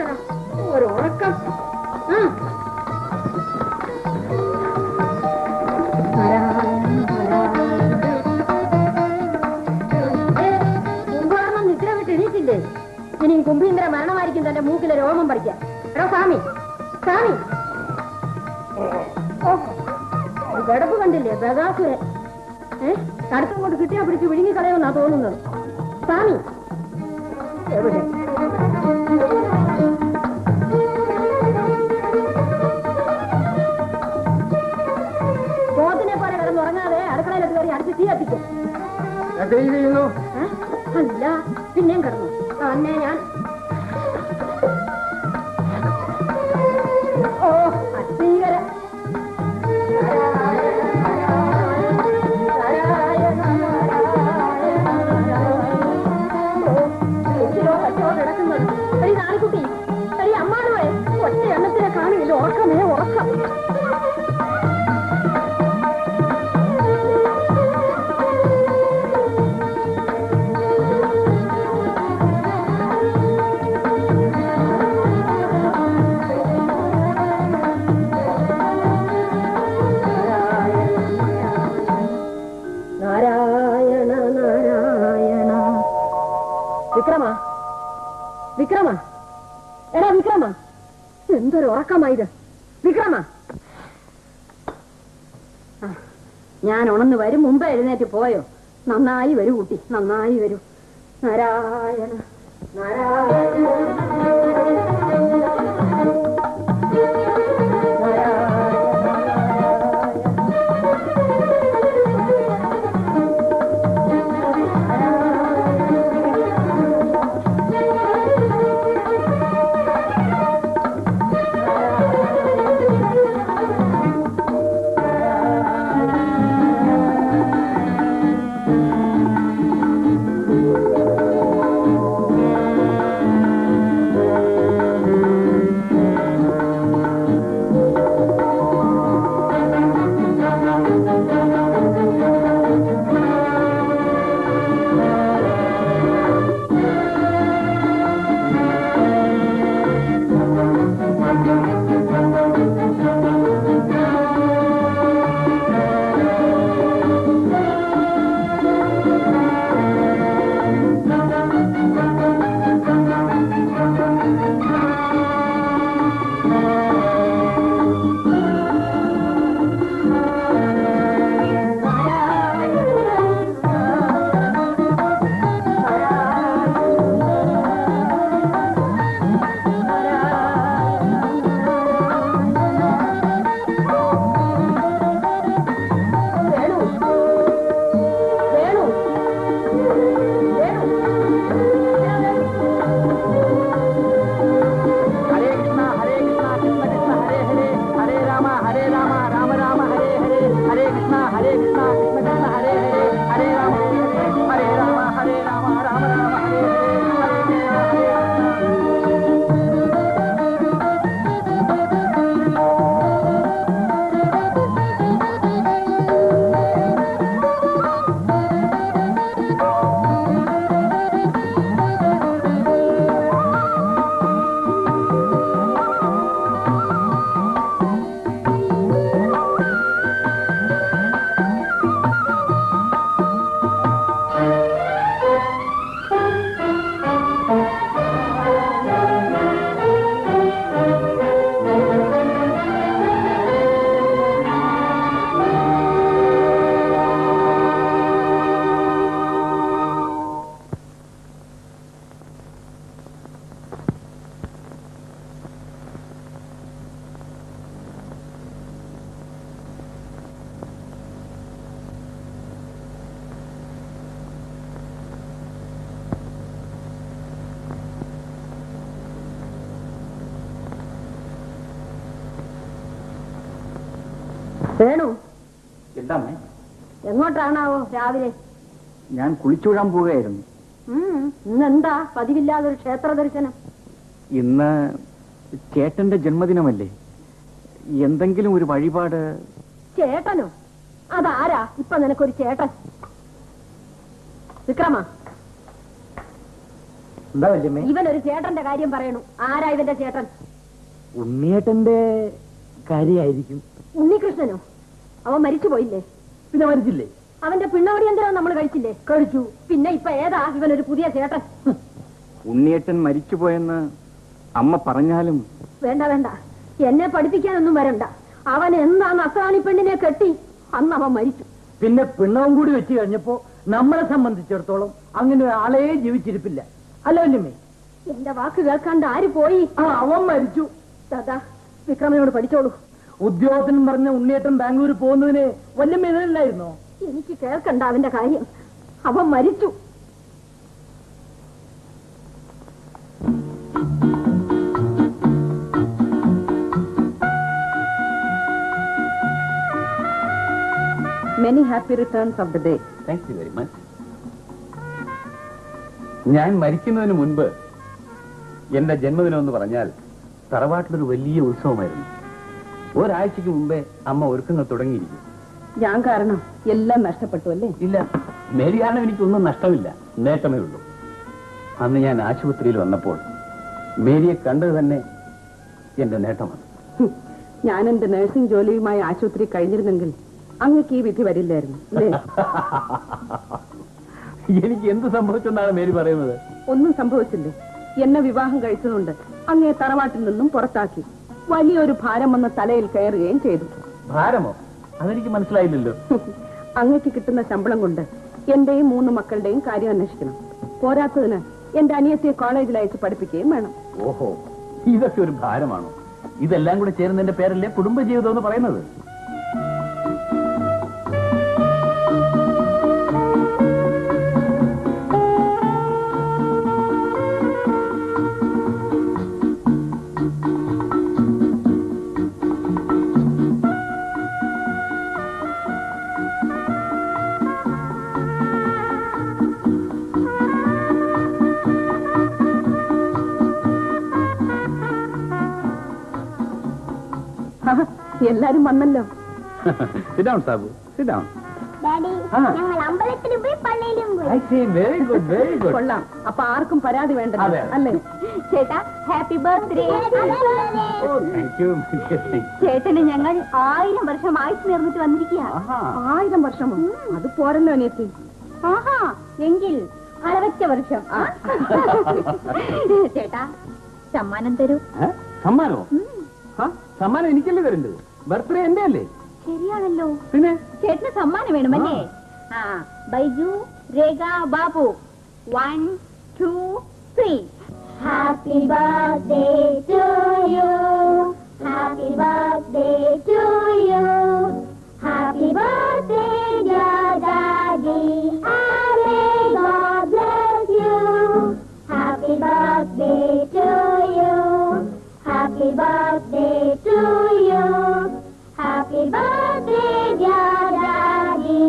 ഈശ്വര ഒരു ഉറക്കം ആ. കുംഭകർമ്മം നിദ്ര വിട്ട് എണീറ്റില്ലേ ഇനി കുംഭീന്ദ്ര മരണമായിരിക്കും തന്റെ മൂക്കിലെ രോമം പറിക്കാൻ എടോ സ്വാമി സ്വാമി ഓ, ഒരു കിടപ്പ് കണ്ടില്ലേ ബഗാസുരൻ ഏ കടുത്തം കൊണ്ട് കിട്ടിയാ പിടിച്ച് വിഴുങ്ങി കളയുമെന്നാ തോന്നുന്നത് സ്വാമി എവിടെ പോത്തിനെ പോലെ കിടന്നുറങ്ങാതെ അടുക്കളയിലൊക്കെ കയറി അടുത്ത് തീ കത്തിക്കും ചെയ്യുന്നു ഏ? അല്ല പിന്നെയും കിടന്നു തന്നെ ഞാൻ ഓ അസ്ഥീകര നാളിക്കുട്ടി എടി അമ്മാടുവേ ഒറ്റ എണ്ണത്തിനെ കാണില്ല ഉറക്കമേ ഉറക്കം നാരായണ നാരായണ വിക്രമ വിക്രമ എടാ വിക്രമ എന്തൊരു ഉറക്കമായത് വിക്രമ ആ, ഞാൻ ഉണന്ന് വരും മുമ്പ് എഴുന്നേറ്റ് പോയോ നന്നായി വരൂ കുട്ടി നന്നായി വരൂ നാരായണ നാരായണ വേണു വേണു വേണു ഹരേ കൃഷ്ണ ഹരേ കൃഷ്ണ കൃഷ്ണ കൃഷ്ണ ഹരേ ഹരേ ഹരേ രാമ ഹരേ രാമ രാമ രാമ ഹരേ ഹരേ ഹരേ കൃഷ്ണ ഹരേ കൃഷ്ണ കൃഷ്ണ കൃഷ്ണ ഹരേ ഹരേ ഹരേ രാമ ഹരേ രാമ ഹരേ രാമ രാമ രാമ ഹരേ ഹരേ ഹരേ ഹരേ വേണു എന്താമേ എങ്ങോട്ടാണാവോ രാവിലെ ഞാൻ കുളിച്ചൂഴാൻ പോവുകയായിരുന്നു ഉം, ഇന്നെന്താ പതിവില്ലാതൊരു ക്ഷേത്ര ദർശനം ഇന്ന് ചേട്ടന്റെ ജന്മദിനമല്ലേ എന്തെങ്കിലും ഒരു വഴിപാട് ചേട്ടനോ അതാരാ ഇപ്പൊ നിനക്കൊരു ചേട്ടൻ വിക്രമ എന്താ വല്യമ്മേ ഇവൻ ഒരു ചേട്ടന്റെ കാര്യം പറയണു ആരാ ഇവന്റെ ചേട്ടൻ ഉണ്ണിയേട്ടന്റെ കാര്യമായിരിക്കും ഉണ്ണികൃഷ്ണനോ അവൻ മരിച്ചു പോയില്ലേ പിന്നെ മരിച്ചില്ലേ അവന്റെ പിണ്ണവടിയന്തരം നമ്മൾ കഴിച്ചില്ലേ കഴിച്ചു പിന്നെ ഇപ്പൊ ഏതാ ഇവനൊരു പുതിയ ചേട്ടൻ ഉണ്ണിയേട്ടൻ മരിച്ചുപോയെന്ന് അമ്മ പറഞ്ഞാലും വേണ്ട വേണ്ട എന്നെ പഠിപ്പിക്കാനൊന്നും വരണ്ട അവൻ എന്താന്ന് അസാണി പെണ്ണിനെ കെട്ടി അന്ന് അവൻ മരിച്ചു പിന്നെ പിണ്ണവും കൂടി വെച്ച് കഴിഞ്ഞപ്പോ നമ്മളെ സംബന്ധിച്ചിടത്തോളം അങ്ങനെ ആളെ ജീവിച്ചിരിപ്പില്ല അല്ല വല്യമ്മേ എന്റെ വാക്ക് കേൾക്കാണ്ട് ആര് പോയി ആ അവൻ മരിച്ചു ദാദാ വിക്രമനോട് പഠിച്ചോളൂ ഉദ്യോഗത്തിന് പറഞ്ഞ ഉണ്ണിയേട്ടൻ ബാംഗ്ലൂർ പോകുന്നതിന് വല്യമ്മ ഇതില്ലായിരുന്നോ എനിക്ക് കേൾക്കണ്ട അവന്റെ കാര്യം അവൻ മരിച്ചു many happy returns of the day thank you very much ഞാൻ മരിക്കുന്നതിന് മുൻപ് എന്റെ ജന്മദിനം എന്ന് പറഞ്ഞാൽ തറവാട്ടിലൊരു വലിയ ഉത്സവമായിരുന്നു ഒരാഴ്ചക്ക് മുമ്പേ അമ്മ ഒരുക്കങ്ങൾ തുടങ്ങിയിരിക്കും ഞാൻ കാരണം എല്ലാം നഷ്ടപ്പെട്ടു അല്ലേ ഇല്ല മേരി കാരണം എനിക്കൊന്നും നഷ്ടമില്ല നേട്ടമേ ഉള്ളൂ അന്ന് ഞാൻ ആശുപത്രിയിൽ വന്നപ്പോൾ മേരിയെ കണ്ടത് തന്നെ എന്റെ നേട്ടമാണ് ഞാൻ എന്റെ നഴ്സിംഗ് ജോലിയുമായി ആശുപത്രി കഴിഞ്ഞിരുന്നെങ്കിൽ അങ്ങക്ക് ഈ വിധി വരില്ലായിരുന്നു അല്ലേ എനിക്ക് എന്ത് സംഭവിച്ചെന്നാണ് മേരി പറയുന്നത് ഒന്നും സംഭവിച്ചില്ലേ എന്നെ വിവാഹം കഴിച്ചതുകൊണ്ട് അങ്ങേ തറവാട്ടിൽ നിന്നും പുറത്താക്കി വലിയൊരു ഭാരം വന്ന തലയിൽ കയറുകയും ചെയ്തു ഭാരമോ അതെനിക്ക് മനസ്സിലായില്ലല്ലോ അങ്ങക്ക് കിട്ടുന്ന ശമ്പളം കൊണ്ട് എന്റെയും മൂന്ന് മക്കളുടെയും കാര്യം അന്വേഷിക്കണം പോരാത്തതിന് എന്റെ അനിയത്തിയെ കോളേജിൽ അയച്ച് പഠിപ്പിക്കുകയും വേണം ഓഹോ ഇതൊക്കെ ഒരു ഭാരമാണോ ഇതെല്ലാം കൂടെ ചേരുന്നതിന്റെ പേരല്ലേ കുടുംബജീവിതം എന്ന് പറയുന്നത് എല്ലാരും വന്നല്ലോ sit down Sabu sit down daddy ആ. ഞങ്ങൾ അമ്പലത്തിലും പോയി പള്ളിയിലും പോയി I see very good very good കൊള്ളാം അപ്പൊ ആർക്കും പരാതി വേണ്ട അതെ. അല്ലേ ചേട്ടാ ഹാപ്പി ബർത്ത്ഡേ താങ്ക് യു ചേട്ടന് ഞങ്ങൾ ആയിരം വർഷം ആയുസ് നേർന്നിട്ട് വന്നിരിക്കുക ആയിരം വർഷമോ അത് പോരല്ലോ അനിയത്തി ആഹാ എങ്കിൽ അറുപറ്റ വർഷം ആ? ചേട്ടാ സമ്മാനം തരൂ സമ്മാനമോ ആ, സമ്മാനം എനിക്കല്ലേ തരേണ്ടത് ബർത്ത്ഡേ എന്റെ അല്ലേ ശരിയാണല്ലോ പിന്നെ ചേട്ടന് സമ്മാനം വേണമല്ലേ ആ Baiju Rekha Babu one two three happy birthday to you happy birthday to you happy birthday dear daddy May God bless you. Happy birthday to you. Happy birthday to you. Happy birthday, dear Daddy.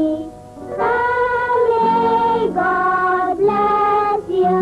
May God bless you.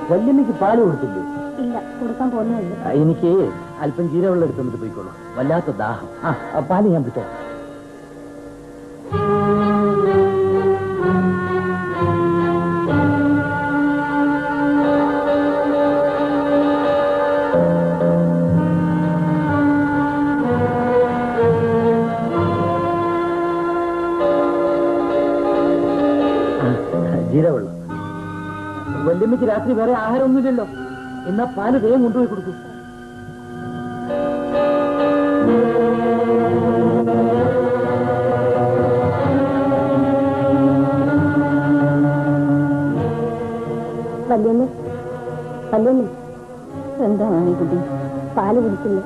വല്യമ്മയ്ക്ക് പാല് കൊടുത്തില്ലേ ഇല്ല കൊടുക്കാൻ പോകുന്നേ ഉള്ളൂ ആ, എനിക്ക് അല്പം ജീരവെള്ളം എടുത്തു പോയിക്കോളൂ വല്ലാത്ത ദാഹം ആ ആ, പാല് ഞാൻ പിടിച്ചോ ജീരവെള്ളം വല്യമ്മയ്ക്ക് രാത്രി വേറെ ആഹാരമൊന്നുമില്ലല്ലോ എന്നാ പാല് വേഗം കൊണ്ടുപോയി കൊടുക്കൂ വല്യമ്മ വല്യമ്മ എന്താണ് ഈ കുട്ടി പാല് കുടിക്കില്ല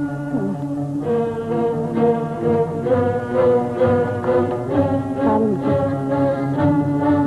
പാല് കുടിക്കില്ല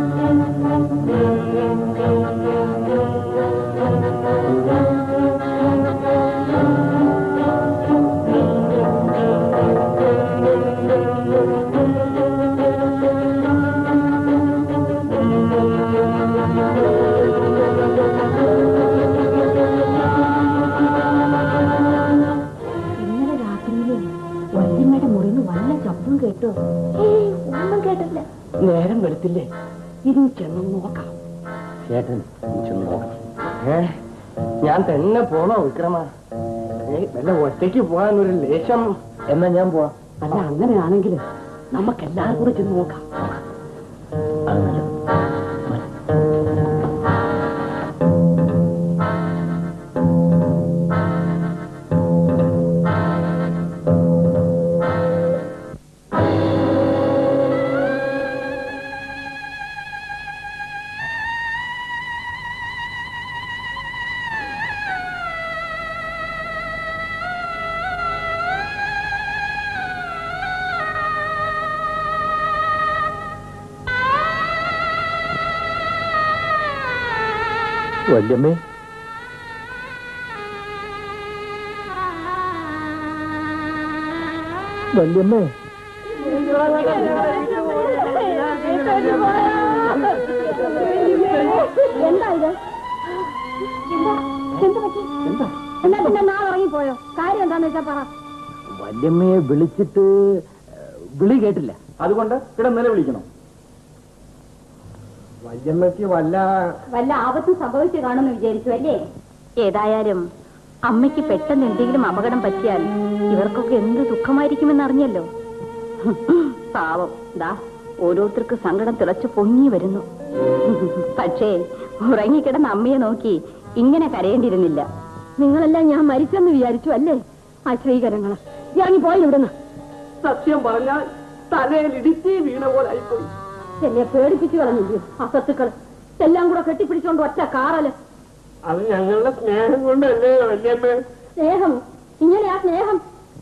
ഇന്നലെ രാത്രിയില് വല്യമ്മയുടെ മുറിന്ന് വല്ല ശബ്ദം കേട്ടോ ഒന്നും കേട്ടില്ല നേരം വെളുത്തില്ലേ ഇനി ചെന്ന് നോക്കാം ചേട്ടൻ ഇനി ചെന്ന് നോക്കണം ഏ ഞാൻ തന്നെ പോണോ വിക്രമ ഏ വല്ല ഒറ്റയ്ക്ക് പോകാൻ ഒരു ലേശം എന്നാ ഞാൻ പോവാം അല്ല അങ്ങനെയാണെങ്കിൽ നമുക്ക് എല്ലാവരും കൂടെ ചെന്ന് നോക്കാം അത് നല്ലത്. വല്യമ്മേ വല്യമ്മേ എന്താ ഇത് എന്താ എന്ത് പറ്റി എന്താ എന്നാ പിന്നെ നാ ഉറങ്ങിപ്പോയോ കാര്യം എന്താന്ന് വെച്ചാ പറ വല്യമ്മയെ വിളിച്ചിട്ട് ഏ, വിളി കേട്ടില്ല അതുകൊണ്ട് ഇവിടെ നിലവിളിക്കണം വല്യമ്മയ്ക്ക് വല്ല വല്ല ആപത്തും സംഭവിച്ചു കാണുമെന്ന് വിചാരിച്ചു അല്ലേ ഏതായാലും അമ്മയ്ക്ക് പെട്ടെന്ന് എന്തെങ്കിലും അപകടം പറ്റിയാൽ ഇവർക്കൊക്കെ എന്ത് ദുഃഖമായിരിക്കുമെന്ന് അറിഞ്ഞല്ലോ പാവം ദാ ഓരോരുത്തർക്ക് സങ്കടം തിളച്ചു പൊങ്ങി വരുന്നു പക്ഷേ ഉറങ്ങിക്കിടന്ന അമ്മയെ നോക്കി ഇങ്ങനെ കരയേണ്ടിയിരുന്നില്ല നിങ്ങളെല്ലാം ഞാൻ മരിച്ചെന്ന് വിചാരിച്ചു അല്ലേ ആ ശ്രീകരങ്ങള് ഇറങ്ങി പോയി ഇവിടുന്ന് സത്യം പറഞ്ഞാൽ തലയിൽ ഇടിച്ച് വീണ പോലെ ആയിപ്പോയി എന്നെ പേടിപ്പിച്ചു കളഞ്ഞില്ലയോ അസത്തുക്കൾ എല്ലാം കൂടെ കെട്ടിപ്പിടിച്ചോണ്ട് ഒറ്റ കാറല് അത് ഞങ്ങളുടെ സ്നേഹം കൊണ്ടല്ലേ വല്യമ്മ സ്നേഹം ഇങ്ങനെയാ സ്നേഹം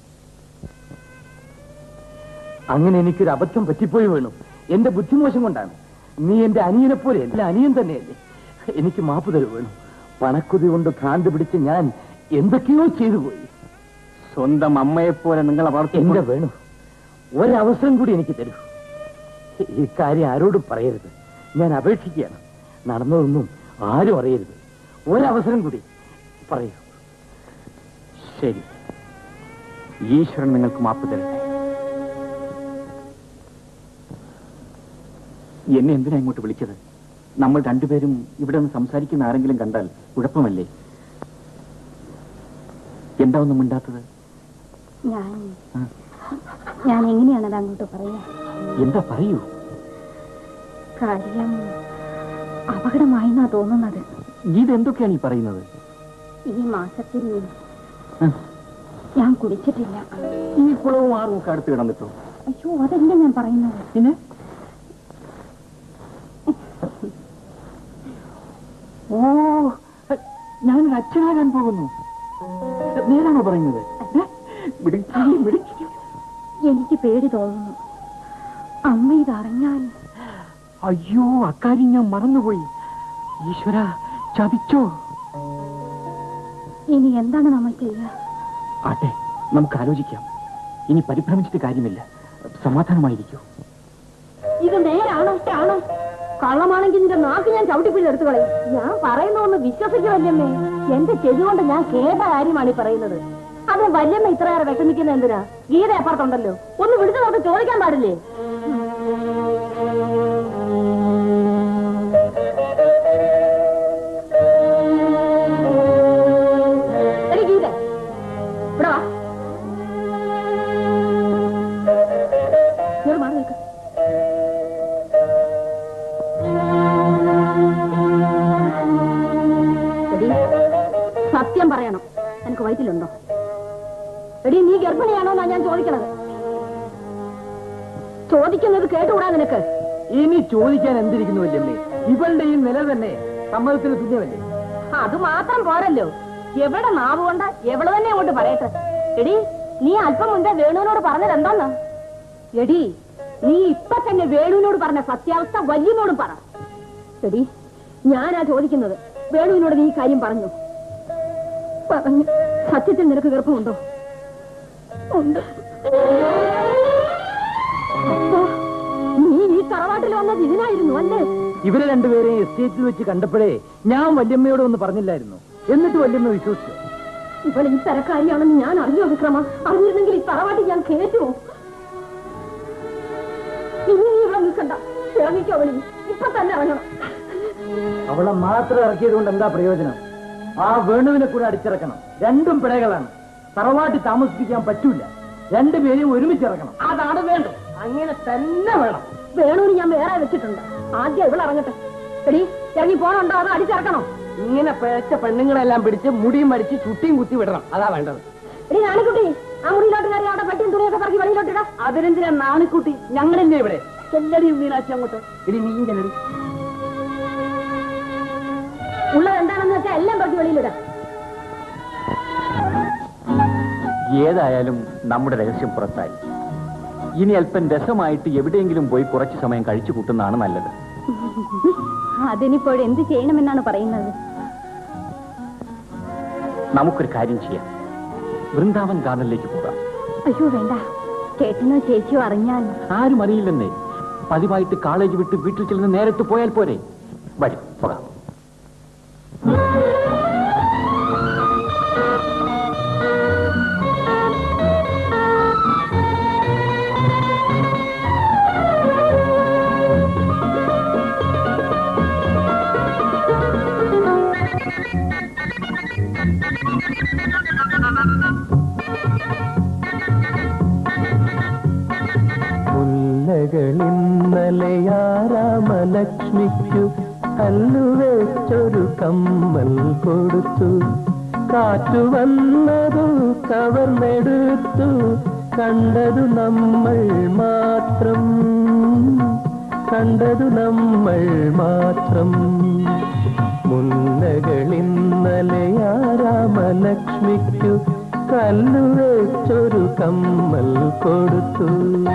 അങ്ങനെ എനിക്കൊരു അബദ്ധം പറ്റിപ്പോയി വേണു എന്റെ ബുദ്ധിമോശം കൊണ്ടാണ് നീ എന്റെ അനിയനെ പോലെ എന്റെ അനിയൻ തന്നെയല്ലേ എനിക്ക് മാപ്പ് തരൂ വേണു പണക്കുതി കൊണ്ട് ഭ്രാന്ത് പിടിച്ച് ഞാൻ എന്തൊക്കെയോ ചെയ്തു പോയി സ്വന്തം അമ്മയെപ്പോലെ നിങ്ങൾ എന്റെ വേണു ഒരവസരം കൂടി എനിക്ക് തരൂ ഇക്കാര്യം ആരോടും പറയരുത് ഞാൻ അപേക്ഷിക്കുകയാണ് നടന്നതൊന്നും ആരും അറിയരുത് ഒരവസരം കൂടി പറയൂ ശരി ഈശ്വരൻ നിങ്ങൾക്ക് മാപ്പ് തരട്ടെ എന്നെ എന്തിനാ ഇങ്ങോട്ട് വിളിച്ചത് നമ്മൾ രണ്ടുപേരും ഇവിടെ നിന്ന് സംസാരിക്കുന്ന ആരെങ്കിലും കണ്ടാൽ കുഴപ്പമല്ലേ എന്താ ഒന്നും മിണ്ടാത്തത് ഞാൻ ആ. ഞാൻ എങ്ങനെയാണത് അങ്ങോട്ട് പറയാ എന്താ പറയൂ കാര്യം അപകടമായെന്നാ തോന്നുന്നത് ഇതെന്തൊക്കെയാണ് ഈ പറയുന്നത് ഈ മാസത്തിൽ ആ, ഞാൻ കുടിച്ചിട്ടില്ല ഈ കുളവും ആറും ഒക്കെ അടുത്ത് കിടന്നിട്ടോ അയ്യോ അതല്ല ഞാൻ പറയുന്നത് പിന്നെ ഓ ഞാനൊരു അച്ഛനാകാൻ പോകുന്നു നേരാണോ പറയുന്നത് ഏ? മിടുക്കി, മിടുക്കി. എനിക്ക് പേടി തോന്നുന്നു അമ്മ ഇതറിഞ്ഞാൽ അയ്യോ അക്കാര്യം ഞാൻ മറന്നുപോയി ഈശ്വര ചതിച്ചോ ഇനി എന്താണ് നമ്മൾ ചെയ്യുക ആട്ടെ നമുക്ക് ആലോചിക്കാം ഇനി പരിഭ്രമിച്ചിട്ട് കാര്യമില്ല സമാധാനമായിരിക്കൂ ഇത് നേരാണോ ആണോ കള്ളമാണെങ്കിൽ നിന്റെ നാക്ക് ഞാൻ ചവിട്ടിപ്പിഴി എടുത്തു കളയും ഞാൻ പറയുന്ന ഒന്ന് വിശ്വസിക്കു വല്യമ്മേ എന്റെ ചെവി കൊണ്ട് ഞാൻ കേട്ട കാര്യമാണ് ഈ പറയുന്നത് അത് വല്യമ്മ ഇത്രയേറെ വിഷമിക്കുന്ന എന്തിനാ ഗീത അപ്പുറത്തുണ്ടല്ലോ ഒന്ന് വിളിച്ചു നോക്കി ചോദിക്കാൻ പാടില്ലേ എടി ഗീത ഇവിടെ വാ ഇങ്ങോട്ട് മാറി നിൽക്ക് എടി സത്യം പറയണം എനിക്ക് വയറ്റിലുണ്ടോ എടി നീ ഗർഭിണിയാണോ എന്നാ ഞാൻ ചോദിക്കണത് ചോദിക്കുന്നത് കേട്ടുകൂടാ നിനക്ക് ഇനി ചോദിക്കാൻ എന്തിരിക്കുന്നു വല്യമ്മേ ഇവളുടെ ഈ നില തന്നെ സമ്മതത്തിന് തുല്യമല്ലേ അത് മാത്രം പോരല്ലോ എവിടെ നാവ് കൊണ്ട എവിടെ തന്നെ അങ്ങോട്ട് പറയട്ടെ എടി നീ അല്പം മുൻപേ വേണുവിനോട് പറഞ്ഞത് എന്താന്ന് എടി നീ ഇപ്പൊ തന്നെ വേണുവിനോട് പറഞ്ഞ സത്യാവസ്ഥ വല്യനോടും പറ എടി ഞാനാ ചോദിക്കുന്നത് വേണുവിനോട് നീ ഈ കാര്യം പറഞ്ഞു പറഞ്ഞു സത്യത്തിൽ നിനക്ക് ഗർഭമുണ്ടോ ഉണ്ട് അപ്പോ നീ ഈ തറവാട്ടിൽ വന്നത് ഇതിനായിരുന്നു അല്ലേ ഇവരെ രണ്ടുപേരെയും എസ്റ്റേറ്റിൽ വെച്ച് കണ്ടപ്പോഴേ ഞാൻ വല്യമ്മയോട് ഒന്ന് പറഞ്ഞില്ലായിരുന്നു എന്നിട്ട് വല്യമ്മ വിശ്വസിച്ചു ഇപ്പോൾ ഈ തരക്കാരിയാണെന്ന് ഞാൻ അറിഞ്ഞോ വിക്രമ അറിഞ്ഞിരുന്നെങ്കിൽ ഈ തറവാട്ടിൽ ഞാൻ കേറ്റുമോ ഇനി നീ ഇവിടെ നിൽക്കണ്ട ഇറങ്ങിക്കോ വെളി ഇപ്പൊ തന്നെ ഇറങ്ങണം അവളെ മാത്രം ഇറക്കിയത് കൊണ്ട് എന്താ പ്രയോജനം ആ വേണുവിനെ കൂടെ അടിച്ചിറക്കണം രണ്ടും പിഴകളാണ് തറവാട്ടി താമസിപ്പിക്കാൻ പറ്റൂല രണ്ടുപേരെയും ഒരുമിച്ച് ഇറക്കണം അതാണ് വേണ്ടത് അങ്ങനെ തന്നെ വേണം വേണൂര് ഞാൻ വേറെ വെച്ചിട്ടുണ്ട് ആദ്യം ഇവിടെ ഇറങ്ങട്ടെ എടി ഇറങ്ങി പോണുണ്ടോ അത് അടിച്ചിറക്കണോ ഇങ്ങനെ പിഴച്ച പെണ്ണുങ്ങളെല്ലാം പിടിച്ച് മുടിയും മടിച്ച് ചുട്ടിയും കുത്തി വിടണം അതാ വേണ്ടത് എടി നാണിക്കുട്ടി ആ മുറിയിലോട്ട് കയറി അവിടെ പറ്റിയും തുണിയൊക്കെ പറക്കി വെളിയിലോട്ടിടാ അതിനെന്തിനാ നാണിക്കുട്ടി ഞങ്ങളില്ലേ ഇവിടെ ചെല്ലടിയും മീനാച്ചി അങ്ങോട്ട് ഇനി നീ ചെല്ലടി ഉള്ളത് എന്താണെന്ന് വെച്ചാൽ എല്ലാം പറക്കി വെളിയിലിടാം ഏതായാലും നമ്മുടെ രഹസ്യം പുറത്തായി ഇനി അല്പം രസമായിട്ട് എവിടെയെങ്കിലും പോയി കുറച്ചു സമയം കഴിച്ചു കൂട്ടുന്നതാണ് നല്ലത് അതിനിപ്പോൾ എന്ത് ചെയ്യണമെന്നാണ് പറയുന്നത് നമുക്കൊരു കാര്യം ചെയ്യാം വൃന്ദാവൻ ഗാർഡനിലേക്ക് പോകാം അയ്യോ വേണ്ട ചേട്ടനോ ചേച്ചിയോ അറിഞ്ഞാൽ ആരും അറിയില്ലെന്നേ പതിവായിട്ട് കോളേജ് വിട്ട് വീട്ടിൽ ചെല്ലുന്ന നേരത്ത് പോയാൽ പോരെ വരും പോകാം മുല്ലകളിന്നലയാരാമലക്ഷ്മിക്കു കല്ലുവെച്ചൊരു കമ്മൽ കൊടുത്തു കാറ്റു വന്നതു കവർന്നെടുത്തു കണ്ടതു നമ്മൾ മാത്രം കണ്ടതു നമ്മൾ മാത്രം മുല്ലകളിന്നലയാരാമലക്ഷ്മിക്കു കല്ലുവെച്ചൊരു കമ്മൽ കൊടുത്തു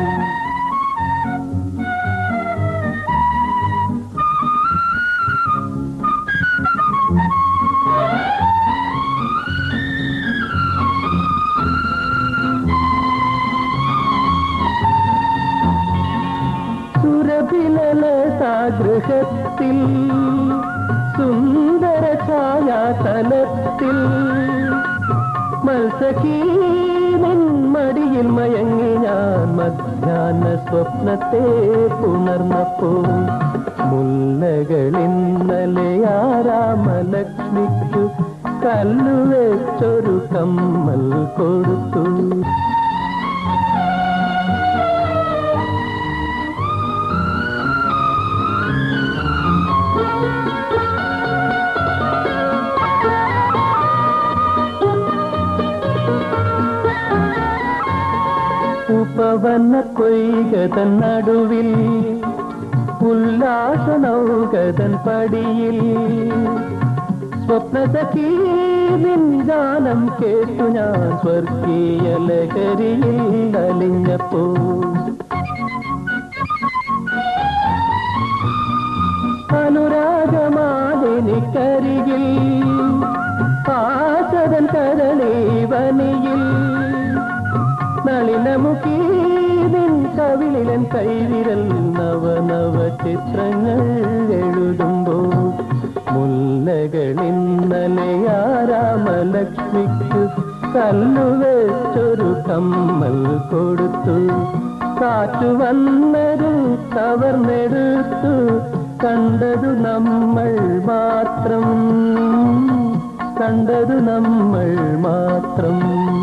സുരഭിലലതാഗൃഹത്തിൽ സുന്ദര ഛായാതലത്തിൽ മത്സഖീനിൻ മടിയിൽ മയങ്ങി ഞാൻ മധ്യാഹ്ന സ്വപ്നത്തെ പുണർന്നപ്പോൾ മുല്ലകളിന്നലയാരാമലക്ഷ്മിക്കു കല്ലുവെച്ചൊരു കമ്മൽ കൊടുത്തു ഉപവന കൊയ്കതൻ നടുവിൽ ഉല്ലാസ നൗകതൻ പടിയിൽ സ്വപ്നസഖീ നിൻ ഗാനം കേട്ടു ഞാൻ സ്വർഗീയ ലഹരിയിൽ അലിഞ്ഞപ്പോ അനുരാഗമാലിനിക്കരികിൽ ആസതൻ കരളീവനിയിൽ നളിനമുഖീ നിൻ കവിളിലൻ കൈവിരൽ നവനവ ചിത്രങ്ങൾ എഴുതുമ്പോൾ മുല്ലകളിന്നലെ ആരാമലക്ഷ്മിക്ക് കല്ലുവെച്ചൊരു കമ്മൽ കൊടുത്തു കാറ്റു വന്നൊരു കവർന്നെടുത്തു കണ്ടതു നമ്മൾ മാത്രം കണ്ടതു നമ്മൾ മാത്രം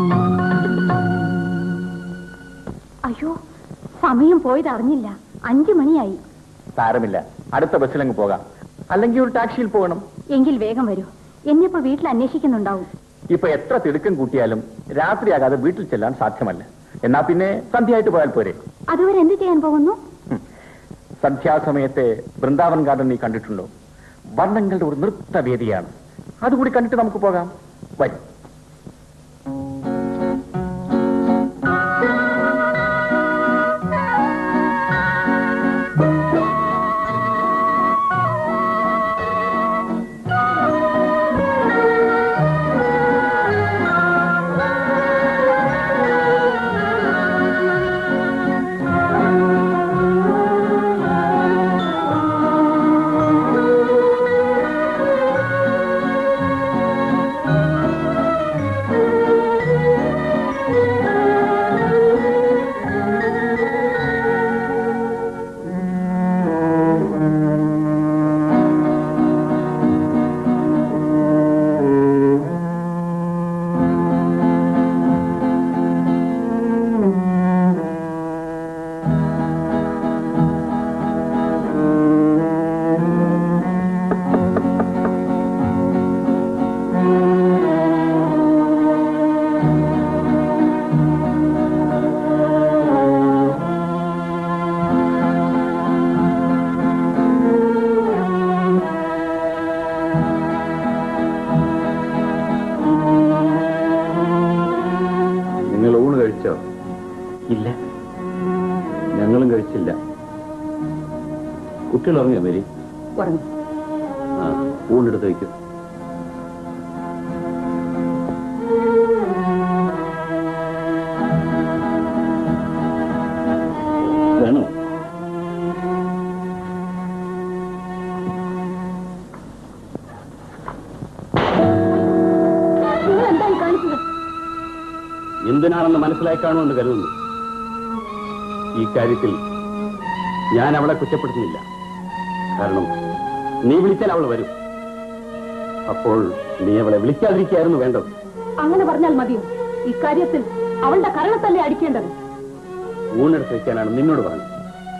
അയ്യോ സമയം പോയത് അറിഞ്ഞില്ല അഞ്ചു മണിയായി സാരമില്ല അടുത്ത ബസ്സിലങ്ങ് പോകാം അല്ലെങ്കിൽ ഒരു ടാക്സിയിൽ പോകണം എങ്കിൽ വേഗം വരൂ എന്നിപ്പോ വീട്ടിൽ അന്വേഷിക്കുന്നുണ്ടാവും ഇപ്പൊ എത്ര തിടുക്കം കൂട്ടിയാലും രാത്രിയാകാതെ വീട്ടിൽ ചെല്ലാൻ സാധ്യമല്ല എന്നാ പിന്നെ സന്ധ്യയായിട്ട് പോയാൽ പോരെ അതുവരെ എന്ത് ചെയ്യാൻ പോകുന്നു ഹും. സന്ധ്യാസമയത്തെ വൃന്ദാവൻ ഗാർഡൻ നീ കണ്ടിട്ടുണ്ടോ വർണ്ണങ്ങളുടെ ഒരു നൃത്തവേദിയാണ് അതുകൂടി കണ്ടിട്ട് നമുക്ക് പോകാം വരും നിങ്ങൾ ഊണ് കഴിച്ചോ ഇല്ല ഞങ്ങളും കഴിച്ചില്ല കുട്ടികൾ ഉറങ്ങിയോ മേരി ഉറങ്ങി ആ ഊണെടുത്ത് വയ്ക്കും വേണോ നിങ്ങൾ എന്തായി കാണിച്ചത് എന്തിനാണെന്ന് മനസ്സിലായി കാണുമെന്ന് കരുതുന്നു ഈ കാര്യത്തിൽ ഞാൻ അവളെ കുറ്റപ്പെടുത്തുന്നില്ല കാരണം നീ വിളിച്ചാൽ അവൾ വരും അപ്പോൾ നീ അവളെ വിളിക്കാതിരിക്കായിരുന്നു വേണ്ടത് അങ്ങനെ പറഞ്ഞാൽ മതിയോ ഇക്കാര്യത്തിൽ അവളുടെ കരണത്തല്ലേ അടിക്കേണ്ടത് ഊണെടുത്ത് വയ്ക്കാനാണ് നിന്നോട് പറഞ്ഞത്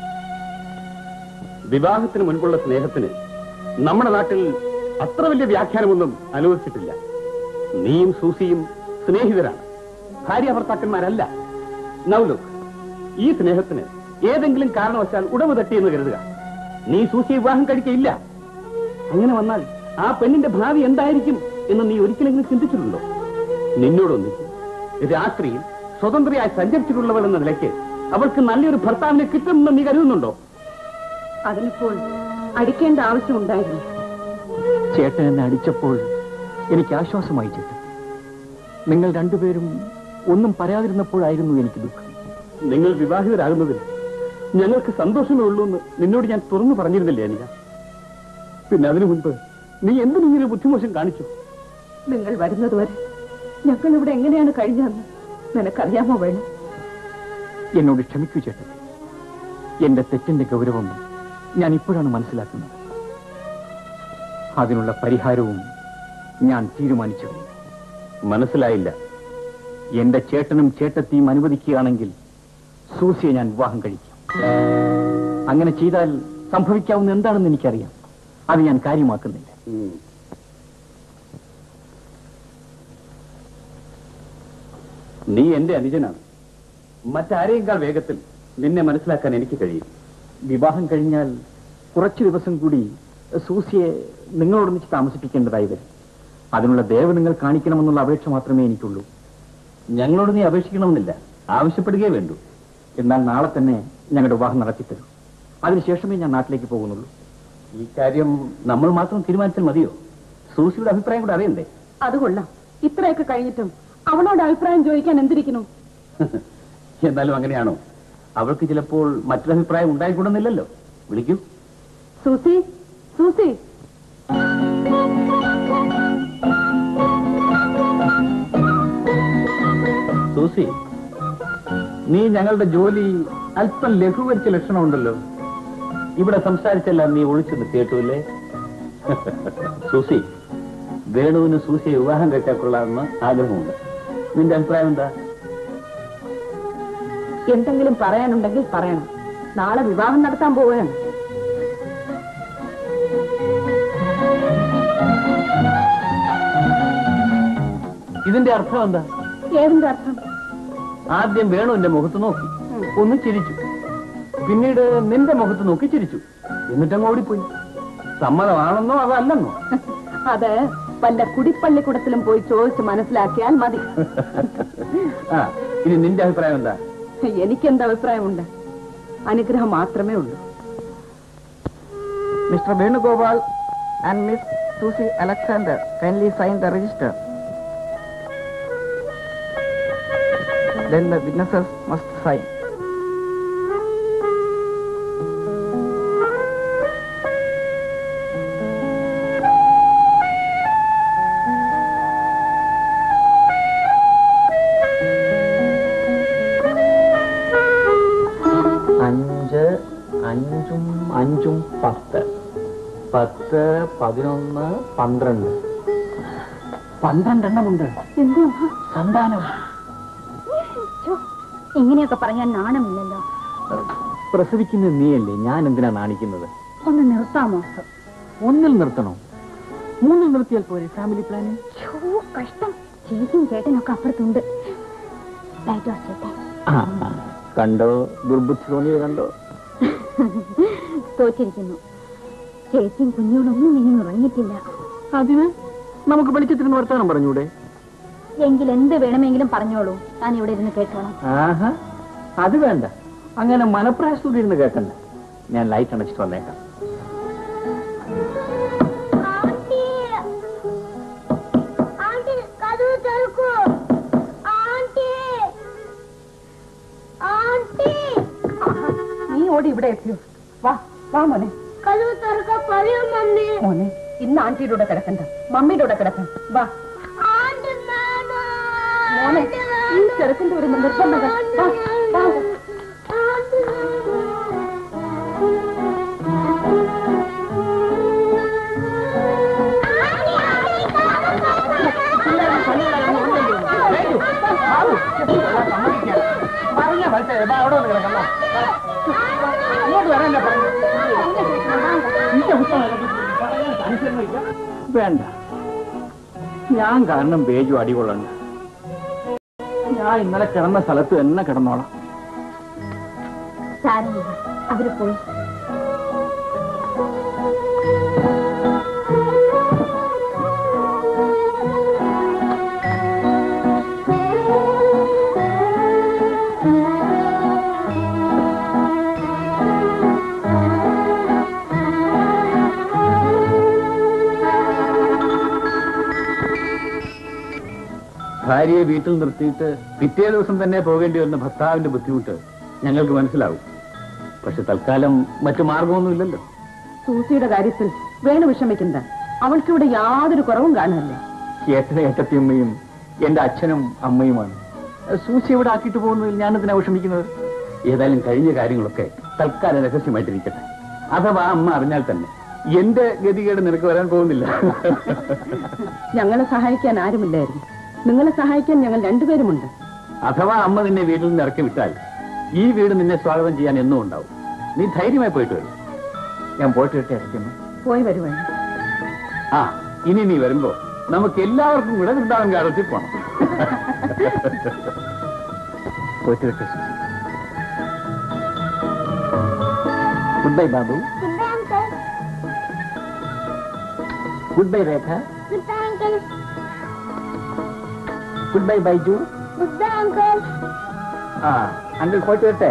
വിവാഹത്തിന് മുൻപുള്ള സ്നേഹത്തിന് നമ്മുടെ നാട്ടിൽ അത്ര വലിയ വ്യാഖ്യാനമൊന്നും അനുവദിച്ചിട്ടില്ല നീയും സൂസിയും സ്നേഹിതരാണ് ഭാര്യ ഭർത്താക്കന്മാരല്ല നവലുക്ക് ഈ സ്നേഹത്തിന് ഏതെങ്കിലും കാരണവശാൽ ഉടവ് തട്ടിയെന്ന് കരുതുക നീ സൂസിയെ വിവാഹം കഴിക്കയില്ല അങ്ങനെ വന്നാൽ ആ പെണ്ണിന്റെ ഭാവി എന്തായിരിക്കും എന്ന് നീ ഒരിക്കലെങ്കിലും ചിന്തിച്ചിട്ടുണ്ടോ നിന്നോടൊന്നിച്ച് രാത്രിയിൽ സ്വതന്ത്രയായി സഞ്ചരിച്ചിട്ടുള്ളവൾ എന്ന നിലയ്ക്ക് അവൾക്ക് നല്ലൊരു ഭർത്താവിനെ കിട്ടുമെന്ന് നീ കരുതുന്നുണ്ടോ അതിനിപ്പോൾ അടിക്കേണ്ട ആവശ്യമുണ്ടായിരുന്നു ചേട്ടൻ എന്നെ അടിച്ചപ്പോൾ എനിക്ക് ആശ്വാസമായി ചേട്ടൻ നിങ്ങൾ രണ്ടുപേരും ഒന്നും പറയാതിരുന്നപ്പോഴായിരുന്നു എനിക്ക് ദുഃഖം നിങ്ങൾ വിവാഹിതരാകുന്നതിൽ ഞങ്ങൾക്ക് സന്തോഷമേ ഉള്ളൂ എന്ന് നിന്നോട് ഞാൻ തുറന്നു പറഞ്ഞിരുന്നില്ലേ അനിക പിന്നെ അതിനു മുൻപ് നീ എന്തിനു ഇങ്ങനെ ബുദ്ധിമോശം കാണിച്ചു നിങ്ങൾ വരുന്നതുവരെ ഞങ്ങൾ ഇവിടെ എങ്ങനെയാണ് കഴിഞ്ഞതെന്ന് നിനക്കറിയാമോ വേണം എന്നോട് ക്ഷമിക്കൂ ചേട്ടൻ എന്റെ തെറ്റിന്റെ ഗൗരവം ഞാൻ ഇപ്പോഴാണ് മനസ്സിലാക്കുന്നത് അതിനുള്ള പരിഹാരവും ഞാൻ തീരുമാനിച്ചു കഴിഞ്ഞു. മനസ്സിലായില്ല എന്റെ ചേട്ടനും ചേട്ടത്തിയും അനുവദിക്കുകയാണെങ്കിൽ സൂസിയെ ഞാൻ വിവാഹം കഴിക്കാം അങ്ങനെ ചെയ്താൽ സംഭവിക്കാവുന്ന എന്താണെന്ന് എനിക്കറിയാം അത് ഞാൻ കാര്യമാക്കുന്നില്ല നീ എന്റെ അനുജനാണ് മറ്റാരെയേക്കാൾ വേഗത്തിൽ നിന്നെ മനസ്സിലാക്കാൻ എനിക്ക് കഴിയും വിവാഹം കഴിഞ്ഞാൽ കുറച്ചു ദിവസം കൂടി സൂസിയെ നിങ്ങളോടൊന്നിച്ച് താമസിപ്പിക്കേണ്ടതായി വരും അതിനുള്ള ദയവ് നിങ്ങൾ കാണിക്കണമെന്നുള്ള അപേക്ഷ മാത്രമേ എനിക്കുള്ളൂ ഞങ്ങളോട് നീ അപേക്ഷിക്കണമെന്നില്ല ആവശ്യപ്പെടുകയേ വേണ്ടൂ എന്നാൽ നാളെ തന്നെ ഞങ്ങളുടെ വിവാഹം നടത്തിത്തരും അതിനുശേഷമേ ഞാൻ നാട്ടിലേക്ക് പോകുന്നുള്ളൂ ഈ കാര്യം നമ്മൾ മാത്രം തീരുമാനിച്ചാൽ മതിയോ സൂസിയുടെ അഭിപ്രായം കൂടെ അറിയണ്ടേ അത് കൊള്ളാം ഇത്രയൊക്കെ കഴിഞ്ഞിട്ടും അവളോട് അഭിപ്രായം ചോദിക്കാൻ എന്തിരിക്കുന്നു എന്നാലും അങ്ങനെയാണോ അവൾക്ക് ചിലപ്പോൾ മറ്റൊരഭിപ്രായം ഉണ്ടായിക്കൊള്ളുന്നില്ലല്ലോ വിളിക്കൂ സൂസി സൂസി സൂസി നീ ഞങ്ങളുടെ ജോലി അല്പം ലഘൂകരിച്ച ലക്ഷണമുണ്ടല്ലോ ഇവിടെ സംസാരിച്ചെല്ലാം നീ ഒളിച്ചെന്ന് കേട്ടുല്ലേ സൂസി വേണുവിന് സൂസിയെ വിവാഹം കഴിക്കാൻ കൊള്ളാമെന്ന് ആഗ്രഹമുണ്ട് നിന്റെ അഭിപ്രായം എന്താ എന്തെങ്കിലും പറയാനുണ്ടെങ്കിൽ പറയണം നാളെ വിവാഹം നടത്താൻ പോവുകയാണ് ഇതിന്റെ അർത്ഥം എന്താ ഏതിന്റെ അർത്ഥം ആദ്യം വേണുവിന്റെ മുഖത്ത് നോക്കി ഒന്ന് ചിരിച്ചു പിന്നീട് നിന്റെ മുഖത്ത് നോക്കി ചിരിച്ചു എന്നിട്ടങ്ങ് ഓടിപ്പോയി സമ്മതമാണെന്നോ അതല്ലെന്നോ അത് വല്ല കുടിപ്പള്ളിക്കുടത്തിലും പോയി ചോദിച്ച് മനസ്സിലാക്കിയാൽ മതി ആ ഇനി നിന്റെ അഭിപ്രായം എന്താ എനിക്കെന്ത് അഭിപ്രായമുണ്ട് അനുഗ്രഹം മാത്രമേ ഉള്ളൂ Mr. Venugopal and Miss Susie Alexander kindly sign the register. Then the witnesses must sign. അഞ്ച് അഞ്ചും അഞ്ചും പത്ത് പത്ത് പതിനൊന്ന് പന്ത്രണ്ട് പന്ത്രണ്ടെണ്ണമുണ്ട് എന്തോ സന്താനം ഇങ്ങനെയൊക്കെ പറഞ്ഞാൽ നാണമില്ലല്ലോ പ്രസവിക്കുന്ന നീയല്ലേ ഞാൻ എന്തിനാ നാണിക്കുന്നത് ഒന്ന് നിർത്താമോ ഒന്നിൽ നിർത്തണോ മൂന്നിൽ നിർത്തിയാൽ പോരെ ഫാമിലി പ്ലാനിങ് ഛോ, കഷ്ടം ചേച്ചിയും ചേട്ടനൊക്കെ അപ്പുറത്തുണ്ട് ലൈറ്റ് ഓഫ് ചെയ്തേ കണ്ടോ ദുർബുദ്ധി തോന്നിയത് കണ്ടോ തോറ്റിരിക്കുന്നു ചേച്ചിയും കുഞ്ഞോടൊന്നും ഇനി ഉറങ്ങിയിട്ടില്ല അതിന് നമുക്ക് വെളിച്ചത്തിരുന്ന് വർത്താനം പറഞ്ഞൂടെ എങ്കിൽ എന്ത് വേണമെങ്കിലും പറഞ്ഞോളൂ ഞാൻ ഇവിടെ ഇരുന്ന് കേട്ടോളാം ആഹാ അത് വേണ്ട അങ്ങനെ മനപ്രായസൂടി ഇരുന്ന് കേൾക്കണ്ട ഞാൻ ലൈറ്റ് അണച്ചിട്ട് വന്നേക്കാം നീ ഓടി ഇവിടെ എത്തിയോ വാ വാ മോനെ മോനെ ഇന്ന് ആന്റിയുടെ കൂടെ കിടക്കണ്ട മമ്മിയുടെ കൂടെ കിടക്കാം വാ മോനെ ഈ ചെറുക്കന്റെ ഒരു നിർബന്ധം വാ വാ വേണ്ട ഞാൻ കാരണം ബേജു അടികൊള്ളണ്ട ഞാൻ ഇന്നലെ കിടന്ന സ്ഥലത്ത് തന്നെ കിടന്നോളാം സാരമില്ല അവര് പോയി ഭാര്യയെ വീട്ടിൽ നിർത്തിയിട്ട് പിറ്റേ ദിവസം തന്നെ പോകേണ്ടി വരുന്ന ഭർത്താവിന്റെ ബുദ്ധിമുട്ട് ഞങ്ങൾക്ക് മനസ്സിലാവും പക്ഷെ തൽക്കാലം മറ്റു മാർഗമൊന്നുമില്ലല്ലോ സൂസിയുടെ കാര്യത്തിൽ വേണു വിഷമിക്കണ്ട അവൾക്കിവിടെ യാതൊരു കുറവും കാണുമല്ലേ ഏട്ടനെ ഏട്ടത്തിയമ്മയും എന്റെ അച്ഛനും അമ്മയുമാണ് സൂസി ഇവിടെ ആക്കിയിട്ട് പോകുന്നതിൽ ഞാനെന്തിനാ വിഷമിക്കുന്നത് ഏതായാലും കഴിഞ്ഞ കാര്യങ്ങളൊക്കെ തൽക്കാലം രഹസ്യമായിട്ടിരിക്കട്ടെ അഥവാ അമ്മ അറിഞ്ഞാൽ തന്നെ എന്റെ ഗതികേട് നിനക്ക് വരാൻ പോകുന്നില്ല ഞങ്ങളെ സഹായിക്കാൻ ആരുമില്ലായിരുന്നു നിങ്ങളെ സഹായിക്കാൻ ഞങ്ങൾ രണ്ടുപേരുമുണ്ട് അഥവാ അമ്മ നിന്നെ വീട്ടിൽ നിന്ന് ഇറക്കി വിട്ടാൽ ഈ വീട് നിന്നെ സ്വാഗതം ചെയ്യാൻ എന്നും ഉണ്ടാവും നീ ധൈര്യമായി പോയിട്ട് വരും ഞാൻ പോയിട്ട് വിട്ടേ ഇറക്കുന്നു പോയി വരുവാണ് ആ ഇനി നീ വരുമ്പോ നമുക്ക് എല്ലാവർക്കും കൂടെ വൃന്ദാവൻ ഗാർഡത്തിൽ പോണം പോയിട്ട് വിട്ടേ goodbye Babu goodbye Rekha goodbye Baiju ആ അങ്കിൾ പോയിട്ട് വരട്ടെ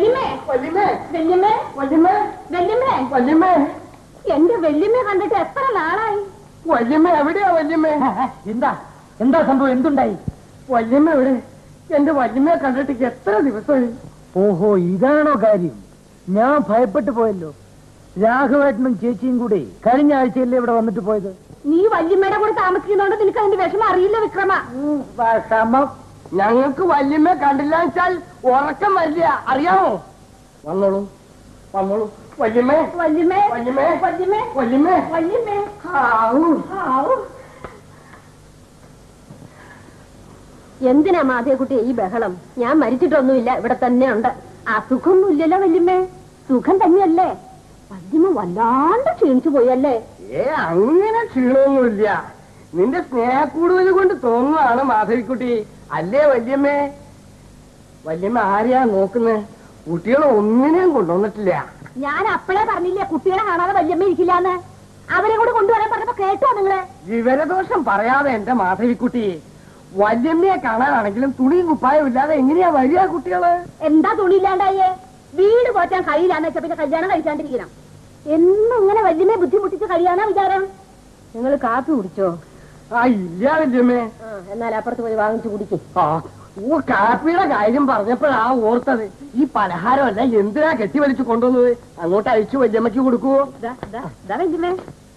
എന്റെ വല്യമ്മ കണ്ടിട്ട് എത്ര വല്യമ്മ എവിടെയാ വല്യമ്മ എന്താ എന്താ സംഭവം എന്തുണ്ടായി വല്യമ്മ എവിടെ എന്റെ വല്യമ്മയെ കണ്ടിട്ട് എത്ര ദിവസമായി ഓഹോ ഇതാണോ കാര്യം ഞാൻ ഭയപ്പെട്ടു പോയല്ലോ രാഘവേട്ടനും ചേച്ചിയും കൂടി കഴിഞ്ഞ ആഴ്ചയല്ലേ ഇവിടെ വന്നിട്ട് പോയത് നീ വല്യമ്മയുടെ കൂടെ താമസിക്കുന്നോണ്ട് നിനക്ക് അതിന്റെ വിഷമം അറിയില്ല വിക്രമ വിഷമം ഞങ്ങൾക്ക് വല്യമ്മയെ കണ്ടില്ല വെച്ചാൽ ഉറക്കം വരില്ല അറിയാമോ വന്നോളൂ വന്നോളൂ വല്യമ്മേ വല്യമ്മേ വല്യമ്മേ വല്യമ്മേ വല്യമ്മേ വല്യമ്മേ ആവൂ. ആവൂ. എന്തിനാ മാധവക്കുട്ടി ഈ ബഹളം ഞാൻ മരിച്ചിട്ടൊന്നുമില്ല ഇവിടെ തന്നെ ഉണ്ട് അസുഖമൊന്നും ഇല്ലല്ലോ വല്യമ്മേ സുഖം തന്നെയല്ലേ വല്യമ്മ വല്ലാണ്ട് ക്ഷീണിച്ചു പോയല്ലേ ഏ അങ്ങനെ ക്ഷീണമൊന്നുമില്ല നിന്റെ സ്നേഹക്കൂടുതൽ കൊണ്ട് തോന്നുന്നതാണ് മാധവിക്കുട്ടി അല്ലേ വല്യമ്മേ വല്യമ്മ ആരെയാ നോക്കുന്നത് കുട്ടികളെ ഒന്നിനെയും കൊണ്ടുവന്നിട്ടില്ല ഞാൻ അപ്പഴേ പറഞ്ഞില്ലേ കുട്ടികളെ കാണാതെ വല്യമ്മ ഇരിക്കില്ലാന്ന് അവരെ കൂടെ കൊണ്ടുവരാൻ പറഞ്ഞപ്പോ കേട്ടോ നിങ്ങള് വിവരദോഷം പറയാതെ എന്റെ മാധവിക്കുട്ടി വല്യമ്മയെ കാണാനാണെങ്കിലും തുണിയും കുപ്പായം ഇല്ലാതെ എങ്ങനെയാ വരിക കുട്ടികള് എന്താ തുണിയില്ലാണ്ടായേ വീട് പോറ്റാൻ കഴിയില്ലാന്ന് വെച്ചാ പിന്നെ കല്യാണം കഴിക്കാണ്ടിരിക്കണം എന്നും ഇങ്ങനെ വല്യമ്മയെ ബുദ്ധിമുട്ടിച്ച് കഴിയാനാ വിചാരം നിങ്ങൾ കാപ്പി കുടിച്ചോ ആ ഇല്ല വല്യമ്മേ ആ, എന്നാൽ അപ്പുറത്ത് പോയി വാങ്ങിച്ചു കുടിക്കും ആ ഓ കാപ്പിയുടെ കാര്യം പറഞ്ഞപ്പോഴാ ഓർത്തത് ഈ പലഹാരമല്ല എന്തിനാ കെട്ടിവലിച്ചു കൊണ്ടുവന്നത് അങ്ങോട്ട് അയച്ചു വല്യമ്മയ്ക്ക് കൊടുക്കുവോ വല്യമ്മേ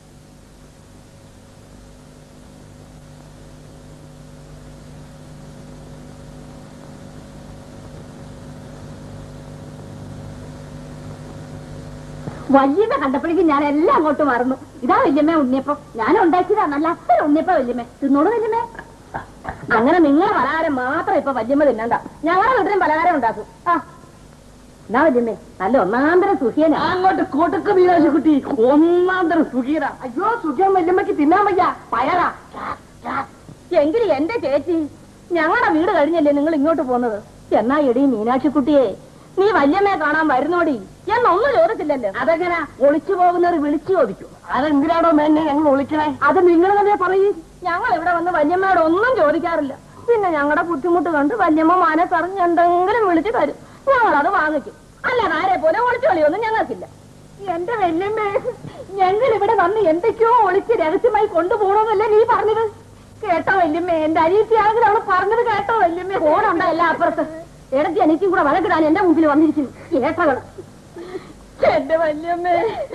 വല്യമ്മ കണ്ടപ്പോഴേക്കും ഞാൻ എല്ലാം അങ്ങോട്ട് മറന്നു ഇതാ വല്യമ്മ ഉണ്ണിയപ്പം ഞാൻ ഉണ്ടാക്കിയതാ നല്ല അത്ര ഉണ്ണിയപ്പ വല്യമ്മ തിന്നോളൂ വല്യമ്മേ അങ്ങനെ നിങ്ങളെ പലഹാരം മാത്രം ഇപ്പൊ വല്യമ്മ തിന്നണ്ട ഞങ്ങളെ വീട്ടിലും പലഹാരം ഉണ്ടാക്കും ആ എന്നാ വല്യമ്മേ നല്ല ഒന്നാന്തരം സുഖിയനാ അങ്ങോട്ട് കൊടുക്ക് മീനാശിക്കുട്ടി ഒന്നാം തരം സുഖീര അയ്യോ സുഖിയം വല്യമ്മയ്ക്ക് തിന്നാൻ വയ്യ പയറാ എങ്കിലും എന്റെ ചേച്ചി ഞങ്ങളുടെ വീട് കഴിഞ്ഞല്ലേ നിങ്ങൾ ഇങ്ങോട്ട് പോകുന്നത് എന്നാ എടി മീനാക്ഷിക്കുട്ടിയെ നീ വല്യമ്മയെ കാണാൻ വരുന്നോടി എന്നൊന്നും ചോദിച്ചില്ലല്ലോ അതെങ്ങനെ ഒളിച്ചു പോകുന്നവർ വിളിച്ചു ചോദിക്കും അതെന്തിനാണോ മേന്നെ ഞങ്ങൾ വിളിക്കണേ അത് നിങ്ങൾ തന്നെ പറയും ഞങ്ങൾ ഇവിടെ വന്ന് വല്യമ്മയോട് ഒന്നും ചോദിക്കാറില്ല പിന്നെ ഞങ്ങളുടെ ബുദ്ധിമുട്ട് കണ്ട് വല്യമ്മ മനസ്സറിഞ്ഞ് എന്തെങ്കിലും വിളിച്ചു തരും ഞങ്ങൾ അത് വാങ്ങിക്കും അല്ലാതെ ആരെ പോലെ ഒളിച്ചു കളിയൊന്നും ഞങ്ങൾക്കില്ല എന്റെ വല്യമ്മ ഞങ്ങൾ ഇവിടെ വന്ന് എന്തൊക്കെയോ ഒളിച്ച് രഹസ്യമായി കൊണ്ടുപോകണമെന്നല്ലേ നീ പറഞ്ഞത് കേട്ടോ വല്യമ്മ എന്റെ അനിയത്തിയാണെങ്കിൽ അവള് പറഞ്ഞത് കേട്ടോ വല്യമ്മ ഫോണുണ്ടോ എല്ലാം അപ്പുറത്ത് ഇടത്തി അനിയത്തിയും കൂടെ വഴക്കിടാൻ എന്റെ മുമ്പിൽ വന്നിരിക്കുന്നു ഏട്ടകൾ എന്റെ വല്യമ്മേ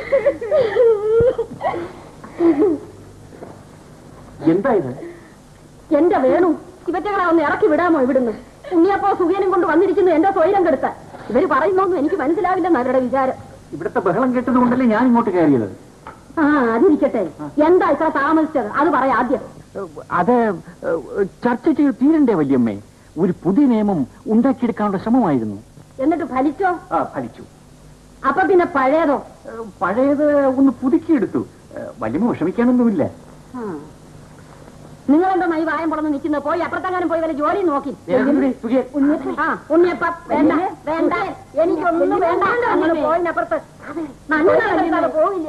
എന്താ ഇത് എന്റെ വേണു ഇവറ്റകളെ ഒന്ന് ഇറക്കി വിടാമോ ഇവിടുന്ന് ഉണ്ണിയപ്പോ സുഖേനും കൊണ്ട് വന്നിരിക്കുന്നു എന്റെ സ്വൈരം കെടുത്ത ഇവര് പറയുന്നൊന്നും എനിക്ക് മനസ്സിലാവില്ലെന്ന് അവരുടെ വിചാരം ഇവിടുത്തെ ബഹളം കേട്ടത് കൊണ്ടല്ലേ ഞാൻ ഇങ്ങോട്ട് കയറിയത് ആ അതിരിക്കട്ടെ എന്താ ഇത്ര താമസിച്ചത് അത് പറയാം ആദ്യം അത് ചർച്ച ചെയ്ത് തീരണ്ടേ വല്യമ്മേ ഒരു പുതിയ നിയമം ഉണ്ടാക്കിയെടുക്കാനുള്ള ശ്രമമായിരുന്നു എന്നിട്ട് ഫലിച്ചോ ആ ഫലിച്ചു അപ്പൊ പിന്നെ പഴയതോ പഴയത് ഒന്ന് പുതുക്കിയെടുത്തു വല്യമ്മ വിഷമിക്കാനൊന്നുമില്ല നിങ്ങളെന്തോ ഈ വായം പുറന്ന് നിൽക്കുന്നത് പോയി അപ്പുറത്തെങ്ങാനും പോയി വല്ല ജോലി നോക്കി സുഖിയേ, ഉണ്ണിയപ്പം ആ ഉണ്ണിയപ്പം വേണ്ട വേണ്ട എനിക്കൊന്നും വേണ്ട നിങ്ങൾ പോയിനപ്പുറത്ത് നല്ല പോവില്ല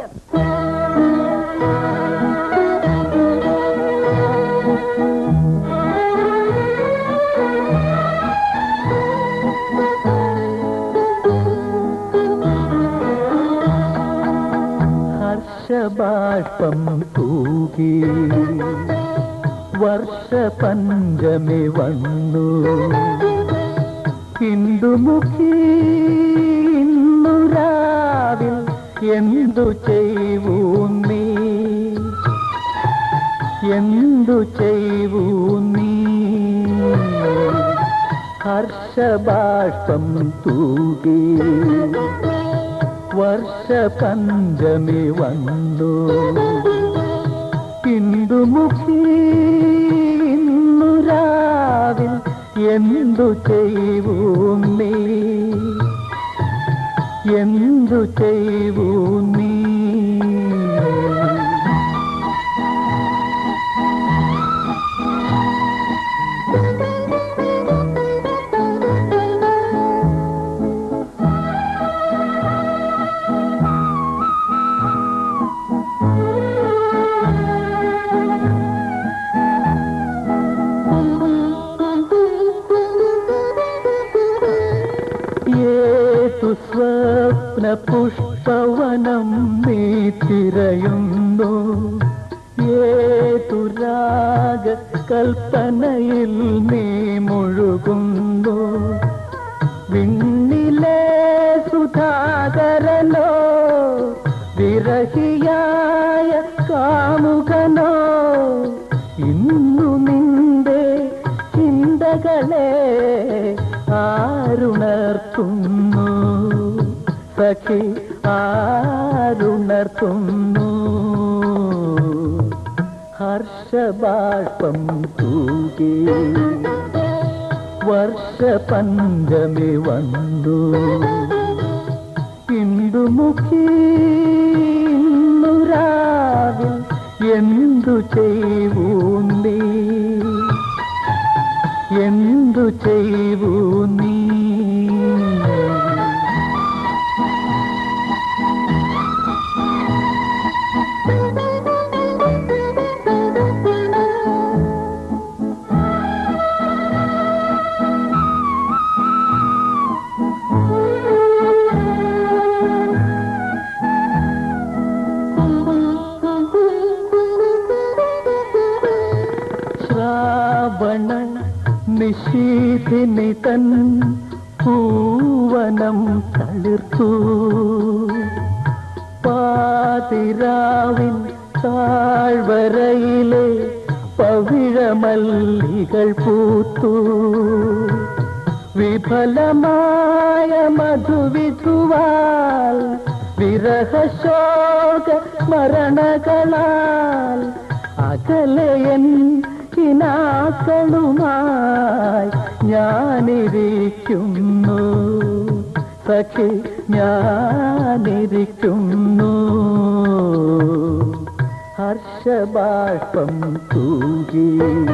ഹർഷബാഷ്പം തൂകി വർഷപഞ്ചമി വന്നു ഹിന്ദുമുഖി ഇന്നു രാവിൽ എന്തു ചെയ്വൂ നീ എന്തു ചെയ്വൂ നീ ഹർഷബാഷ്പം തൂകി വർഷപഞ്ചമി വന്നു ഹിന്ദുമുഖി ഇന്നു രാവിൽ എന്തു ചെയ്വൂ നീ എന്തു ചെയ്വൂ നീ ഏതു സ്വപ്ന പുഷ്പവനം നീ തിരയുന്നു ഏതുരാഗ കൽപ്പനയിൽ നീ മുഴുകുന്നു വിണ്ണിലെ സുധാകരനോ വിരഹിയായ കാമുകനോ ഇന്നു നിന്റെ ചിന്തകളെ ആരുണർത്തുന്നു സഖി ആരുണർത്തുന്നു ഹർഷബാഷ്പം തൂകി വർഷ പഞ്ചമി വന്നു ഇന്ദുമുഖി ഇന്നുരാവിൽ എന്തു ചെയ്വൂ നീ എന്തു ചെയ്വൂ നീ ശ്രാവണ നിശീഥിനി തൻ പൂവനം തളിർത്തു പാതിരാവിൻ താഴ്വരയിലെ പവിഴമല്ലികൾ പൂത്തു വിഫലമായ മധുവിധുവാൽ വിരഹശോക മരണകളാൽ അകലയൻ കിനാക്കളുമായി ഞാനിരിക്കുന്നു സഖി ഞാനിരിക്കുന്നു ഹർഷബാഷ്പം തൂകി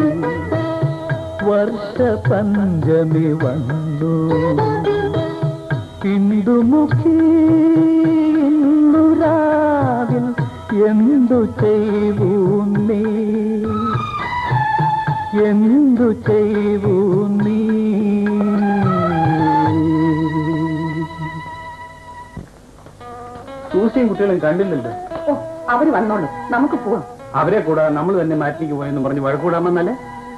വർഷ പഞ്ചമി വന്നു ഇന്ദുമുഖി ഇന്നുരാവിൽ എന്തു ചെയ്വൂ നീ എന്തു ചെയ്വൂ നീ സൂസിയും കുട്ടികളും കണ്ടില്ലല്ലോ ഓ അവര് വന്നോളൂ നമുക്ക് പോവാം അവരെ കൂടാതെ നമ്മൾ തന്നെ മാറ്റിക്ക് പോയെന്ന് പറഞ്ഞ് വഴക്കൂടാമെന്നല്ലേ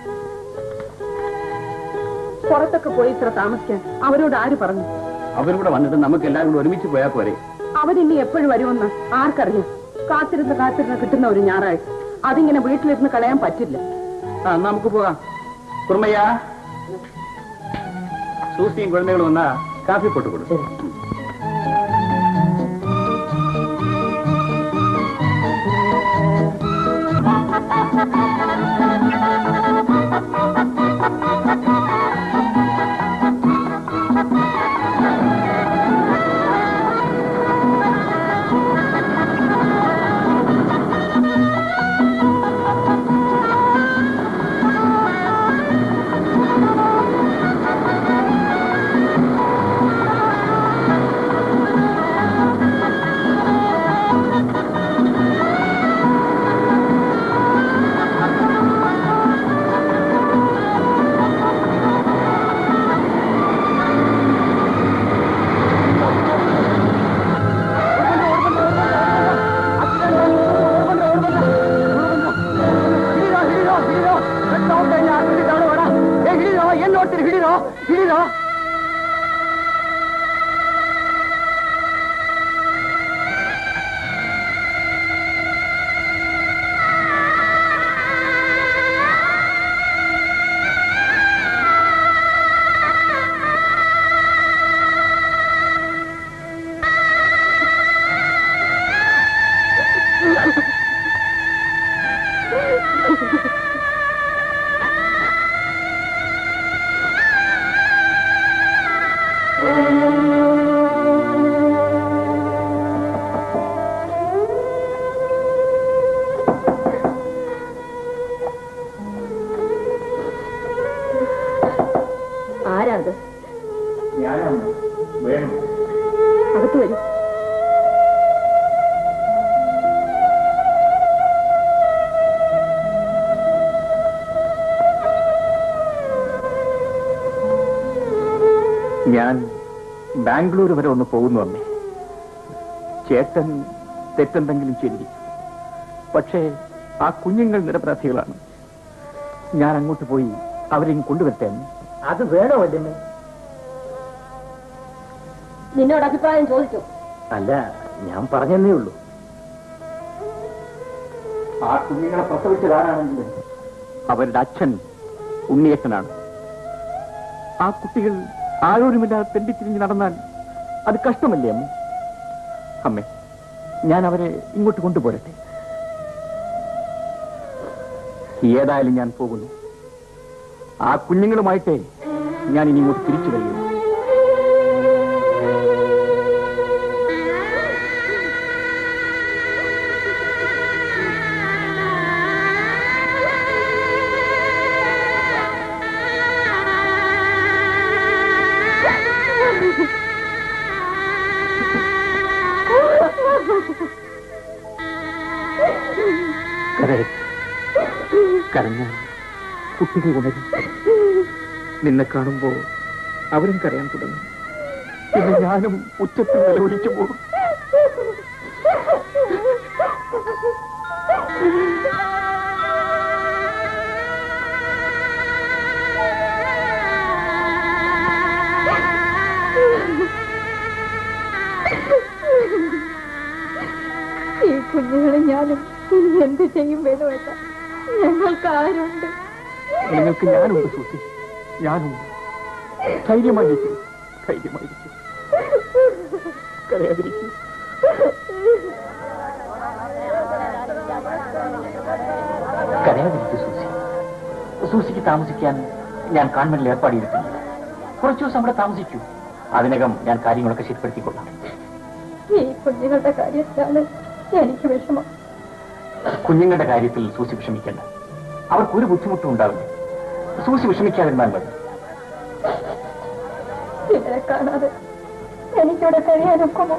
പുറത്തൊക്കെ പോയി ഇത്ര താമസിക്കാൻ അവരോട് ആര് പറഞ്ഞു അവരും കൂടെ വന്നിട്ട് നമുക്ക് എല്ലാവരും കൂടെ ഒരുമിച്ച് പോയാൽ പോരെ അവരിനി എപ്പോഴും വരുമെന്ന് ആർക്കറിയാം കാത്തിരുന്ന് കാത്തിരുന്ന് കിട്ടുന്ന ഒരു ഞായറാഴ്ച അതിങ്ങനെ വീട്ടിലിരുന്ന് കളയാൻ പറ്റില്ല ആ എന്നാ നമുക്ക് പോകാം കുർമ്മയ്യ സൂസിയും കുഴമ്പകളും വന്നാ കാഫി പൊട്ട് കൊടുക്കും ಏನ್ ನೋಡ್ತೀರಿ ಹಿಡಿರೋ ಹಿಡಿರೋ ആരാ അത് അകത്ത് വരൂ ഞാൻ ബാംഗ്ലൂർ വരെ ഒന്ന് പോകുന്നു അമ്മേ ചേട്ടൻ തെറ്റെന്തെങ്കിലും ചെയ്തിരിക്കും പക്ഷേ ആ കുഞ്ഞുങ്ങൾ നിരപരാധികളാണ് ഞാൻ അങ്ങോട്ട് പോയി അവരെയും കൊണ്ടുവരട്ടെ അമ്മേ. അത് വേണോ വല്യമ്മേ നിന്നോട് അഭിപ്രായം ചോദിച്ചു അല്ല ഞാൻ പറഞ്ഞെന്നേ ഉള്ളൂ ആ കുഞ്ഞുങ്ങളെ പ്രസവിച്ചതാരാണെങ്കിലും അവരുടെ അച്ഛൻ ഉണ്ണിയേട്ടനാണ് ആ കുട്ടികൾ ആരോരുമില്ലാതെ തെണ്ടിത്തിരിഞ്ഞ് നടന്നാൽ അത് കഷ്ടമല്ലേ അമ്മ അമ്മേ ഞാൻ അവരെ ഇങ്ങോട്ട് കൊണ്ടുപോരട്ടെ ഏതായാലും ഞാൻ പോകുന്നു ആ കുഞ്ഞുങ്ങളുമായിട്ടേ ഞാൻ ഇനി ഇങ്ങോട്ട് തിരിച്ചു വരികയുള്ളൂ കരയരുത്. കരഞ്ഞാൽ കുട്ടികൾ ഉണരും നിന്നെ കാണുമ്പോ അവരും കരയാൻ തുടങ്ങും പിന്നെ ഞാനും ഉച്ചത്തിൽ നിലവിളിച്ചു പോകും ഈ കുഞ്ഞുങ്ങളെ ഞാനും ഇനി എന്ത് ചെയ്യും വേണുവേട്ട ഞങ്ങൾക്ക് ആരുണ്ട് നിങ്ങൾക്ക് ഞാനുണ്ട് സൂസി ഞാനുണ്ട് ധൈര്യമായിരിക്കും ധൈര്യമായിരിക്കും കരയാതിരിക്കും കരയാതിരിക്കും സൂസി സൂസിക്ക് താമസിക്കാൻ ഞാൻ കാൺമണിൽ ഏർപ്പാട് ചെയ്തിട്ടില്ല കുറച്ചു ദിവസം അവിടെ താമസിക്കൂ അതിനകം ഞാൻ കാര്യങ്ങളൊക്കെ ശരിപ്പെടുത്തിക്കൊള്ളാം ഈ കുഞ്ഞുങ്ങളുടെ കാര്യത്തിലാണ് എനിക്ക് വിഷമം കുഞ്ഞുങ്ങളുടെ കാര്യത്തിൽ സൂസി വിഷമിക്കേണ്ട അവർക്കൊരു ബുദ്ധിമുട്ടും ഉണ്ടാവില്ല സൂസി വിഷമിക്കാതിരുന്നാൽ മതി ഇവരെ കാണാതെ എനിക്കിവിടെ കഴിയാനൊക്കുമോ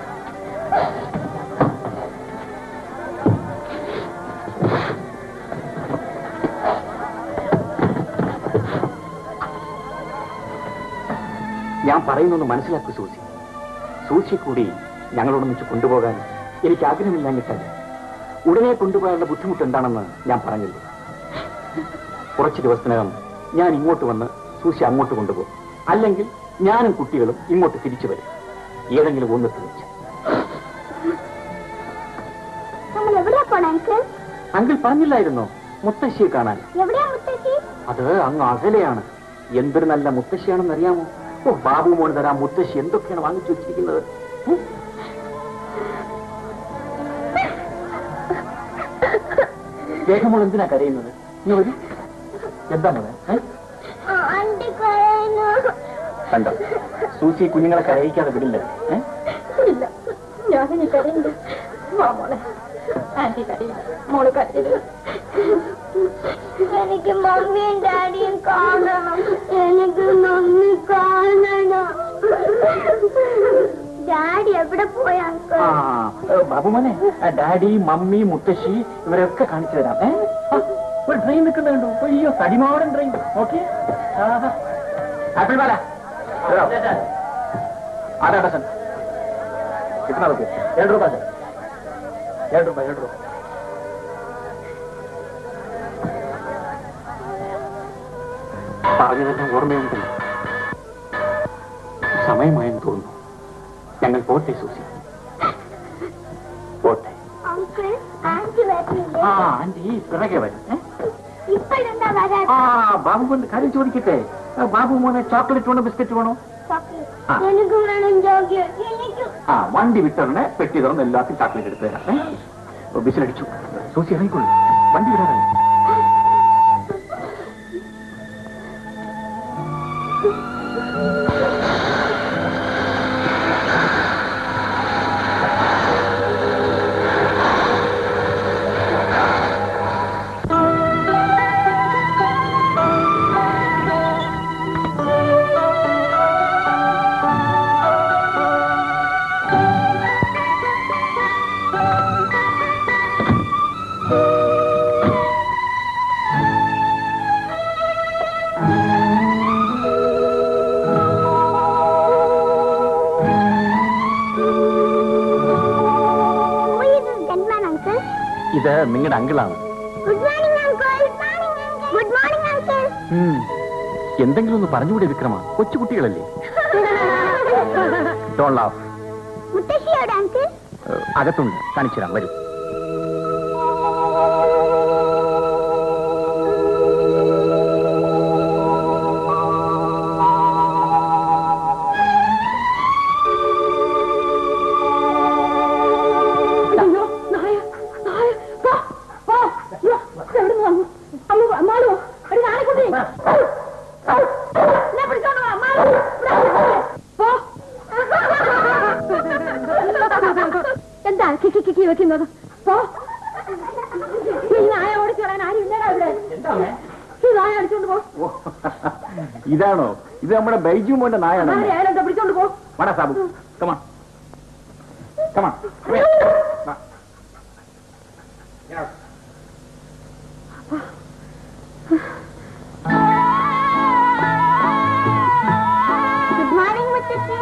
ഞാൻ പറയുന്നൊന്ന് മനസ്സിലാക്കൂ സൂസി സൂസി കൂടി ഞങ്ങളോടൊന്നിച്ച് കൊണ്ടുപോകാൻ എനിക്ക് ആഗ്രഹമില്ലാഞ്ഞിട്ടല്ല ഉടനെ കൊണ്ടുപോകാനുള്ള ബുദ്ധിമുട്ട് എന്താണെന്ന് ഞാൻ പറഞ്ഞില്ലേ കുറച്ച് ദിവസത്തിനകം ഞാൻ ഇങ്ങോട്ട് വന്ന് സൂസി അങ്ങോട്ട് കൊണ്ടുപോകും അല്ലെങ്കിൽ ഞാനും കുട്ടികളും ഇങ്ങോട്ട് തിരിച്ചു വരും ഏതെങ്കിലും ഒന്നിട്ട് വെച്ച് നമ്മൾ എവിടെയാ പോണേ അങ്കിൾ അങ്കിൾ പറഞ്ഞില്ലായിരുന്നോ മുത്തശ്ശിയെ കാണാൻ എവിടെയാ മുത്തശ്ശി അത് അങ്ങ് അകലെയാണ് എന്തൊരു നല്ല മുത്തശ്ശിയാണെന്ന് അറിയാമോ ഓ ബാബു മോൻ തരാം മുത്തശ്ശി എന്തൊക്കെയാണ് വാങ്ങിച്ചു വെച്ചിരിക്കുന്നത് ഉം? ദേഹമോൾ എന്തിനാ കരയുന്നത് നീ വരൂ എന്താണ് ആന്റി കരയുന്നു കണ്ടോ സൂസി കുഞ്ഞുങ്ങളെ കരയിക്കാതെ വിടില്ല ഏ? ഇല്ല ഞാനിനി കരയില്ല വാ മോളെ ആന്റി കരയില്ല മോള് കരയില്ല എനിക്ക് മമ്മിയും ഡാഡിയും കാണണം എനിക്ക് മമ്മി കാണണം ഡാഡി എവിടെ പോയി അങ്കിൾ ആ ഏ, ബാബു മോനെ ആ, ഡാഡി മമ്മി മുത്തശ്ശി ഇവരെയൊക്കെ കാണിച്ചു തരാം ഏ? ആ, ഒരു ട്രെയിൻ നിൽക്കുന്നുണ്ടോ അയ്യോ തടിമാടൻ ട്രെയിൻ ഓക്കെ ആപ്പിൾ വാല ആരാ ഡസൻ कितना रुपये डेढ़ रुपये सर डेढ़ रुपये डेढ़ रुपये പറഞ്ഞതെല്ലാം ഓർമ്മയുണ്ടല്ലോ സമയമായെന്ന് തോന്നുന്നു ഞങ്ങൾ പോട്ടെ സൂസി പോട്ടെ അങ്കിൾ ആന്റി വരുന്നില്ലേ ആ ആന്റി പിറകെ വരും ഏ? ഇപ്പോഴെന്താ വരാ ആ ബാബു കൊണ്ട് കാര്യം ചോദിക്കട്ടെ ആ, ബാബു മോനെ ചോക്ലേറ്റ് വേണോ ബിസ്ക്കറ്റ് വേണോ ആ. എനിക്കും വേണം ചോക്ലേറ്റ് എനിക്കും ആ വണ്ടി വിട്ടറിനെ പെട്ടി തുറന്ന് എല്ലാവർക്കും ചോക്ലേറ്റ് എടുത്ത് തരാം ഏ? ഓ, ബിസിലടിച്ചു സൂസി ഇറങ്ങിക്കൊള്ളു വണ്ടി വിടാറായി ജന്മാൻ അങ്കിൾ ഇത് നിങ്ങളുടെ അങ്കിളാണ് good morning uncle good morning uncle എന്തെങ്കിലും ഒന്ന് പറഞ്ഞുകൂടെ വിക്രമ കൊച്ചുകുട്ടികളല്ലേ ഡോൺ ലാഫ് മുത്തശ്ശിയോട് അങ്കിൾ അകത്തുണ്ട് കാണിച്ചു തരാം വരൂ അയ്യോ നായ നായ പോ പോ അയ്യോ, ഇതെവിടുന്ന് വന്നു അമ്മ മാളു ഒരു നാളെക്കുട്ടി എന്നെ പിടിച്ചോണ്ട് വാ, മാളു. ഇവിടെ ആരും പോ. എന്താ കിക്കി കിക്കി വെക്കുന്നത് പോ ഈ നായ ഓടിച്ചു കളയാൻ ആരും ഇല്ലടാ ഇവിടെ ഈ നായ അടിച്ചോണ്ട് പോ ഇതാണോ ഇത് നമ്മുടെ ബൈജു മോന്റെ നായാണ് ആരെ ആയാലും എന്താ പിടിച്ചോണ്ട് പോ വടാ സാബു കമാ കമാ ഗുഡ് മോർണിംഗ് മുത്തശ്ശി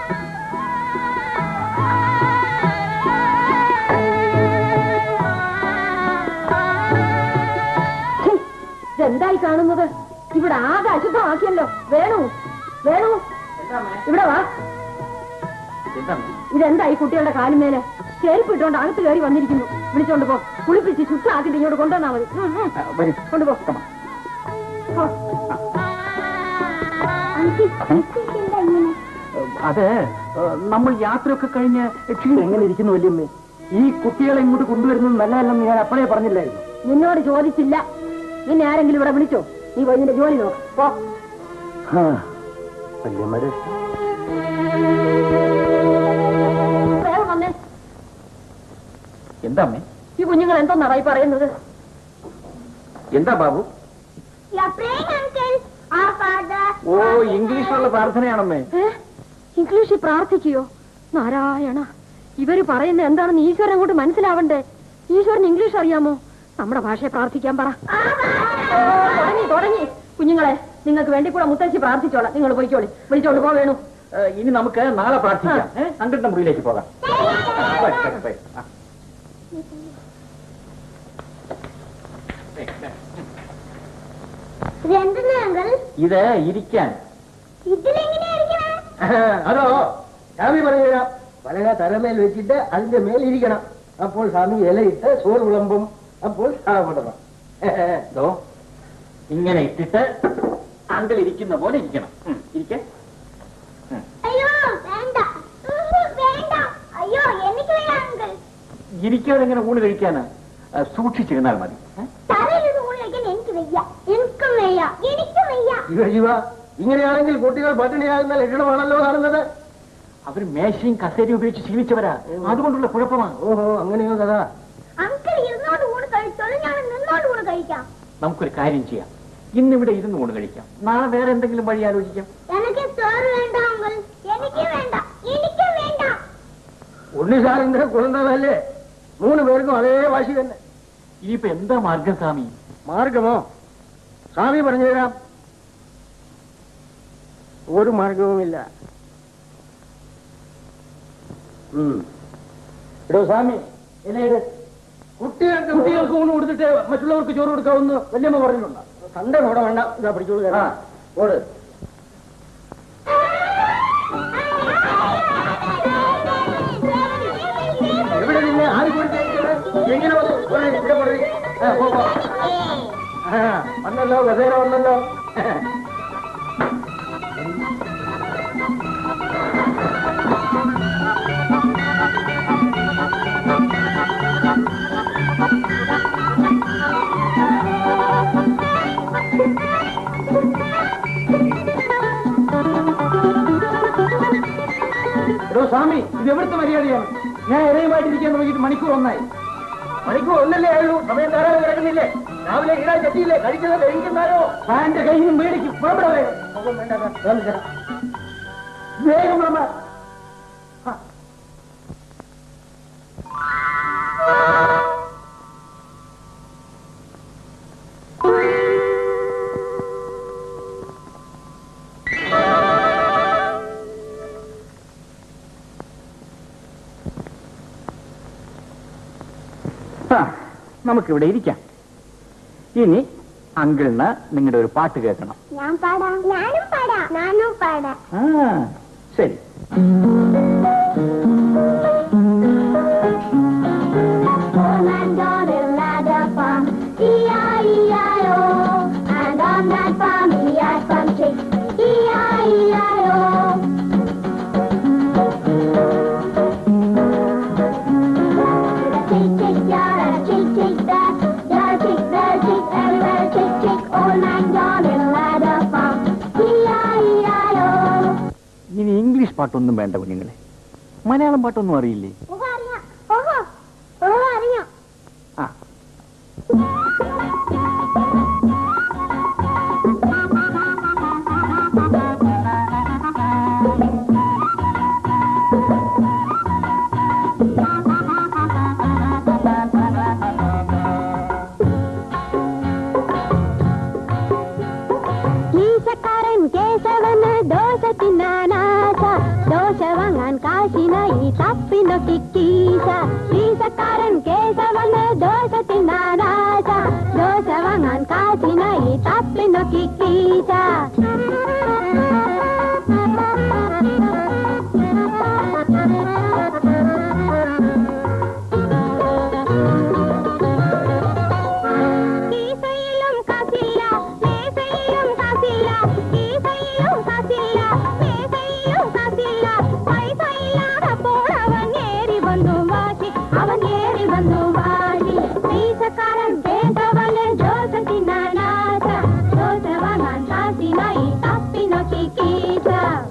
ഛെ, ഇതെന്തായി കാണുന്നത് ഇവിടെ ആകെ അശുദ്ധമാക്കിയല്ലോ വേണു വേണു ഇവിടെ വാ ഇതെന്തായി കുട്ടികളുടെ കാലുമേലെ ചെരുപ്പ് ഇട്ടുകൊണ്ട് അകത്ത് കയറി വന്നിരിക്കുന്നു വിളിച്ചോണ്ട് പോ കുളിപ്പിച്ച് ശുദ്ധമാക്കിട്ട് ഇങ്ങോട്ട് കൊണ്ടുവന്നാ മതി ഉം, ഉം. വരൂ കൊണ്ടുപോ പോ. അങ്കിൾ മുത്തശ്ശി എന്താ ഇങ്ങനെ അത് നമ്മൾ യാത്രയൊക്കെ കഴിഞ്ഞ് എങ്ങനെ ഇരിക്കുന്നു വല്യമ്മേ ഈ കുട്ടികളെ ഇങ്ങോട്ട് കൊണ്ടുവരുന്നത് നല്ലതല്ലെന്ന് ഞാൻ അപ്പോഴേ പറഞ്ഞില്ലായിരുന്നു നിന്നോട് ചോദിച്ചില്ല നിന്നെ ആരെങ്കിലും ഇവിടെ വിളിച്ചോ നീ പോയി നിന്റെ ജോലി നോക്ക് പോ ആ, വല്യമ്മയുടെ ഇഷ്ടം വേഗം വന്നേ എന്താ അമ്മേ ഈ കുഞ്ഞുങ്ങൾ എന്തോന്നാറായി പറയുന്നത് എന്താ Babu You are praying, uncle. Our father. ഓ ഇംഗ്ലീഷിലുള്ള പ്രാർത്ഥനയാണമ്മേ ഏ? ഇംഗ്ലീഷിൽ പ്രാർത്ഥിക്കുകയോ നാരായണ ഇവര് പറയുന്നത് എന്താണെന്ന് ഈശ്വരൻ അങ്ങോട്ട് മനസ്സിലാവണ്ടേ ഈശ്വരൻ ഇംഗ്ലീഷ് അറിയാമോ നമ്മുടെ ഭാഷയെ പ്രാർത്ഥിക്കാൻ പറ ഓ, തുടങ്ങി തുടങ്ങി കുഞ്ഞുങ്ങളെ നിങ്ങൾക്ക് വേണ്ടി കൂടെ മുത്തശ്ശി പ്രാർത്ഥിച്ചോളാം നിങ്ങൾ പോയിക്കോളി വിളിച്ചോണ്ട് പോ വേണു ഏ, ഇനി നമുക്ക് നാളെ പ്രാർത്ഥിക്കാം ഏ? അങ്കിളിന്റെ മുറിയിലേക്ക് പോകാം വരൂ, വരൂ, വരൂ. ആ. ഇതെന്തെന്ന് അങ്കിൾ ഇത് ഇരിക്കാൻ ഇതിലെങ്ങനെയായിരിക്കണേ അതോ സ്വാമി പറഞ്ഞുതരാം പലക തലമേൽ വെച്ചിട്ട് അതിന്റെ മേലിരിക്കണം അപ്പോൾ സ്വാമി ഇലയിട്ട് ചോറ് വിളമ്പും അപ്പോൾ സാധപ്പെടണം ദോ, ഇങ്ങനെ ഇട്ടിട്ട് അങ്കിൾ ഇരിക്കുന്ന പോലെ ഇരിക്കണം ഉം, ഇരിക്കെ അയ്യോ വേണ്ട ഉം, വേണ്ട അയ്യോ എനിക്ക് വേണ്ട അങ്കിൾ ഇരിക്കാതെ എങ്ങനെ ഊണ് കഴിക്കാന് ആ, സൂക്ഷിച്ചിരുന്നാൽ മതി ഏ? തലയിൽ ഊണ് കഴിക്കാൻ എനിക്ക് വയ്യ എനിക്കും വയ്യ എനിക്കും വയ്യ ശിവ ശിവ ഇങ്ങനെയാണെങ്കിൽ കുട്ടികൾ പട്ടിണിയാകുന്ന ലക്ഷണമാണല്ലോ കാണുന്നത് അവര് മേശയും കസേരയും ഉപയോഗിച്ച് ശീലിച്ചവരാ അതുകൊണ്ടുള്ള കുഴപ്പമാണ് ഓഹോ അങ്ങനെയോ കഥ അങ്കിൾ ഇരുന്നോണ്ട് ഊണ് കഴിച്ചോളൂ ഞാൻ നിന്നോണ്ട് ഊണ് കഴിക്കാം നമുക്കൊരു കാര്യം ചെയ്യാം ഇന്നിവിടെ ഇരുന്ന് ഊണ് കഴിക്കാം നാളെ വേറെ എന്തെങ്കിലും വഴി ആലോചിക്കാം എനിക്ക് ചോറ് വേണ്ട അങ്കിൾ എനിക്ക് വേണ്ട എനിക്ക് വേണ്ട ഉണ്ണിസാറിന്റെ കുഴന്തമല്ലേ മൂന്ന് പേർക്കും അതേ വാശി തന്നെ ഇനിയിപ്പോ എന്താ മാർഗം സ്വാമി മാർഗമോ സ്വാമി പറഞ്ഞുതരാം ഒരു മാർഗവുമില്ല എടോ സ്വാമി ഇലയിട് കുട്ടികൾക്ക് കുട്ടികൾക്ക് ഊണ് കൊടുത്തിട്ട് മറ്റുള്ളവർക്ക് ചോറ് കൊടുക്കാമെന്ന് വല്യമ്മ പറഞ്ഞിട്ടുണ്ട് തന്റെ കൂടെ വേണ്ട ഇതാ പിടിച്ചോളൂ കേട്ടോ. ഓട് എവിടെ നിന്ന് ആര് കൊടുത്തേക്കണേ എങ്ങനെ വന്നു പറയ്, ഇവിടെ പറയ്. ആ, പോ, പോ. ആ, വന്നല്ലോ ഗസേര വന്നല്ലോ എടോ സ്വാമി ഇത് എവിടുത്തെ മര്യാദയാണ് ഞാൻ ഇറയുമായിട്ടിരിക്കാൻ തുടങ്ങിയിട്ട് മണിക്കൂർ ഒന്നായി മണിക്കൂർ ഒന്നല്ലേ ആയുള്ളൂ സമയം ധാരാളം കിടക്കുന്നില്ലേ രാവിലെ ഇടാൻ ചെത്തിയില്ലേ കഴിച്ചത് കഴിക്കുന്നാലോ താന്റെ കയ്യിൽ നിന്ന് മേടിക്കും വേണ്ട വേഗം ഒന്നും വേണ്ട, വേണ്ട, വേഗം തരാം. വേഗം വേണ്ട നമുക്കിവിടെ ഇരിക്കാം ഇനി അങ്കിളിന് നിങ്ങളുടെ ഒരു പാട്ട് കേൾക്കണം ഞാൻ പാടാം ഞാനും പാടാം ഞാനും പാടാം ആ ശരി And on a ladder farm, E-I-E-I-O. And on that farm he had some chicks, E-I-E-I-O. Chick, chick, yeah, and a chick, chick there. Yeah, chick there, chick everywhere, chick, chick. Old man John in a ladder farm, E-I-E-I-O. ഇനി English പാട്ടൊന്നും വേണ്ട കുഞ്ഞുങ്ങളെ മലയാളം പാട്ടൊന്നും അറിയില്ലേ ഓഹോ അറിയാം ഓഹോ ഓഹോ അറിയാം ആ മീശക്കാരൻ കേശവന് ദോശ തിന്നാനാശ ദോശ വാങ്ങാൻ കാശിനായി തപ്പി നോക്കി കീശ മീശക്കാരൻ കേശവന് ദോശ തിന്നാനാശ ദോശ വാങ്ങാൻ കാശിനായി തപ്പി നോക്കി കീശ കീസയിലും കാശില്ല മേസയിലും കാശില്ല കീസയിലും കാശില്ല മേസയിലും കാശില്ല പൈസ ഇല്ലാതപ്പോൾ അവൻ ഏറി വന്നു വാശി അവൻ ഏറി വന്നു വാശി മീസക്കാരൻ കേട്ടവന് ദോശ തിന്നാനാശ ദോശ വാങ്ങാൻ കാശിനായി തപ്പി നോക്കി കീശ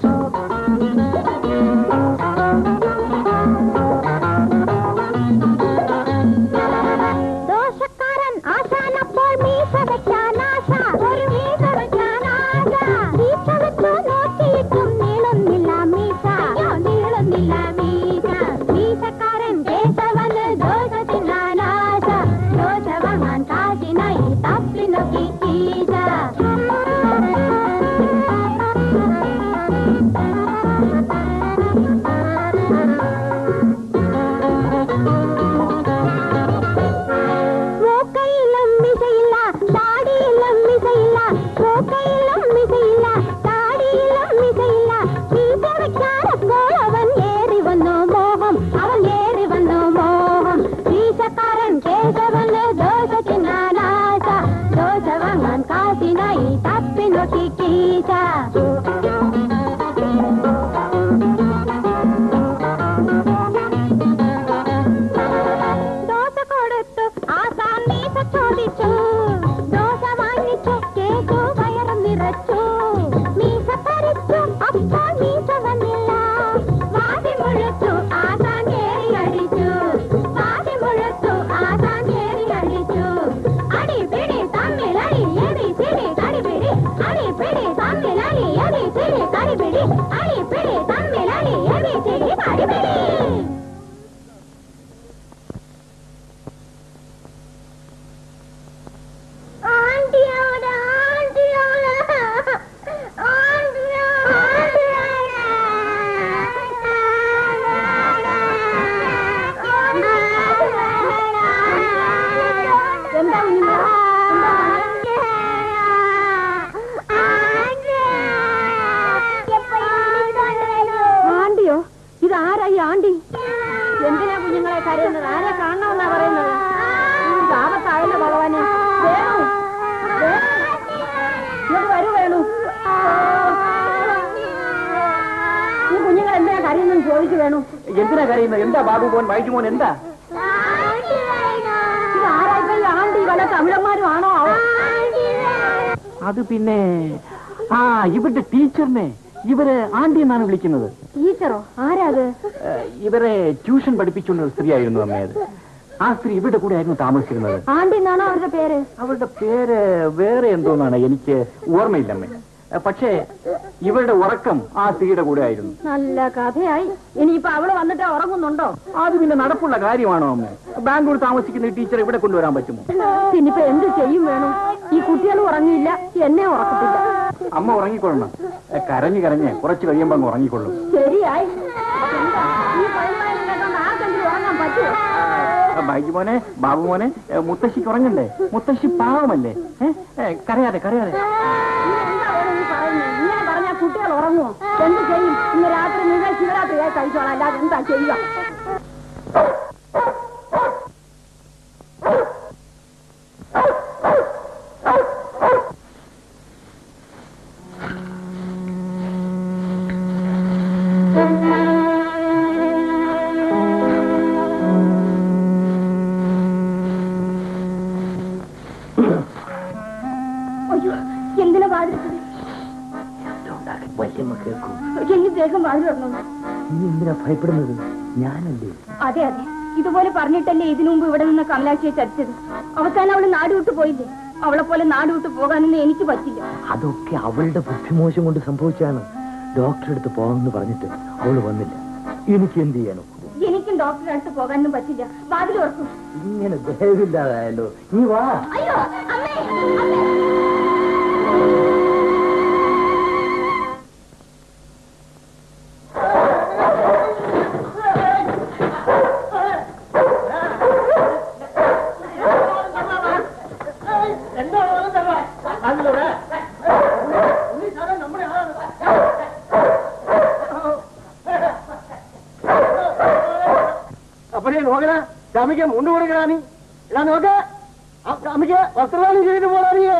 ദോഷക്കാരൻ ആശാനപ്പോൾ മീശ വെക്കാൻ ആശ ഒരു മീശ വെക്കാൻ ആശ മീശ വെച്ചു നോക്കിയിട്ടും നീളുന്നില്ല മീശ അയ്യോ, നീളുന്നില്ല മീശ മീശക്കാരൻ കേശവന് ദോശ തിന്നാൻ ആശ ദോശ വാങ്ങാൻ കാശിനായി തപ്പി നോക്കി കീശ മൂക്കയിലും മിസയില്ല താടിയിലും മിസയില്ല മൂക്കയിലും മിസയില്ല താടിയിലും മിസയില്ല മീശ വെക്കാനപ്പോൾ അവൻ ഏറി വന്നു മോഹം അവൻ ഏറി വന്നു മോഹം മീശക്കാരൻ കേശവന് ദോശ തിന്നാനാശ ദോശ വാങ്ങാൻ കാശിനായി തപ്പി നോക്കി കീശ ദോശ കൊടുത്തു ആസാം മീശ ചോദിച്ചു ദോശ വാങ്ങിച്ചു കേട്ടു വയറ് നിറച്ചു മീശ പറിച്ചു അപ്പോൾ മീശ വന്നില്ല വാതി മുഴച്ചു ആസാൻ കേറി അടിച്ചു വാതി മുഴച്ചു ആസാൻ കേറി അടിച്ചു അടി പിടി തമ്മിൽ അടി എടി ചിടി കടിപിടി അടി പിടി തമ്മിൽ അടി എടി ചിടി കടിപിടി അടി പിടി തമ്മിൽ അടി എടി ചിടി കടിപിടി ആണ്ടിയോട് ആണ്ടിയോട് എന്താ ആണ്ടിയോ ഇത് ആരായി ആണ്ടി എന്തിനാ കുഞ്ഞുങ്ങളെ കരയുന്നത് ആരെ കാണണമെന്നാ പറയുന്നത് ഇത് ആപത്തായല്ലോ ഭഗവാനെ വേണു ഇങ്ങോട്ട് വരൂ വേണു ഈ കുഞ്ഞുങ്ങൾ എന്തിനാ കരയുന്നെന്ന് ചോദിച്ചു വേണു എന്തിനാ കരയുന്നത് എന്താ ബാബു മോൻ വൈജു മോൻ എന്താ ഇത് ആരായിപ്പോ ഈ ആണ്ടി വല്ല തമിഴന്മാരും ആണോ അത് പിന്നെ ആ ഇവരുടെ ടീച്ചറിനെ ഇവര് ആന്റി എന്നാണ് വിളിക്കുന്നത് ടീച്ചറോ ആരാ അത് ഏഹ്, ഇവരെ ട്യൂഷൻ പഠിപ്പിച്ചുകൊണ്ട ഒരു സ്ത്രീ ആയിരുന്നു അമ്മേ അത് ആ സ്ത്രീ ഇവരുടെ കൂടെ ആയിരുന്നു താമസിച്ചിരുന്നത് ആണ്ടി എന്നാണോ അവരുടെ പേര് അവരുടെ പേര് വേറെ എന്തോന്നാണ് എനിക്ക് ഓർമ്മയില്ല അമ്മേ ഏഹ്, പക്ഷേ ഇവരുടെ ഉറക്കം ആ സ്ത്രീയുടെ കൂടെ ആയിരുന്നു നല്ല കഥയായി ഇനിയിപ്പോ അവള് വന്നിട്ട് ഉറങ്ങുന്നുണ്ടോ അത് പിന്നെ നടപ്പുള്ള കാര്യമാണോ അമ്മേ ബാംഗ്ലൂർ താമസിക്കുന്ന ഈ ടീച്ചർ ഇവിടെ കൊണ്ടുവരാൻ പറ്റുമോ പിന്നിപ്പോ എന്ത് ചെയ്യും വേണു ഈ കുട്ടികൾ ഉറങ്ങിയില്ല എന്നെ ഉറക്കത്തില്ല അമ്മ ഉറങ്ങിക്കൊള്ളണം ഏഹ്, കരഞ്ഞ് കരഞ്ഞ് കുറച്ച് കഴിയുമ്പോ അങ്ങ് ഉറങ്ങിക്കൊള്ളും ശരിയായി എന്താ? ഈ പൈമാനം കേട്ടോണ്ട് ആർക്കെങ്കിലും ഉറങ്ങാൻ പറ്റുമോ ബൈജു മോനെ ബാബു മോനെ ഏ, മുത്തശ്ശിക്ക് ഉറങ്ങണ്ടേ മുത്തശ്ശി പാവമല്ലേ ഏ? ഏ, കരയാതെ കരയാതെ ഇങ്ങനെ പറഞ്ഞാൽ കുട്ടികൾ ഉറങ്ങുമോ എന്ത് ചെയ്യും ഇന്ന് രാത്രി നിങ്ങൾ ശിവരാത്രിയായി കഴിച്ചോളാം അല്ലാതെ എന്താ ചെയ്യുക അയ്യോ എന്തിനാ വാതിലിട്ടത് എനിക്ക് വേഗം വാതിൽ തുറന്നു നീ എന്തിനാ ഭയപ്പെടുന്നത് ഞാനല്ലേ അതെ അതെ ഇതുപോലെ പറഞ്ഞിട്ടല്ലേ ഇതിനു മുമ്പ് ഇവിടെ നിന്ന് കമലാക്ഷിയെ ചതിച്ചത് അവസാനം അവള് നാട് വിട്ടു പോയില്ലേ അവളെ പോലെ നാട് വിട്ടു പോകാനൊന്നും എനിക്ക് പറ്റില്ല അതൊക്കെ അവളുടെ ബുദ്ധിമോശം കൊണ്ട് സംഭവിച്ചാണ് ഡോക്ടറെ അടുത്ത് പോകാമെന്ന് പറഞ്ഞിട്ട് അവള് വന്നില്ല എനിക്ക് എന്ത് ചെയ്യാനോ എനിക്കും ഡോക്ടറെ അടുത്ത് പോകാനൊന്നും പറ്റില്ല വാതിൽ ഉറക്കും ഇങ്ങനെ ദയവില്ലാതായല്ലോ നീ വാ അയ്യോ അമ്മേ അമ്മേ അപ്പഴേ നോക്കണ സ്വാമിക്ക് മുണ്ട് കൊടുക്കണ നീ ഇടാ നോക്ക സ്വാമിക്ക് വസ്ത്രദാനം ചെയ്തിട്ട് പോടാ നീ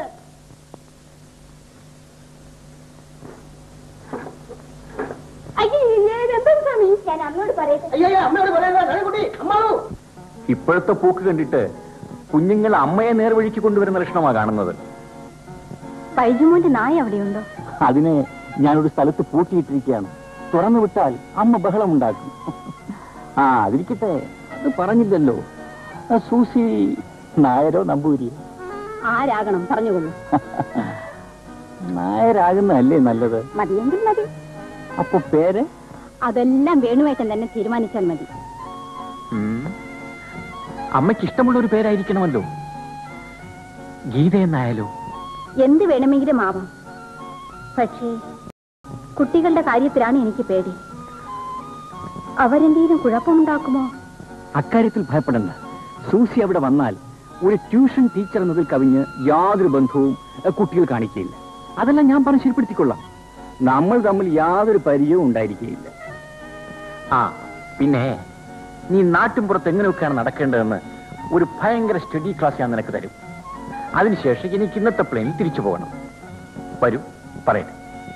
അയ്യോ എന്താ സ്വാമി ഞാൻ അമ്മയോട് പറയട്ടെ അയ്യോ അമ്മയോട് പറയുന്നത് കുട്ടി അമ്മാവു ഇപ്പോഴത്തെ പോക്ക് കണ്ടിട്ട് കുഞ്ഞുങ്ങൾ അമ്മയെ നേർവഴിക്ക് കൊണ്ടുവരുന്ന ലക്ഷണമാണ് കാണുന്നത് ബൈജുമോന്റെ നായ അവിടെയുണ്ടോ അതിനെ ഞാനൊരു സ്ഥലത്ത് പൂട്ടിയിട്ടിരിക്കുകയാണ് തുറന്നു വിട്ടാൽ അമ്മ ബഹളമുണ്ടാക്കും ആ അതിരിക്കട്ടെ അത് പറഞ്ഞില്ലല്ലോ ആ സൂസി നായരോ നമ്പൂരിയോ ആരാകണം പറഞ്ഞുകൊള്ളൂ നായരാകുന്നതല്ലേ നല്ലത് മതിയെങ്കിൽ മതി അപ്പൊ പേര് അതെല്ലാം വേണുവേട്ടൻ തന്നെ തീരുമാനിച്ചാൽ മതി ഉം. അമ്മയ്ക്ക് ഇഷ്ടമുള്ള ഒരു പേരായിരിക്കണമല്ലോ ഗീത എന്നായാലോ എന്ത് വേണമെങ്കിലും ആവാം പക്ഷേ കുട്ടികളുടെ കാര്യത്തിലാണ് എനിക്ക് പേടി അവരെന്തെങ്കിലും കുഴപ്പമുണ്ടാക്കുമോ അക്കാര്യത്തിൽ ഭയപ്പെടണ്ട സൂസി അവിടെ വന്നാൽ ഒരു ട്യൂഷൻ ടീച്ചർ എന്നതിൽ കവിഞ്ഞ് യാതൊരു ബന്ധവും അഹ്, കുട്ടികൾ കാണിക്കുകയില്ല അതെല്ലാം ഞാൻ പറഞ്ഞ് ശരിപ്പെടുത്തിക്കൊള്ളാം നമ്മൾ തമ്മിൽ യാതൊരു പരിചയവും ഉണ്ടായിരിക്കുകയില്ല ആ പിന്നെ നീ നാട്ടിൻപുറത്ത് എങ്ങനെയൊക്കെയാണ് നടക്കേണ്ടതെന്ന് ഒരു ഭയങ്കര സ്റ്റഡി ക്ലാസ് ഞാൻ നിനക്ക് തരും അതിനുശേഷം എനിക്ക് ഇന്നത്തെ പ്ലെയിനിൽ തിരിച്ചു പോകണം വരൂ പറയട്ടെ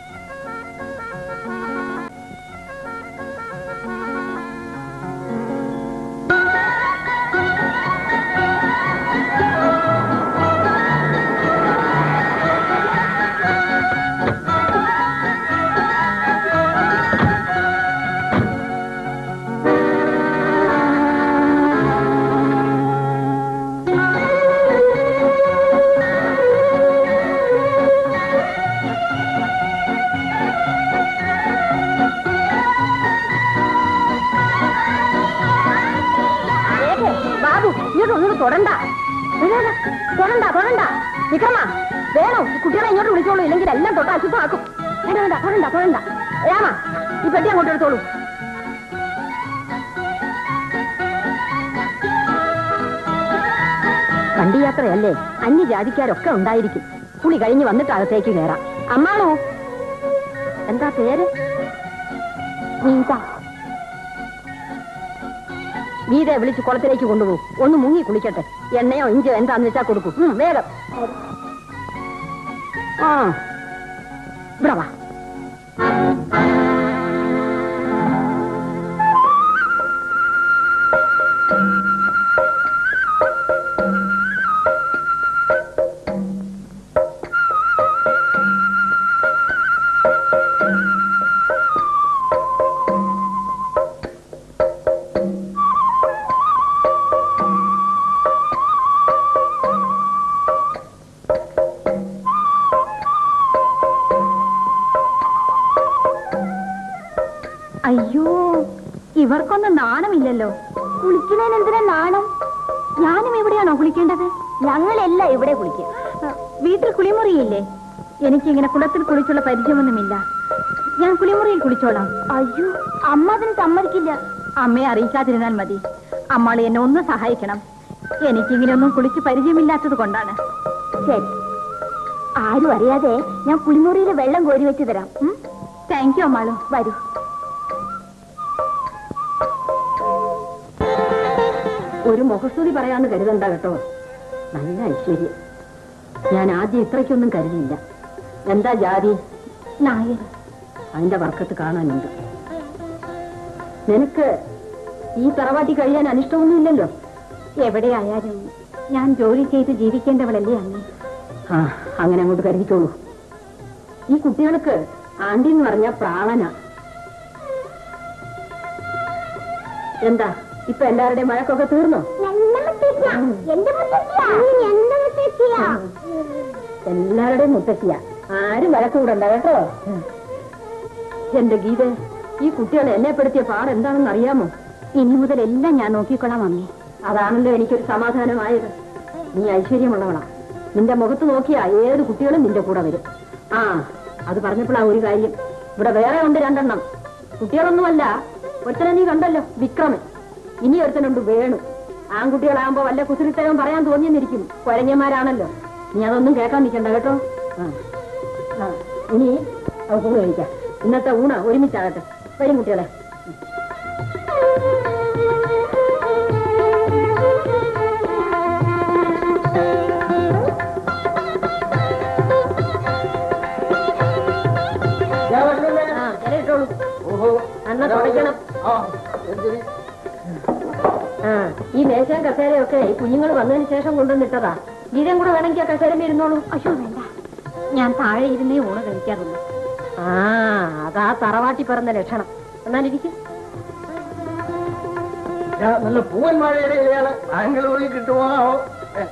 ബാബു ഇങ്ങോട്ട് ഒന്നും തൊടണ്ട ഇല്ല, ഇല്ല, തൊടണ്ട തൊടണ്ട വിക്രമ വേണോ ഈ കുട്ടികളെ ഇങ്ങോട്ട് വിളിച്ചോളൂ ഇല്ലെങ്കിൽ എല്ലാം തൊട്ട് അശുദ്ധമാക്കും വേണ്ട വേണ്ട തൊടണ്ട തൊടണ്ട രാമ ഈ പെട്ടി അങ്ങോട്ട് എടുത്തോളൂ വണ്ടിയാത്രയല്ലേ അന്യജാതിക്കാരൊക്കെ ഉണ്ടായിരിക്കും പുളി കഴിഞ്ഞ് വന്നിട്ട് അകത്തേക്ക് കയറാം അമ്മാണോ എന്താ പേര് ഗീത ഗീതയെ വിളിച്ച് കുളത്തിലേക്ക് കൊണ്ടുപോകും ഒന്ന് മുങ്ങി കുളിക്കട്ടെ എണ്ണയോ ഇഞ്ചോ എന്താന്ന് വെച്ചാ കൊടുക്കും ഉം, വേഗം ആ ഇവിടെ വാ അയ്യോ ഇവർക്കൊന്നും നാണമില്ലല്ലോ കുളിക്കുന്നതിന് എന്തിനാ നാണം ഞാനും എവിടെയാണോ കുളിക്കേണ്ടത് ഞങ്ങളെല്ലാം ഇവിടെ കുളിക്കുക വീട്ടിൽ കുളിമുറിയില്ലേ എനിക്കിങ്ങനെ കുളത്തിൽ കുളിച്ചുള്ള പരിചയമൊന്നുമില്ല ഞാൻ കുളിമുറിയിൽ കുളിച്ചോളാം അയ്യോ അമ്മ അതിന് സമ്മതിക്കില്ല അമ്മയെ അറിയിക്കാതിരുന്നാൽ മതി അമ്മാളി എന്നെ ഒന്ന് സഹായിക്കണം എനിക്കിങ്ങനെയൊന്നും കുളിച്ച് പരിചയമില്ലാത്തത് കൊണ്ടാണ് ശരി ആരും അറിയാതെ ഞാൻ കുളിമുറിയിൽ വെള്ളം കോരി വെച്ച് തരാം ഉം? താങ്ക് യു അമ്മാളു വരൂ ഒരു മുഖസ്തുതി പറയാന്ന് കരുതണ്ട കേട്ടോ നല്ല ഐശ്വര്യം ഞാൻ ആദ്യം ഇത്രയ്ക്കൊന്നും കരുതിയില്ല എന്താ ജാതി നായർ അതിന്റെ വർക്കത്ത് കാണാനുണ്ട് നിനക്ക് ഈ തറവാട്ടി കഴിയാൻ അനിഷ്ടമൊന്നുമില്ലല്ലോ എവിടെയായാലും ഞാൻ ജോലി ചെയ്ത് ജീവിക്കേണ്ടവളല്ലേ അമ്മേ ആ അങ്ങനെ അങ്ങോട്ട് കരുതിക്കോളൂ ഈ കുട്ടികൾക്ക് ആണ്ടി എന്ന് പറഞ്ഞ പ്രാണന എന്താ ഇപ്പൊ എല്ലാവരുടെയും മഴക്കൊക്കെ തീർന്നോ എല്ലാവരുടെയും മുത്തശ്ശിയ ആരും വഴക്ക് കൂടണ്ട കേട്ടോ എന്റെ ഗീത ഈ കുട്ടികളെ എന്നെ പെടുത്തിയ പാട് എന്താണെന്ന് അറിയാമോ ഇനി മുതൽ എല്ലാം ഞാൻ നോക്കിക്കൊള്ളാം അമ്മേ അതാണല്ലോ എനിക്കൊരു സമാധാനമായത് നീ ഐശ്വര്യമുള്ളവളാ നിന്റെ മുഖത്ത് നോക്കിയാ ഏത് കുട്ടികളും നിന്റെ കൂടെ വരും ആ അത് പറഞ്ഞപ്പോഴാ ഒരു കാര്യം ഇവിടെ വേറെ ഉണ്ട് രണ്ടെണ്ണം കുട്ടികളൊന്നുമല്ല ഒരുത്തനെ നീ കണ്ടല്ലോ വിക്രമൻ ഇനി ഒരുത്തനുണ്ട് വേണു ആൺകുട്ടികളാകുമ്പോ വല്ല കുസൃത്തരം പറയാൻ തോന്നിയെന്നിരിക്കും കുരങ്ങന്മാരാണല്ലോ നീ അതൊന്നും കേൾക്കാൻ നിൽക്കണ്ട കേട്ടോ ആ ആ ഇനി നമുക്ക് ഊണ് കഴിക്കാം ഇന്നത്തെ ഊണ ഒരുമിച്ചാകട്ടെ വരും കുട്ടികളെ ഞാൻ വരണല്ലേ? ആ ഇലയിട്ടോളൂ ഓഹോ അന്ന തുടയ്ക്കണം ആ എന്തിന്? ആ ഈ മേശയും കസേരയൊക്കെ ഈ കുഞ്ഞുങ്ങൾ വന്നതിന് ശേഷം കൊണ്ടുവന്നിട്ടതാ ഗീതം കൂടെ വേണമെങ്കിൽ ആ കസേരയിൽ ഇരുന്നോളൂ അയ്യോ വേണ്ട ഞാൻ താഴെ ഇരുന്നേ ഊണ് കഴിക്കാറുള്ളൂ ആ അതാ തറവാട്ടി പറഞ്ഞ ലക്ഷണം എന്നാലിരിക്കും ഞാൻ നല്ല പൂവൻ വാഴയുടെ ഇലയാണ് ബാംഗ്ലൂരിൽ കിട്ടുമോ ഏ.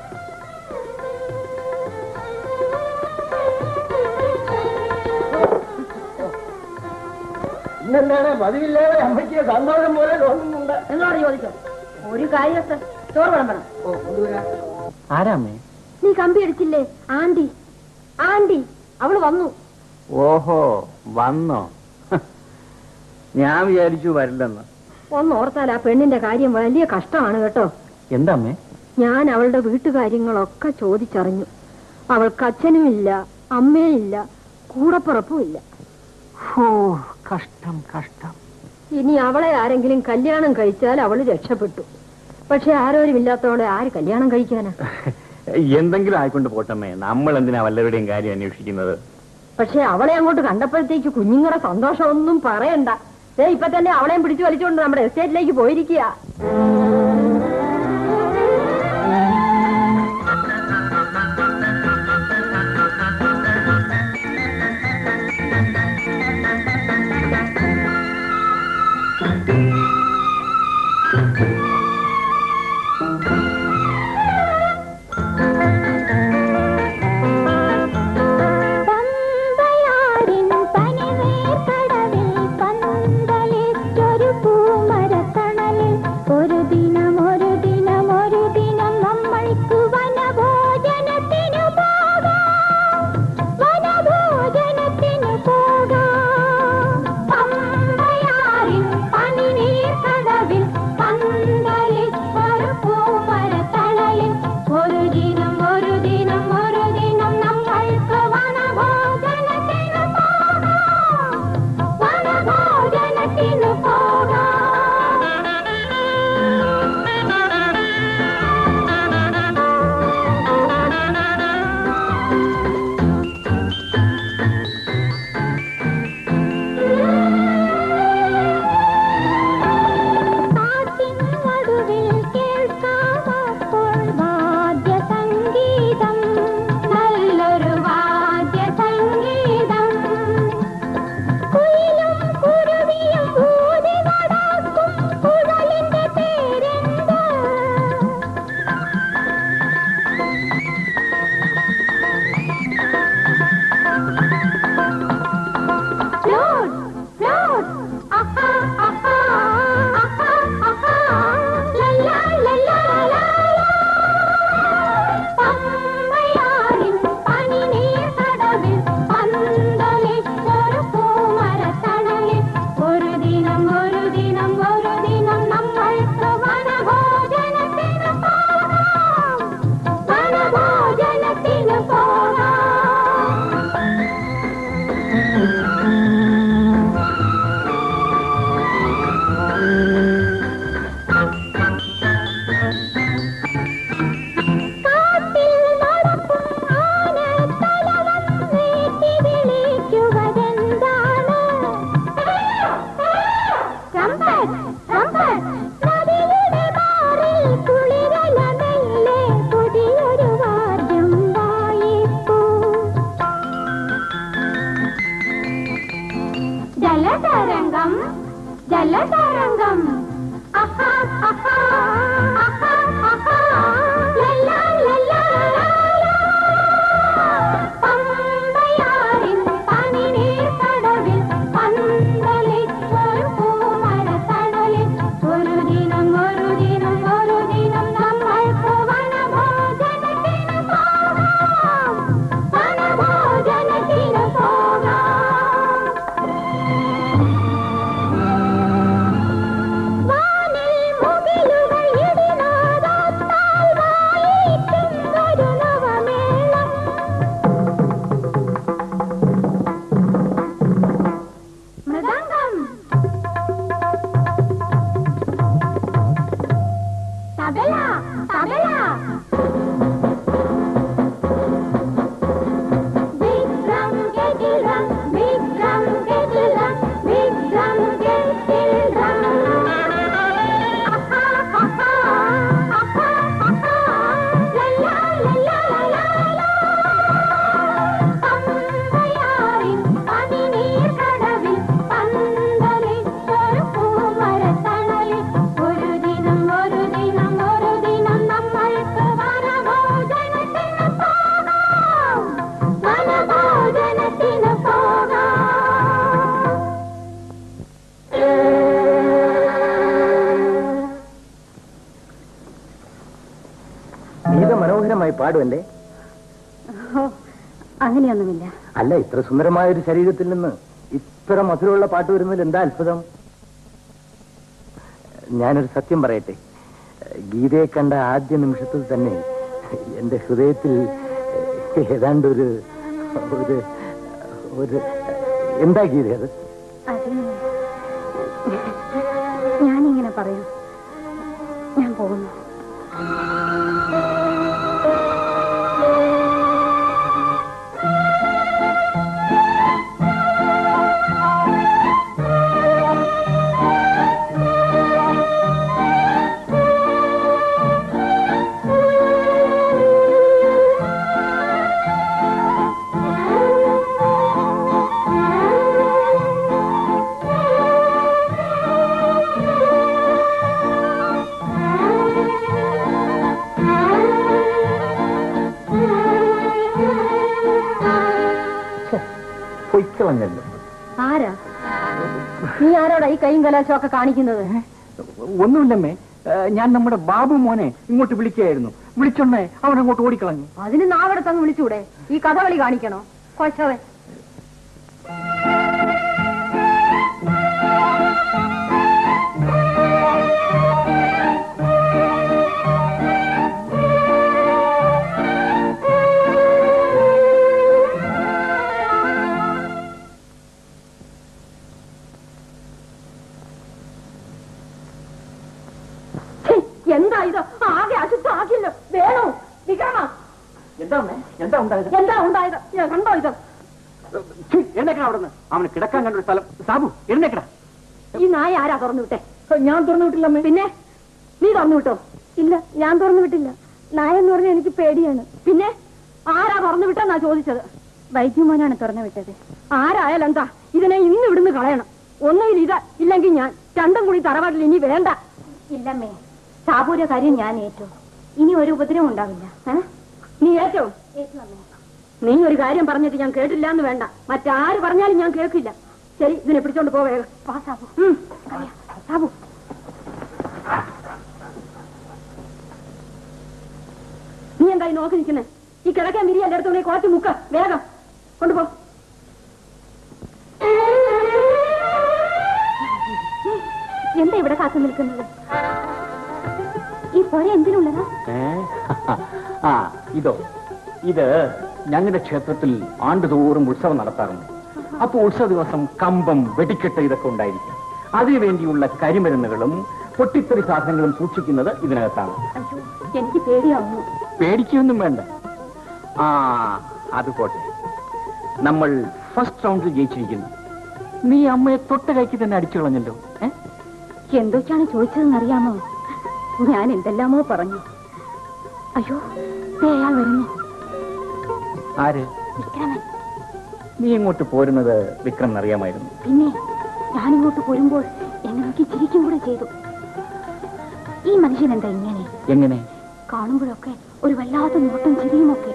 ഇന്നെന്താണ് പതിവില്ലാതെ അമ്മയ്ക്ക് സന്തോഷം പോലെ തോന്നുന്നുണ്ട് എന്നോട് ചോദിച്ചോ ഒരു കാര്യത്തെ ചോറ് വിളമ്പണം ഓ കൊണ്ടുവരാം ആരാമേ നീ കമ്പി അടിച്ചില്ലേ ആണ്ടി ആണ്ടി അവള് വന്നു ഓഹോ വന്നോ ഞാൻ വിചാരിച്ചു വരില്ലെന്ന് ഒന്ന് ഓർത്താൽ ആ പെണ്ണിന്റെ കാര്യം വലിയ കഷ്ടമാണ് കേട്ടോ എന്താമ്മേ ഞാൻ അവളുടെ വീട്ടുകാര്യങ്ങളൊക്കെ ചോദിച്ചറിഞ്ഞു അവൾക്ക് അച്ഛനുമില്ല അമ്മയില്ല കൂടപ്പുറപ്പുമില്ല ഓ കഷ്ടം കഷ്ടം ഇനി അവളെ ആരെങ്കിലും കല്യാണം കഴിച്ചാൽ അവള് രക്ഷപ്പെട്ടു പക്ഷെ ആരോരും ഇല്ലാത്തവളെ ആര് കല്യാണം കഴിക്കാനാ എന്തെങ്കിലും ആയിക്കൊണ്ട് പോട്ടമ്മേ നമ്മൾ എന്തിനാ വല്ലവരുടെയും കാര്യം അന്വേഷിക്കുന്നത് പക്ഷെ അവളെ അങ്ങോട്ട് കണ്ടപ്പോഴത്തേക്ക് കുഞ്ഞുങ്ങളുടെ സന്തോഷമൊന്നും പറയണ്ട ദേ ഇപ്പൊ തന്നെ അവളെയും പിടിച്ചു വലിച്ചുകൊണ്ട് നമ്മുടെ എസ്റ്റേറ്റിലേക്ക് പോയിരിക്കുക പമ്പയാറിൻ പനിനീർക്കടവിൽ പന്തലിച്ചൊരു പൂമരത്തണലിൽ ഒരു കാട്ടിൽ നടക്കും ആനത്തലവൻ നീട്ടി വിളിക്കുവതെന്താണ്? ട്രംപറ്റ്, ട്രംപറ്റ്, നദിയുടെ മാറിൽ കുളിരല മെല്ലെ പുതിയൊരു വാദ്യം വായിപ്പൂ. ജലതരംഗം ജലതരംഗം അഹാ അഹാ അഹാ അഹാ ലല്ലാ ലല്ലാ ലാലാ. പമ്പയാറിൻ പനിനീർ കടവിൽ പന്തലിച്ചൊരു പൂമരത്തണലിൽ ഒരു ദിനം ഒരു ദിനം ഒരു ദിനം നമ്മൾക്ക് വനഭോജനത്തിന് പോകാം വനഭോജനത്തിന് പോകാം വാനിൽ മുകിലുകൾ ഇടിനാദത്താൽ വായിക്കുന്നൊരു നവമേളം mridangam tabla tabla Big drum, get it drum. Big drum, get it drum. Big drum, get it drum. Aha, aha, aha, aha. La la la la la la la. പമ്പയാറിൻ പനിനീർ കടവിൽ പന്തലിച്ചൊരു പൂമരത്തണലിൽ ഒരു ദിനം ഒരു ദിനം ഒരു ദിനം നമ്മൾക്ക് വനഭോജനത്തിന് പോകാം വനഭോജനത്തിന് പോകാം ഗീത മനോഹരമായി പാടുമല്ലേ അങ്ങനെയൊന്നുമില്ല അല്ല ഇത്ര സുന്ദരമായ ഒരു ശരീരത്തിൽ നിന്ന് ഇത്ര മധുരമുള്ള പാട്ട് വരുന്നതിൽ എന്താ അത്ഭുതം ഞാനൊരു സത്യം പറയട്ടെ ഗീതയെ കണ്ട ആദ്യ നിമിഷത്തിൽ തന്നെ എന്റെ ഹൃദയത്തിൽ ഏതാണ്ട് ഒരു ഒരു ഒരു എന്താ ഗീത അത് അത് ഞാനിങ്ങനെ പറയൂ ഞാൻ പോകുന്നു പൊയ്ക്കളഞ്ഞല്ലോ ആരാ നീ ആരോടാ ഈ കൈയും കലാശം ഒക്കെ കാണിക്കുന്നത് ഒന്നുമില്ലമ്മേ ഏ, ഞാൻ നമ്മുടെ ബാബു മോനെ ഇങ്ങോട്ട് വിളിക്കുകയായിരുന്നു വിളിച്ചോണ്ടേ അവൻ അങ്ങോട്ട് ഓടിക്കളഞ്ഞു അതിന് നാവടത്തങ്ങ് വിളിച്ചൂടെ ഈ കഥകളി കാണിക്കണോ കൊച്ചവൻ എന്താ ഇത് ആകെ അശുദ്ധമാക്കിയല്ലോ വേണോ വിക്രമ എന്താ അമ്മേ? എന്താ ഉണ്ടായത് എന്താ ഉണ്ടായത് ഞാൻ കണ്ടോ ഇത് എഴുന്നേക്കണ അവിടെ നിന്ന് അവന് കിടക്കാൻ കണ്ടൊരു സ്ഥലം സാബു എഴുന്നേക്കട ഈ നായ ആരാ തുറന്നു വിട്ടെ ഞാൻ തുറന്നു വിട്ടില്ലമ്മേ പിന്നെ നീ തുറന്നു വിട്ടോ ഇല്ല ഞാൻ തുറന്നു വിട്ടില്ല നായ എന്ന് പറഞ്ഞാൽ എനിക്ക് പേടിയാണ് പിന്നെ ആരാ തുറന്നു വിട്ടെന്നാ ചോദിച്ചത് വൈദ്യമോനാണ് തുറന്നു വിട്ടത് ആരായാലും എന്താ ഇതിനെ ഇന്ന് ഇവിടുന്ന് കളയണം ഒന്നുകിൽ ഇത് ഇല്ലെങ്കിൽ ഞാൻ രണ്ടും കൂടി തറവാട്ടിൽ ഇനി വേണ്ട ഇല്ലമ്മേ സാബൂരെ കാര്യം ഞാൻ ഏറ്റു ഇനി ഒരു ഉപദ്രവം ഉണ്ടാവില്ല നീ ഏറ്റോ നീ ഒരു കാര്യം പറഞ്ഞിട്ട് ഞാൻ കേട്ടില്ല എന്ന് വേണ്ട മറ്റാര് പറഞ്ഞാലും ഞാൻ കേൾക്കില്ല ശരി ഇതിനെ പിടിച്ചോണ്ട് പോവേ സാബു ഉം, അറിയാം. സാബു നീ എന്തായി നോക്കി നിൽക്കുന്നേ ഈ കിഴക്കൻ വിരി എന്റെ അടുത്തുണ്ടെങ്കിൽ കുറച്ച് മുക്ക് വേഗം കൊണ്ടുപോ എന്താ ഇവിടെ കാത്തു നിൽക്കുന്നത് ഈ പുര എന്തിനുള്ളതാ ആ ഇതോ ഇത് ഞങ്ങളുടെ ക്ഷേത്രത്തിൽ ആണ്ടുതോറും ഉത്സവം നടത്താറുണ്ട് അപ്പൊ ഉത്സവ ദിവസം കമ്പം വെടിക്കെട്ട് ഇതൊക്കെ ഉണ്ടായിരിക്കും അതിനുവേണ്ടിയുള്ള കരിമരുന്നുകളും പൊട്ടിത്തെറി സാധനങ്ങളും സൂക്ഷിക്കുന്നത് ഇതിനകത്താണ് അയ്യോ എനിക്ക് പേടിയാവുന്നു പേടിക്കൊന്നും വേണ്ട ആ അത് പോട്ടെ നമ്മൾ ഫസ്റ്റ് റൗണ്ടിൽ ജയിച്ചിരിക്കുന്നു നീ അമ്മയെ തൊട്ട കൈക്ക് തന്നെ അടിച്ചു കളഞ്ഞല്ലോ ഏ? എന്തൊക്കെയാണ് ചോദിച്ചതെന്ന് അറിയാമോ ഞാൻ എന്തെല്ലാമോ പറഞ്ഞു അയ്യോ ദേ അയാൾ വരുന്നു ആര് വിക്രമൻ നീ ഇങ്ങോട്ട് പോരുന്നത് വിക്രം അറിയാമായിരുന്നു പിന്നെ ഞാനിങ്ങോട്ട് പോരുമ്പോൾ എന്നെ നോക്കി ചിരിക്കും കൂടെ ചെയ്തു ഈ മനുഷ്യൻ എന്താ ഇങ്ങനെ എങ്ങനെ കാണുമ്പോഴൊക്കെ ഒരു വല്ലാത്ത നോട്ടം ചിരിയുമൊക്കെ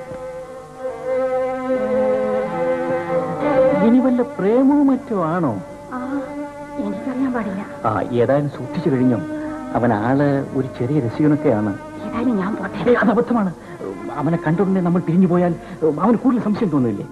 ഇനി വല്ല പ്രേമവും മറ്റോ ആണോ ആ എനിക്കറിയാൻ പാടില്ല ആ ഏതായാലും സൂക്ഷിച്ചു കഴിഞ്ഞു അവൻ ആള് ഒരു ചെറിയ രസികനൊക്കെയാണ് ഏതായാലും ഞാൻ പോട്ടെ ഏയ്, അത് അബദ്ധമാണ് അവനെ കണ്ടുടനെ നമ്മൾ പിരിഞ്ഞു പോയാൽ അവന് കൂടുതൽ സംശയം തോന്നില്ലേ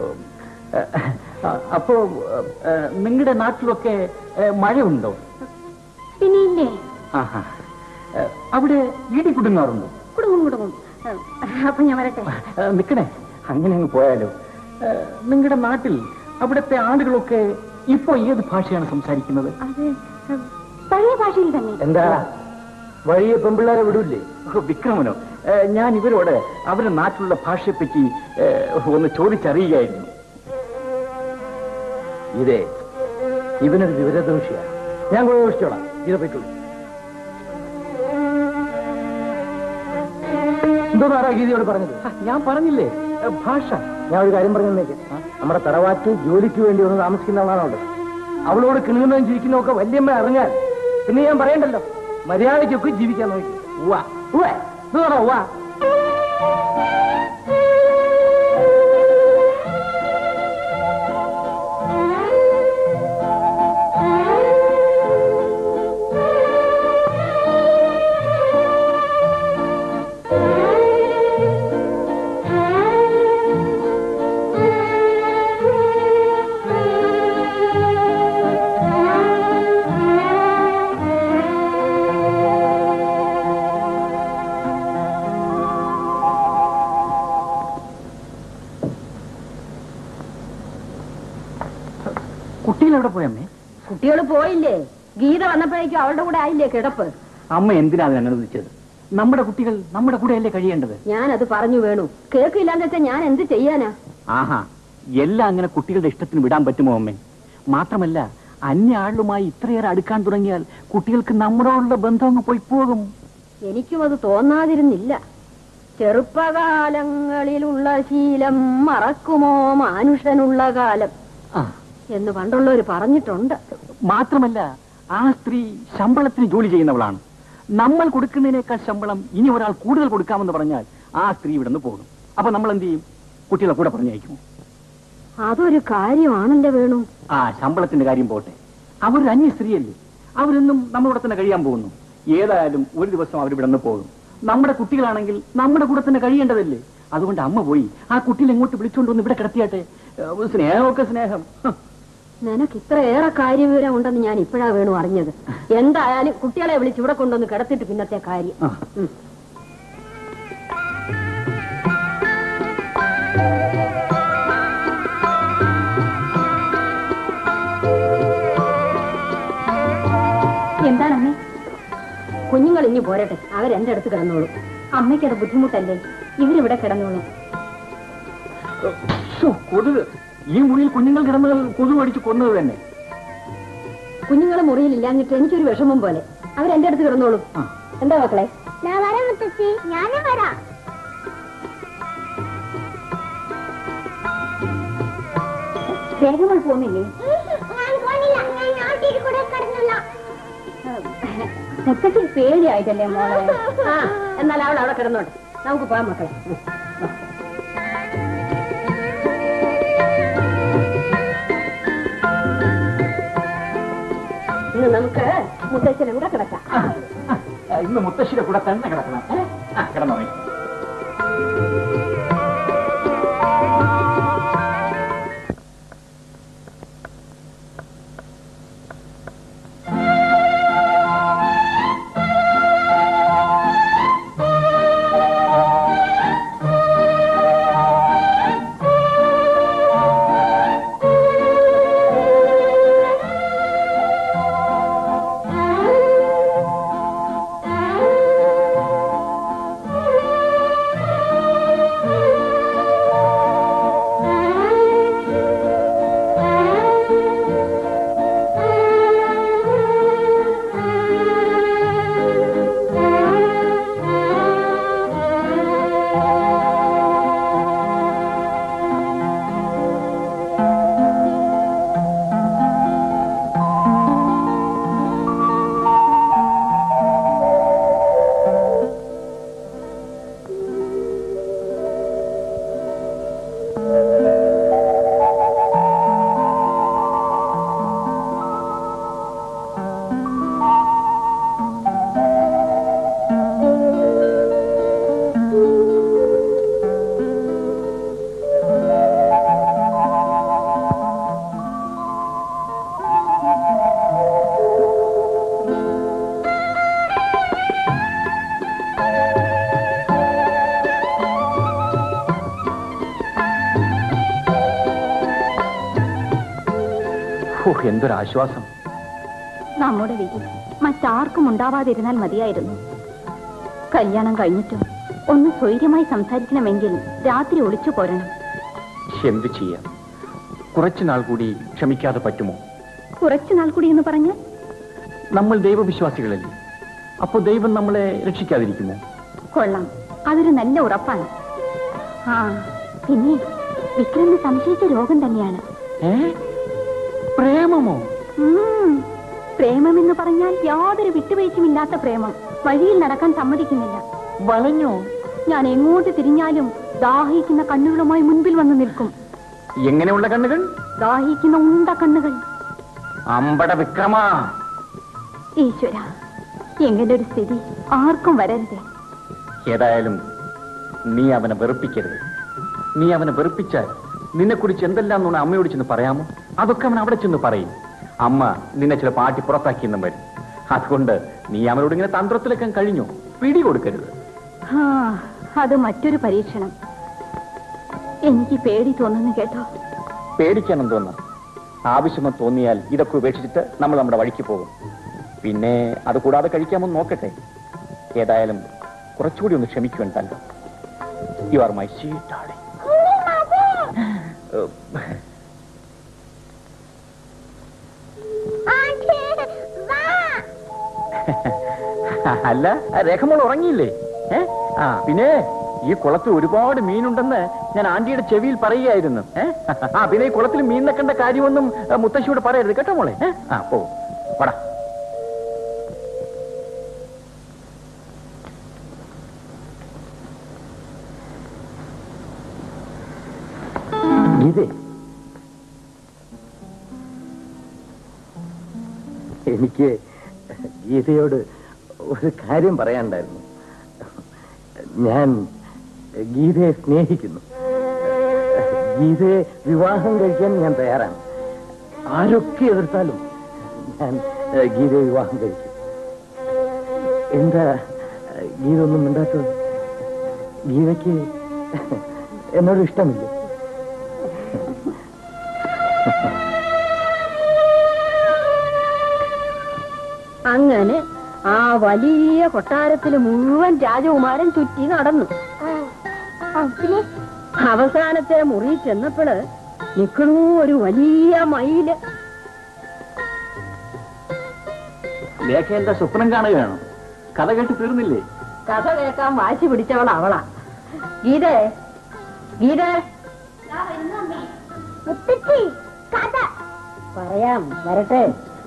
അപ്പോ നിങ്ങളുടെ നാട്ടിലൊക്കെ ഏ, മഴയുണ്ടോ പിന്നെ ഇല്ലേ ആഹാ ഏ, അവിടെ ഇടി കുടുങ്ങാറുണ്ടോ കുടുങ്ങും കുടുങ്ങും അപ്പൊ ഞാൻ വരട്ടെ ഏ, നിക്കണേ അങ്ങനെ അങ്ങ് പോയാലോ നിങ്ങളുടെ നാട്ടിൽ അവിടുത്തെ ആളുകളൊക്കെ ഇപ്പോ ഏത് ഭാഷയാണ് സംസാരിക്കുന്നത് അത് പഴയ ഭാഷയിൽ തന്നെ എന്താ വഴിയെ പെമ്പിള്ളേരെ വിടൂല്ലേ വിക്രമനോ ഏ, ഞാൻ ഇവരോട് അവരുടെ നാട്ടിലുള്ള ഭാഷയെപ്പറ്റി ഏ, ഒന്ന് ചോദിച്ചറിയുകയായിരുന്നു ഇതേ ഇവനൊരു വിവരദോഷിയാണ് ഞാൻ ഗുണദോഷിച്ചോളാം ഇത് പറ്റുള്ളൂ എന്തോ നാറാ ഗീതയോട് പറഞ്ഞത് ഞാൻ പറഞ്ഞില്ലേ ഏ, ഭാഷ ഞാൻ ഒരു കാര്യം പറഞ്ഞേക്ക് നമ്മുടെ തറവാറ്റ് ജോലിക്ക് വേണ്ടി ഒന്ന് താമസിക്കുന്ന ആളാണോ അവളോട് കിണുന്നതും ചിരിക്കുന്നതും ഒക്കെ വല്യമ്മ അറിഞ്ഞാൽ പിന്നെ ഞാൻ പറയണ്ടല്ലോ മര്യാദയ്ക്കൊക്കെ ജീവിക്കാൻ നോക്കി ഉവ്വ ഉവ്വ ഇത് പറ ഉവ്വ കുട്ടികൾ എവിടെ പോയമ്മേ കുട്ടികൾ പോയില്ലേ ഗീത വന്നപ്പോഴേക്കും അവളുടെ കൂടെ ആയില്ലേ കിടപ്പ് അമ്മ എന്തിനാ അതിനെ അനുവദിച്ചത് നമ്മുടെ കുട്ടികൾ നമ്മുടെ കൂടെയല്ലേ കഴിയേണ്ടത് ഞാനത് പറഞ്ഞു വേണു കേൾക്കില്ലാന്ന് വെച്ചാൽ ഞാൻ എന്ത് ചെയ്യാനാ ആഹാ എല്ലാം അങ്ങനെ കുട്ടികളുടെ ഇഷ്ടത്തിന് വിടാൻ പറ്റുമോ അമ്മേ മാത്രമല്ല അന്യ ആളുമായി ഇത്രയേറെ അടുക്കാൻ തുടങ്ങിയാൽ കുട്ടികൾക്ക് നമ്മളോടുള്ള ബന്ധം അങ്ങ് പോയി പോകും എനിക്കും അത് തോന്നാതിരുന്നില്ല ചെറുപ്പകാലങ്ങളിലുള്ള ശീലം മറക്കുമോ മാനുഷനുള്ള കാലം ആ, എന്ന് പണ്ടുള്ളവർ പറഞ്ഞിട്ടുണ്ട് മാത്രമല്ല ആ സ്ത്രീ ശമ്പളത്തിന് ജോലി ചെയ്യുന്നവളാണ് നമ്മൾ കൊടുക്കുന്നതിനേക്കാൾ ശമ്പളം ഇനി ഒരാൾ കൂടുതൽ കൊടുക്കാമെന്ന് പറഞ്ഞാൽ ആ സ്ത്രീ ഇവിടെ നിന്ന് പോകും അപ്പൊ നമ്മൾ എന്ത് ചെയ്യും കുട്ടികളെ കൂടെ പറഞ്ഞയക്കും അതൊരു കാര്യമാണല്ലേ വേണു ആ ശമ്പളത്തിന്റെ കാര്യം പോട്ടെ അവരൊരു അന്യ സ്ത്രീയല്ലേ അവരെന്നും നമ്മുടെ തന്നെ കഴിയാൻ പോകുന്നു ഏതായാലും ഒരു ദിവസം അവർ ഇവിടെ നിന്ന് പോകും നമ്മുടെ കുട്ടികളാണെങ്കിൽ നമ്മുടെ കൂടെ തന്നെ കഴിയേണ്ടതല്ലേ അതുകൊണ്ട് അമ്മ പോയി ആ കുട്ടികളെ എങ്ങോട്ട് വിളിച്ചുകൊണ്ട് വന്ന് ഇവിടെ കിടത്തിയാട്ടെ ഏഹ്, സ്നേഹമൊക്കെ സ്നേഹം ഹ്. നിനക്ക് ഇത്രയേറെ കാര്യവിവരം ഉണ്ടെന്ന് ഞാൻ ഇപ്പോഴാ വേണു അറിഞ്ഞത് എന്തായാലും കുട്ടികളെ വിളിച്ച് ഇവിടെ കൊണ്ടുവന്ന് കിടത്തിട്ട് പിന്നത്തെ കാര്യം ആ. ഉം. എന്താണമ്മേ കുഞ്ഞുങ്ങൾ ഇനി പോരട്ടെ അവരെന്റെ അടുത്ത് കിടന്നോളൂ അമ്മയ്ക്കത് ബുദ്ധിമുട്ടല്ലേ ഇവരിവിടെ കിടന്നോളൂ ശ്ശോ, കൊതുക് ഈ മുറിയിൽ കുഞ്ഞുങ്ങൾ കിടന്ന് കൊതുക് അടിച്ച് കൊന്നത് തന്നെ കുഞ്ഞുങ്ങളെ മുറിയിൽ ഇല്ലാഞ്ഞിട്ട് എനിക്കൊരു വിഷമം പോലെ അവരെന്റെ അടുത്ത് കിടന്നോളൂ ആ. എന്താ മക്കളെ ഞാൻ വരാം മുത്തശ്ശി ഞാനും വരാം വേഗങ്ങൾ പോകുന്നില്ലേ ഞാൻ പോണില്ല ഞാൻ നാട്ടിൽ കൂടെ കിടന്നില്ല മുത്തശ്ശി പേടിയായിട്ടല്ലേ മോളെ ആ എന്നാൽ അവൾ അവിടെ കിടന്നോട്ടെ നമുക്ക് പോകാം മക്കളെ ഇന്ന് നമുക്ക് മുത്തശ്ശനെ കൂടെ കിടക്കാം ആ, ആ, ഇന്ന് മുത്തശ്ശിയുടെ കൂടെ തന്നെ കിടക്കണം ഏ? ആ കിടന്നോ നീ. ആ ഓ എന്തൊരാശ്വാസം നമ്മുടെ വിധി മറ്റാർക്കും ഉണ്ടാവാതിരുന്നാൽ മതിയായിരുന്നു കല്യാണം കഴിഞ്ഞിട്ടും ഒന്ന് സ്വൈര്യമായി സംസാരിക്കണമെങ്കിൽ രാത്രി ഒളിച്ചു പോരണം എന്തു ചെയ്യാം കുറച്ചുനാൾ കൂടി ക്ഷമിക്കാതെ പറ്റുമോ കുറച്ചു നാൾ കൂടി എന്ന് പറഞ്ഞ് നമ്മൾ ദൈവവിശ്വാസികളല്ലേ അപ്പോൾ ദൈവം നമ്മളെ രക്ഷിക്കാതിരിക്കുമോ കൊള്ളാം അതൊരു നല്ല ഉറപ്പാണ് ആ പിന്നെ വിക്രമിന് സംശയിച്ച രോഗം തന്നെയാണ് ഏ പ്രേമമോ ഉം. പ്രേമമെന്ന് പറഞ്ഞാൽ യാതൊരു വിട്ടുവീഴ്ചയുമില്ലാത്ത പ്രേമം വഴിയിൽ നടക്കാൻ സമ്മതിക്കുന്നില്ല വളഞ്ഞോ ഞാൻ എങ്ങോട്ട് തിരിഞ്ഞാലും ദാഹിക്കുന്ന കണ്ണുകളുമായി മുൻപിൽ വന്ന് നിൽക്കും എങ്ങനെയുള്ള കണ്ണുകൾ ദാഹിക്കുന്ന ഉണ്ട കണ്ണുകൾ അമ്പട വിക്രമ ഈശ്വര എങ്ങനെ ഒരു സ്ഥിതി ആർക്കും വരരുതേ ഏതായാലും നീ അവനെ വെറുപ്പിക്കരുത് നീ അവനെ വെറുപ്പിച്ചാൽ നിന്നെക്കുറിച്ച് എന്തെല്ലാം നുണ അമ്മയോട് ചെന്ന് പറയാമോ അതൊക്കെ അവൻ അവിടെ ചെന്ന് പറയും അമ്മ നിന്നെ ചില പാട്ടി പുറത്താക്കിയെന്നും വരും അതുകൊണ്ട് നീ അവനോട് ഇങ്ങനെ തന്ത്രത്തിലൊക്കെ കഴിഞ്ഞു പിടി കൊടുക്കരുത് ആ അത് മറ്റൊരു പരീക്ഷണം എനിക്ക് പേടി തോന്നുന്നു കേട്ടോ പേടിക്കണം തോന്നാം ആവശ്യമോ തോന്നിയാൽ ഇതൊക്കെ ഉപേക്ഷിച്ചിട്ട് നമ്മൾ നമ്മുടെ വഴിക്ക് പോകും പിന്നെ അത് കൂടാതെ കഴിക്കാമോ എന്ന് നോക്കട്ടെ ഏതായാലും കുറച്ചുകൂടി ഒന്ന് ക്ഷമിക്കുന്നുണ്ടല്ലോ you are my sweet darling അല്ല രേഖമോൾ ഉറങ്ങിയില്ലേ ഏ ആ പിന്നെ ഈ കുളത്തിൽ ഒരുപാട് മീനുണ്ടെന്ന് ഞാൻ ആന്റിയുടെ ചെവിയിൽ പറയുകയായിരുന്നു ഏ ആ പിന്നെ ഈ കുളത്തിൽ മീൻ നിൽക്കേണ്ട കാര്യമൊന്നും ആ, മുത്തശ്ശിയോട് പറയരുത് കേട്ടോ മോളെ ഏ ആ പോ പടാ ഗീതേ എനിക്ക് ഗീതയോട് ഒരു കാര്യം പറയാനുണ്ടായിരുന്നു ഞാൻ ഗീതയെ സ്നേഹിക്കുന്നു ഗീതയെ വിവാഹം കഴിക്കാൻ ഞാൻ തയ്യാറാണ് ആരൊക്കെ എതിർത്താലും ഞാൻ ഏഹ്, ഗീതയെ വിവാഹം കഴിക്കും എന്താ ഏഹ്, ഗീത ഒന്നും മിണ്ടാത്തത് ഗീതയ്ക്ക് എന്നോട് ഇഷ്ടമില്ലേ അങ്ങനെ ആ വലിയ കൊട്ടാരത്തിൽ മുഴുവൻ രാജകുമാരൻ ചുറ്റി നടന്നു അവസാനത്തെ മുറി ചെന്നപ്പോള് നിക്കണു ഒരു വലിയ മയില് ലേഖ എന്താ സ്വപ്നം കാണുകയാണോ കഥ കേട്ട് തീർന്നില്ലേ കഥ കേൾക്കാൻ വാശി പിടിച്ചവൾ അവളാ ഗീതേ ഗീതേ പറയാം വരട്ടെ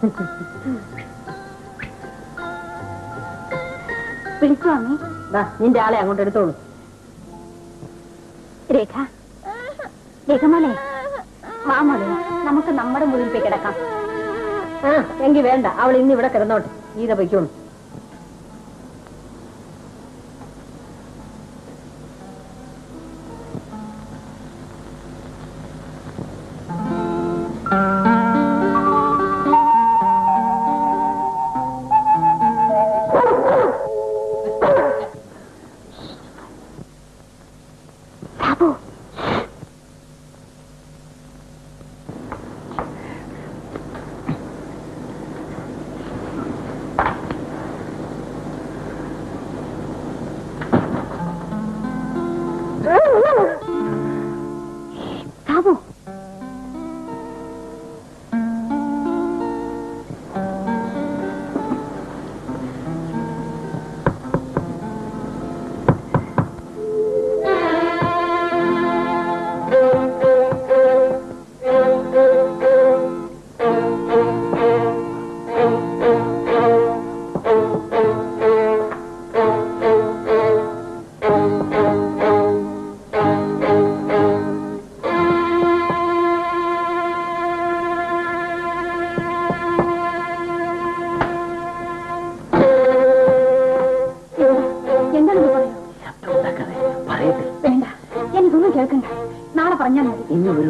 വിളിച്ചു അമ്മേ നിന്റെ ആളെ അങ്ങോട്ട് എടുത്തോളൂ രേഖ രേഖ മോളെ വാ മോളെ നമുക്ക് നമ്മുടെ മുറിയിൽ പോയി കിടക്കാം ആ എങ്കി വേണ്ട അവൾ ഇന്ന് ഇവിടെ കിടന്നോട്ടെ ഗീത പൊയ്ക്കോളൂ സാബു എന്താണ് പറയൂ വേണ്ട എനിക്കൊന്നും കേൾക്കണ്ട നാളെ പറഞ്ഞാൽ മതി ഇനി ഒരു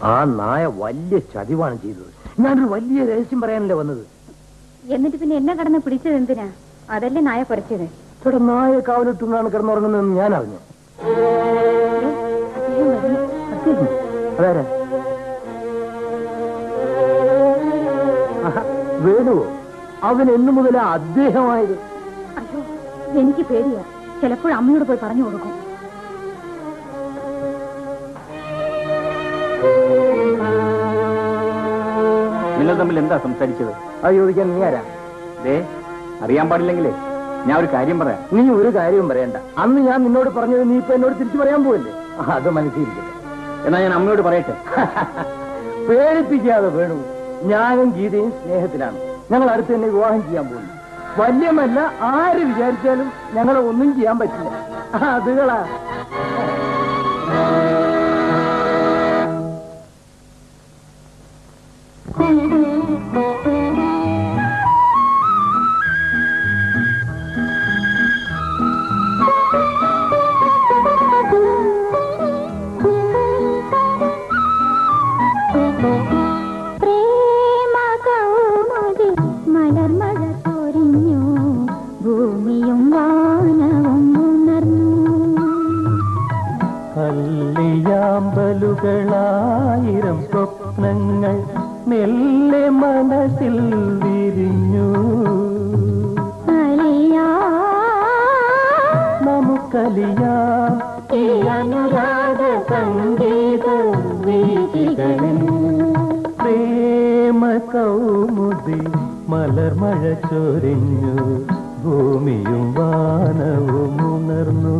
ആ നായ വലിയ ചതിവാണ് ചെയ്തത് ഞാനൊരു വലിയ രഹസ്യം പറയാനല്ലേ വന്നത് എന്നിട്ട് പിന്നെ എന്നെ കടന്ന് പിടിച്ചത് എന്തിനാ അതല്ലേ നായ കുറച്ചത് ഇവിടെ നായ കാവലിട്ടുകൊണ്ടാണ് കിടന്നുറങ്ങുന്നതെന്ന് ഞാൻ അറിഞ്ഞു അതാരാ ആഹാ, വേണുവോ അവൻ എന്നു മുതലാ അദ്ദേഹമായത് അയ്യോ എനിക്ക് പേടിയാ ചിലപ്പോൾ അമ്മയോട് പോയി പറഞ്ഞു കൊടുക്കും നിങ്ങൾ തമ്മിൽ എന്താ സംസാരിച്ചത് അത് ചോദിക്കാൻ നീ ആരാ ദേ അറിയാൻ പാടില്ലെങ്കിലേ ഞാൻ ഒരു കാര്യം പറയാം നീ ഒരു കാര്യവും പറയണ്ട അന്ന് ഞാൻ നിന്നോട് പറഞ്ഞത് നീ ഇപ്പൊ എന്നോട് തിരിച്ചു പറയാൻ പോവല്ലേ ആ, അത് മനസ്സിലിരിക്കട്ടെ എന്നാ ഞാൻ അമ്മയോട് പറയട്ടെ പേടിപ്പിക്കാതെ വേണു ഞാനും ഗീതയും സ്നേഹത്തിലാണ് ഞങ്ങൾ അടുത്ത് തന്നെ വിവാഹം ചെയ്യാൻ പോകുന്നു വല്യമല്ല ആര് വിചാരിച്ചാലും ഞങ്ങളെ ഒന്നും ചെയ്യാൻ പറ്റില്ല അതുകളാ പ്രേമ കൗമുദി മലർമഴ പൊരിഞ്ഞു ഭൂമിയും വാനവും ഉണർന്നു കല്ലിയാമ്പലുകളായിരം സ്വപ്നങ്ങൾ മെല്ലെ മനസ്സിൽ വിരിഞ്ഞു അലിയാ നമുക്കലിയാം ഈ അനുരാഗ സംഗീത വീതികളിൽ പ്രേമ കൗമുദി മലർമഴ ചൊരിഞ്ഞു ഭൂമിയും വാനവും ഉണർന്നു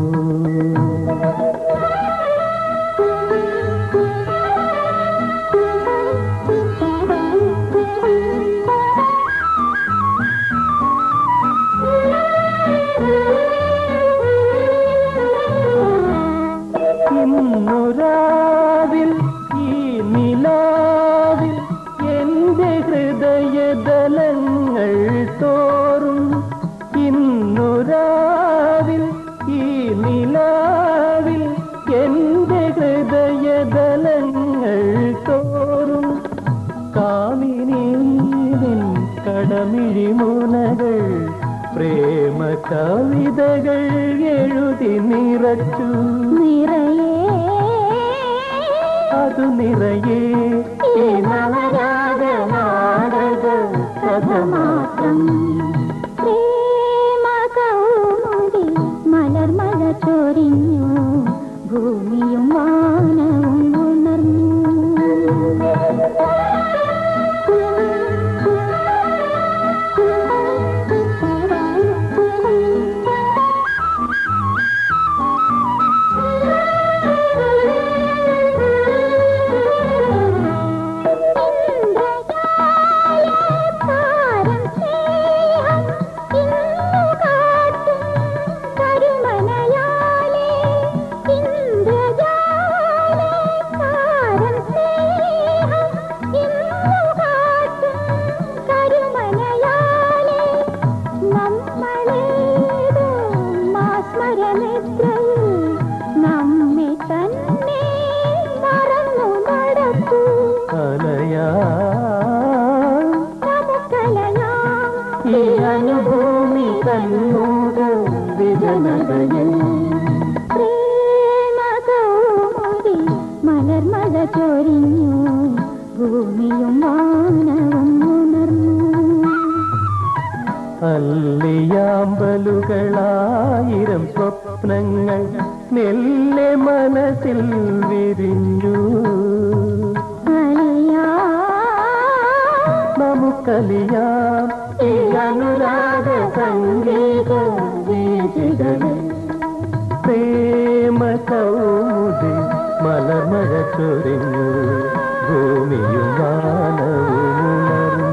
ഇന്നുരാവിൽ ഈ നിലാവിൽ എന്റെ ഹൃദയദലങ്ങൾ തോറും ഇന്നുരാവിൽ ഈ നിലാവിൽ എന്റെ ഹൃദയദലങ്ങൾ തോറും കാമിനീനിൻ കടമിഴി മുനകൾ പ്രേമ കവിതകൾ എഴുതി നിറച്ചു നിറയേ അതു നിറയെ ഈ നവരാഗ നാടക കഥ മാത്രം പ്രേമ കൗമുദി മലർമഴ ചൊരിഞ്ഞു ഭൂമിയും വാനവും നമ്മെ തന്നെ മറന്നു നടക്കൂ കലയാ നമുക്കലയാം ഈ അനുഭൂമി തന്നൂത വിജനതയിൽ പ്രേമ കൗമുദി മലർമഴ ചൊരിഞ്ഞു ഭൂമിയും വാനവും ഉണർന്നു അല്ലിയാമ്പലുകളായിരം സ്വപ്നങ്ങൾ നെല്ലെ മനസ്സിൽ വിരിഞ്ഞു അലിയാ നമുക്കലിയാം ഈ അനുരാഗ സംഗീത വീതികളിൽ പ്രേമ കൗമുദി മലർമഴ ചൊരിഞ്ഞു ഭൂമിയും വാനവും ഉണർന്നു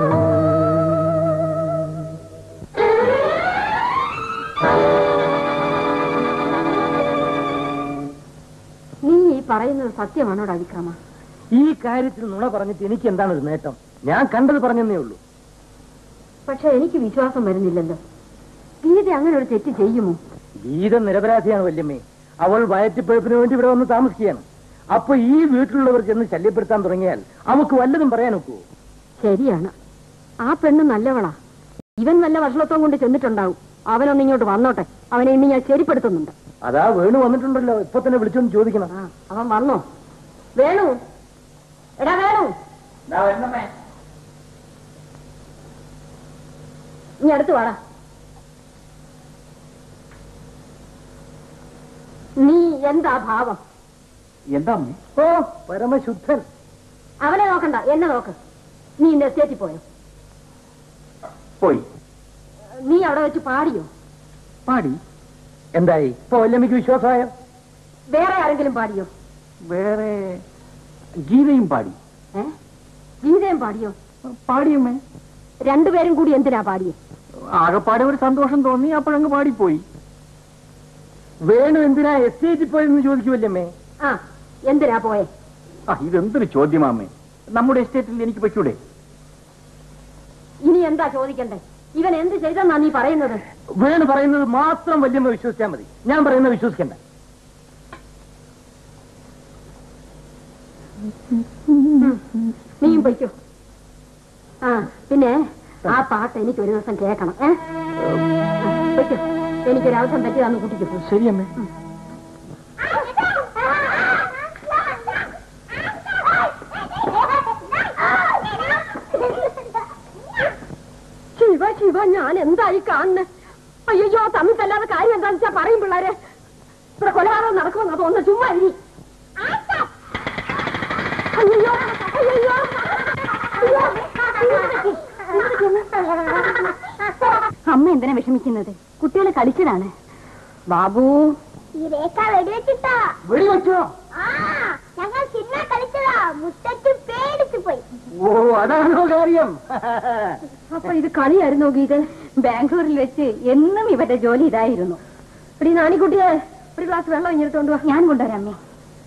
നീ ഈ പറയുന്നത് സത്യമാണോടാ വിക്രമ ഈ കാര്യത്തിൽ നുണ പറഞ്ഞിട്ട് എനിക്ക് എന്താണ് ഒരു നേട്ടം ഞാൻ കണ്ടത് പറഞ്ഞെന്നേ ഉള്ളൂ പക്ഷെ എനിക്ക് വിശ്വാസം വരുന്നില്ലല്ലോ ഗീത അങ്ങനെ ഒരു തെറ്റ് ചെയ്യുമോ ഗീത നിരപരാധിയാണ് വല്യമ്മേ അവൾ വയറ്റിപ്പഴുപ്പിന് വേണ്ടി ഇവിടെ വന്ന് താമസിക്കുകയാണ് അപ്പൊ ഈ വീട്ടിലുള്ളവർ ചെന്ന് ശല്യപ്പെടുത്താൻ തുടങ്ങിയാൽ നമുക്ക് വല്ലതും പറയാൻ ഒക്കുവോ ശരിയാണ് ആ പെണ്ണ് നല്ലവളാ ഇവൻ നല്ല വഷളത്വം കൊണ്ട് ചെന്നിട്ടുണ്ടാവും അവനൊന്ന് ഇങ്ങോട്ട് വന്നോട്ടെ അവനെ ഇന്ന് ഞാൻ ശരിപ്പെടുത്തുന്നുണ്ട് അതാ വേണു വന്നിട്ടുണ്ടല്ലോ ഇപ്പൊ തന്നെ വിളിച്ചോണ്ട് ചോദിക്കണം ആ അവൻ വന്നോ വേണു എടാ വേണു നീ അടുത്ത് വാടാ നീ എന്താ ഭാവം എന്താ അമ്മേ ഓ പരമശുദ്ധൻ അവനെ നോക്കണ്ട എന്നെ നോക്ക് നീ ഇന്ന് എസ്റ്റേറ്റിൽ പോയോ പോയി നീ അവിടെ വെച്ച് പാടിയോ പാടി എന്തായി ഇപ്പൊ വല്യമ്മയ്ക്ക് വിശ്വാസമായോ വേറെ ആരെങ്കിലും പാടിയോ വേറെ ഗീതയും പാടി ഏ ഗീതയും പാടിയോ പാടിയമ്മേ രണ്ടുപേരും കൂടി എന്തിനാ പാടിയേ ആകെപ്പാടെ ഒരു സന്തോഷം തോന്നി അപ്പോഴങ്ങ് പാടിപ്പോയി വേണു എന്തിനാ എസ്റ്റേറ്റിൽ പോയെന്ന് ചോദിക്കൂ വല്യമ്മേ ആ എന്തിനാ പോയെ ആ ഇതെന്തൊരു ചോദ്യമാമ്മേ നമ്മുടെ എസ്റ്റേറ്റിൽ എനിക്ക് പറ്റൂടെ ഇനി എന്താ ചോദിക്കണ്ടേ ഇവൻ എന്ത് ചെയ്തെന്നാ നീ പറയുന്നത് വേണു പറയുന്നത് മാത്രം വല്യമ്മ വിശ്വസിച്ചാൽ മതി ഞാൻ പറയുന്നത് വിശ്വസിക്കണ്ട നീയും പൊയ്ക്കോ ആ പിന്നെ ആ പാട്ട് എനിക്ക് ഒരു ദിവസം കേൾക്കണം ഏ ആ, പൊയ്ക്കോ എനിക്കൊരവസരം പറ്റിയതാന്ന് കൂട്ടിക്ക് ശരിയമ്മേ ശിവ ശിവ ഞാൻ എന്തായി കാണുന്നത് അയ്യോ തമ്മിൽ തല്ലാതെ കാര്യം എന്താണെന്ന് വെച്ചാ പറയും പിള്ളേരെ ഇവിടെ കൊലപാതകം നടക്കുമെന്ന് തോന്നുന്നു ചുമ്മാ ഇരി അയ്യോ അയ്യോ അമ്മ എന്തിനാ വിഷമിക്കുന്നത് കുട്ടികളെ കളിച്ചതാണ് ബാബു ഈ രേഖ വെടിവെച്ചിട്ടാ വെടിവെച്ചോ ആ ഞങ്ങൾ ചിന്ന കളിച്ചതാ മുത്തച്ഛൻ പേടിച്ചു പോയി ഓ അതാണോ കാര്യം അപ്പൊ ഇത് കളിയായിരുന്നു ഗീത ബാംഗ്ലൂരിൽ വെച്ച് എന്നും ഇവരുടെ ജോലി ഇതായിരുന്നു എടി നാണിക്കുട്ടിയെ ഒരു ഗ്ലാസ് വെള്ളം ഇങ്ങോട്ട് വാ ഞാൻ കൊണ്ടുവരാം അമ്മേ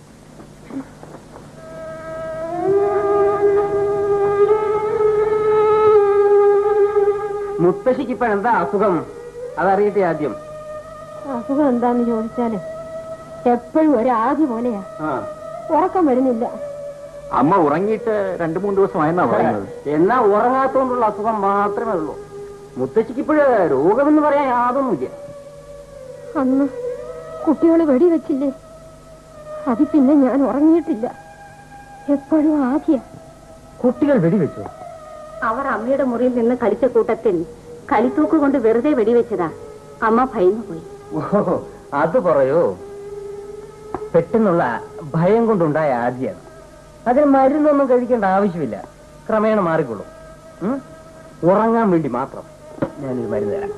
മുത്തശ്ശിക്ക് ഇപ്പൊ എന്താ അസുഖം അതറിയട്ടെ ആദ്യം അസുഖം എന്താന്ന് ചോദിച്ചാല് എപ്പോഴും ഒരാദ്യ പോലെയാ ആ ഉറക്കം വരുന്നില്ല അമ്മ ഉറങ്ങിയിട്ട് രണ്ടു മൂന്ന് ദിവസമായെന്നാ പറയുന്നത് എന്നാ ഉറങ്ങാത്തോണ്ടുള്ള അസുഖം മാത്രമേ ഉള്ളൂ മുത്തശ്ശിക്ക് ഇപ്പോഴ് രോഗമെന്ന് പറയാൻ യാതൊന്നുമില്ല അന്ന് കുട്ടികൾ വെടിവെച്ചില്ലേ അത് പിന്നെ ഞാൻ ഉറങ്ങിയിട്ടില്ല എപ്പോഴും ആദ്യ കുട്ടികൾ വെടിവെച്ചു അവർ അമ്മയുടെ മുറിയിൽ നിന്ന് കളിച്ച കൂട്ടത്തിൽ കളിത്തൂക്ക് കൊണ്ട് വെറുതെ വെടിവെച്ചതാ അമ്മ ഭയന്നു പോയി ഓ അത് പറയോ പെട്ടെന്നുള്ള ഭയം കൊണ്ടുണ്ടായ ആദ്യാണ് അതിന് മരുന്നൊന്നും കഴിക്കേണ്ട ആവശ്യമില്ല ക്രമേണ മാറിക്കൊള്ളും ഉം? ഉറങ്ങാൻ വേണ്ടി മാത്രം ഞാനൊരു മരുന്ന് തരാം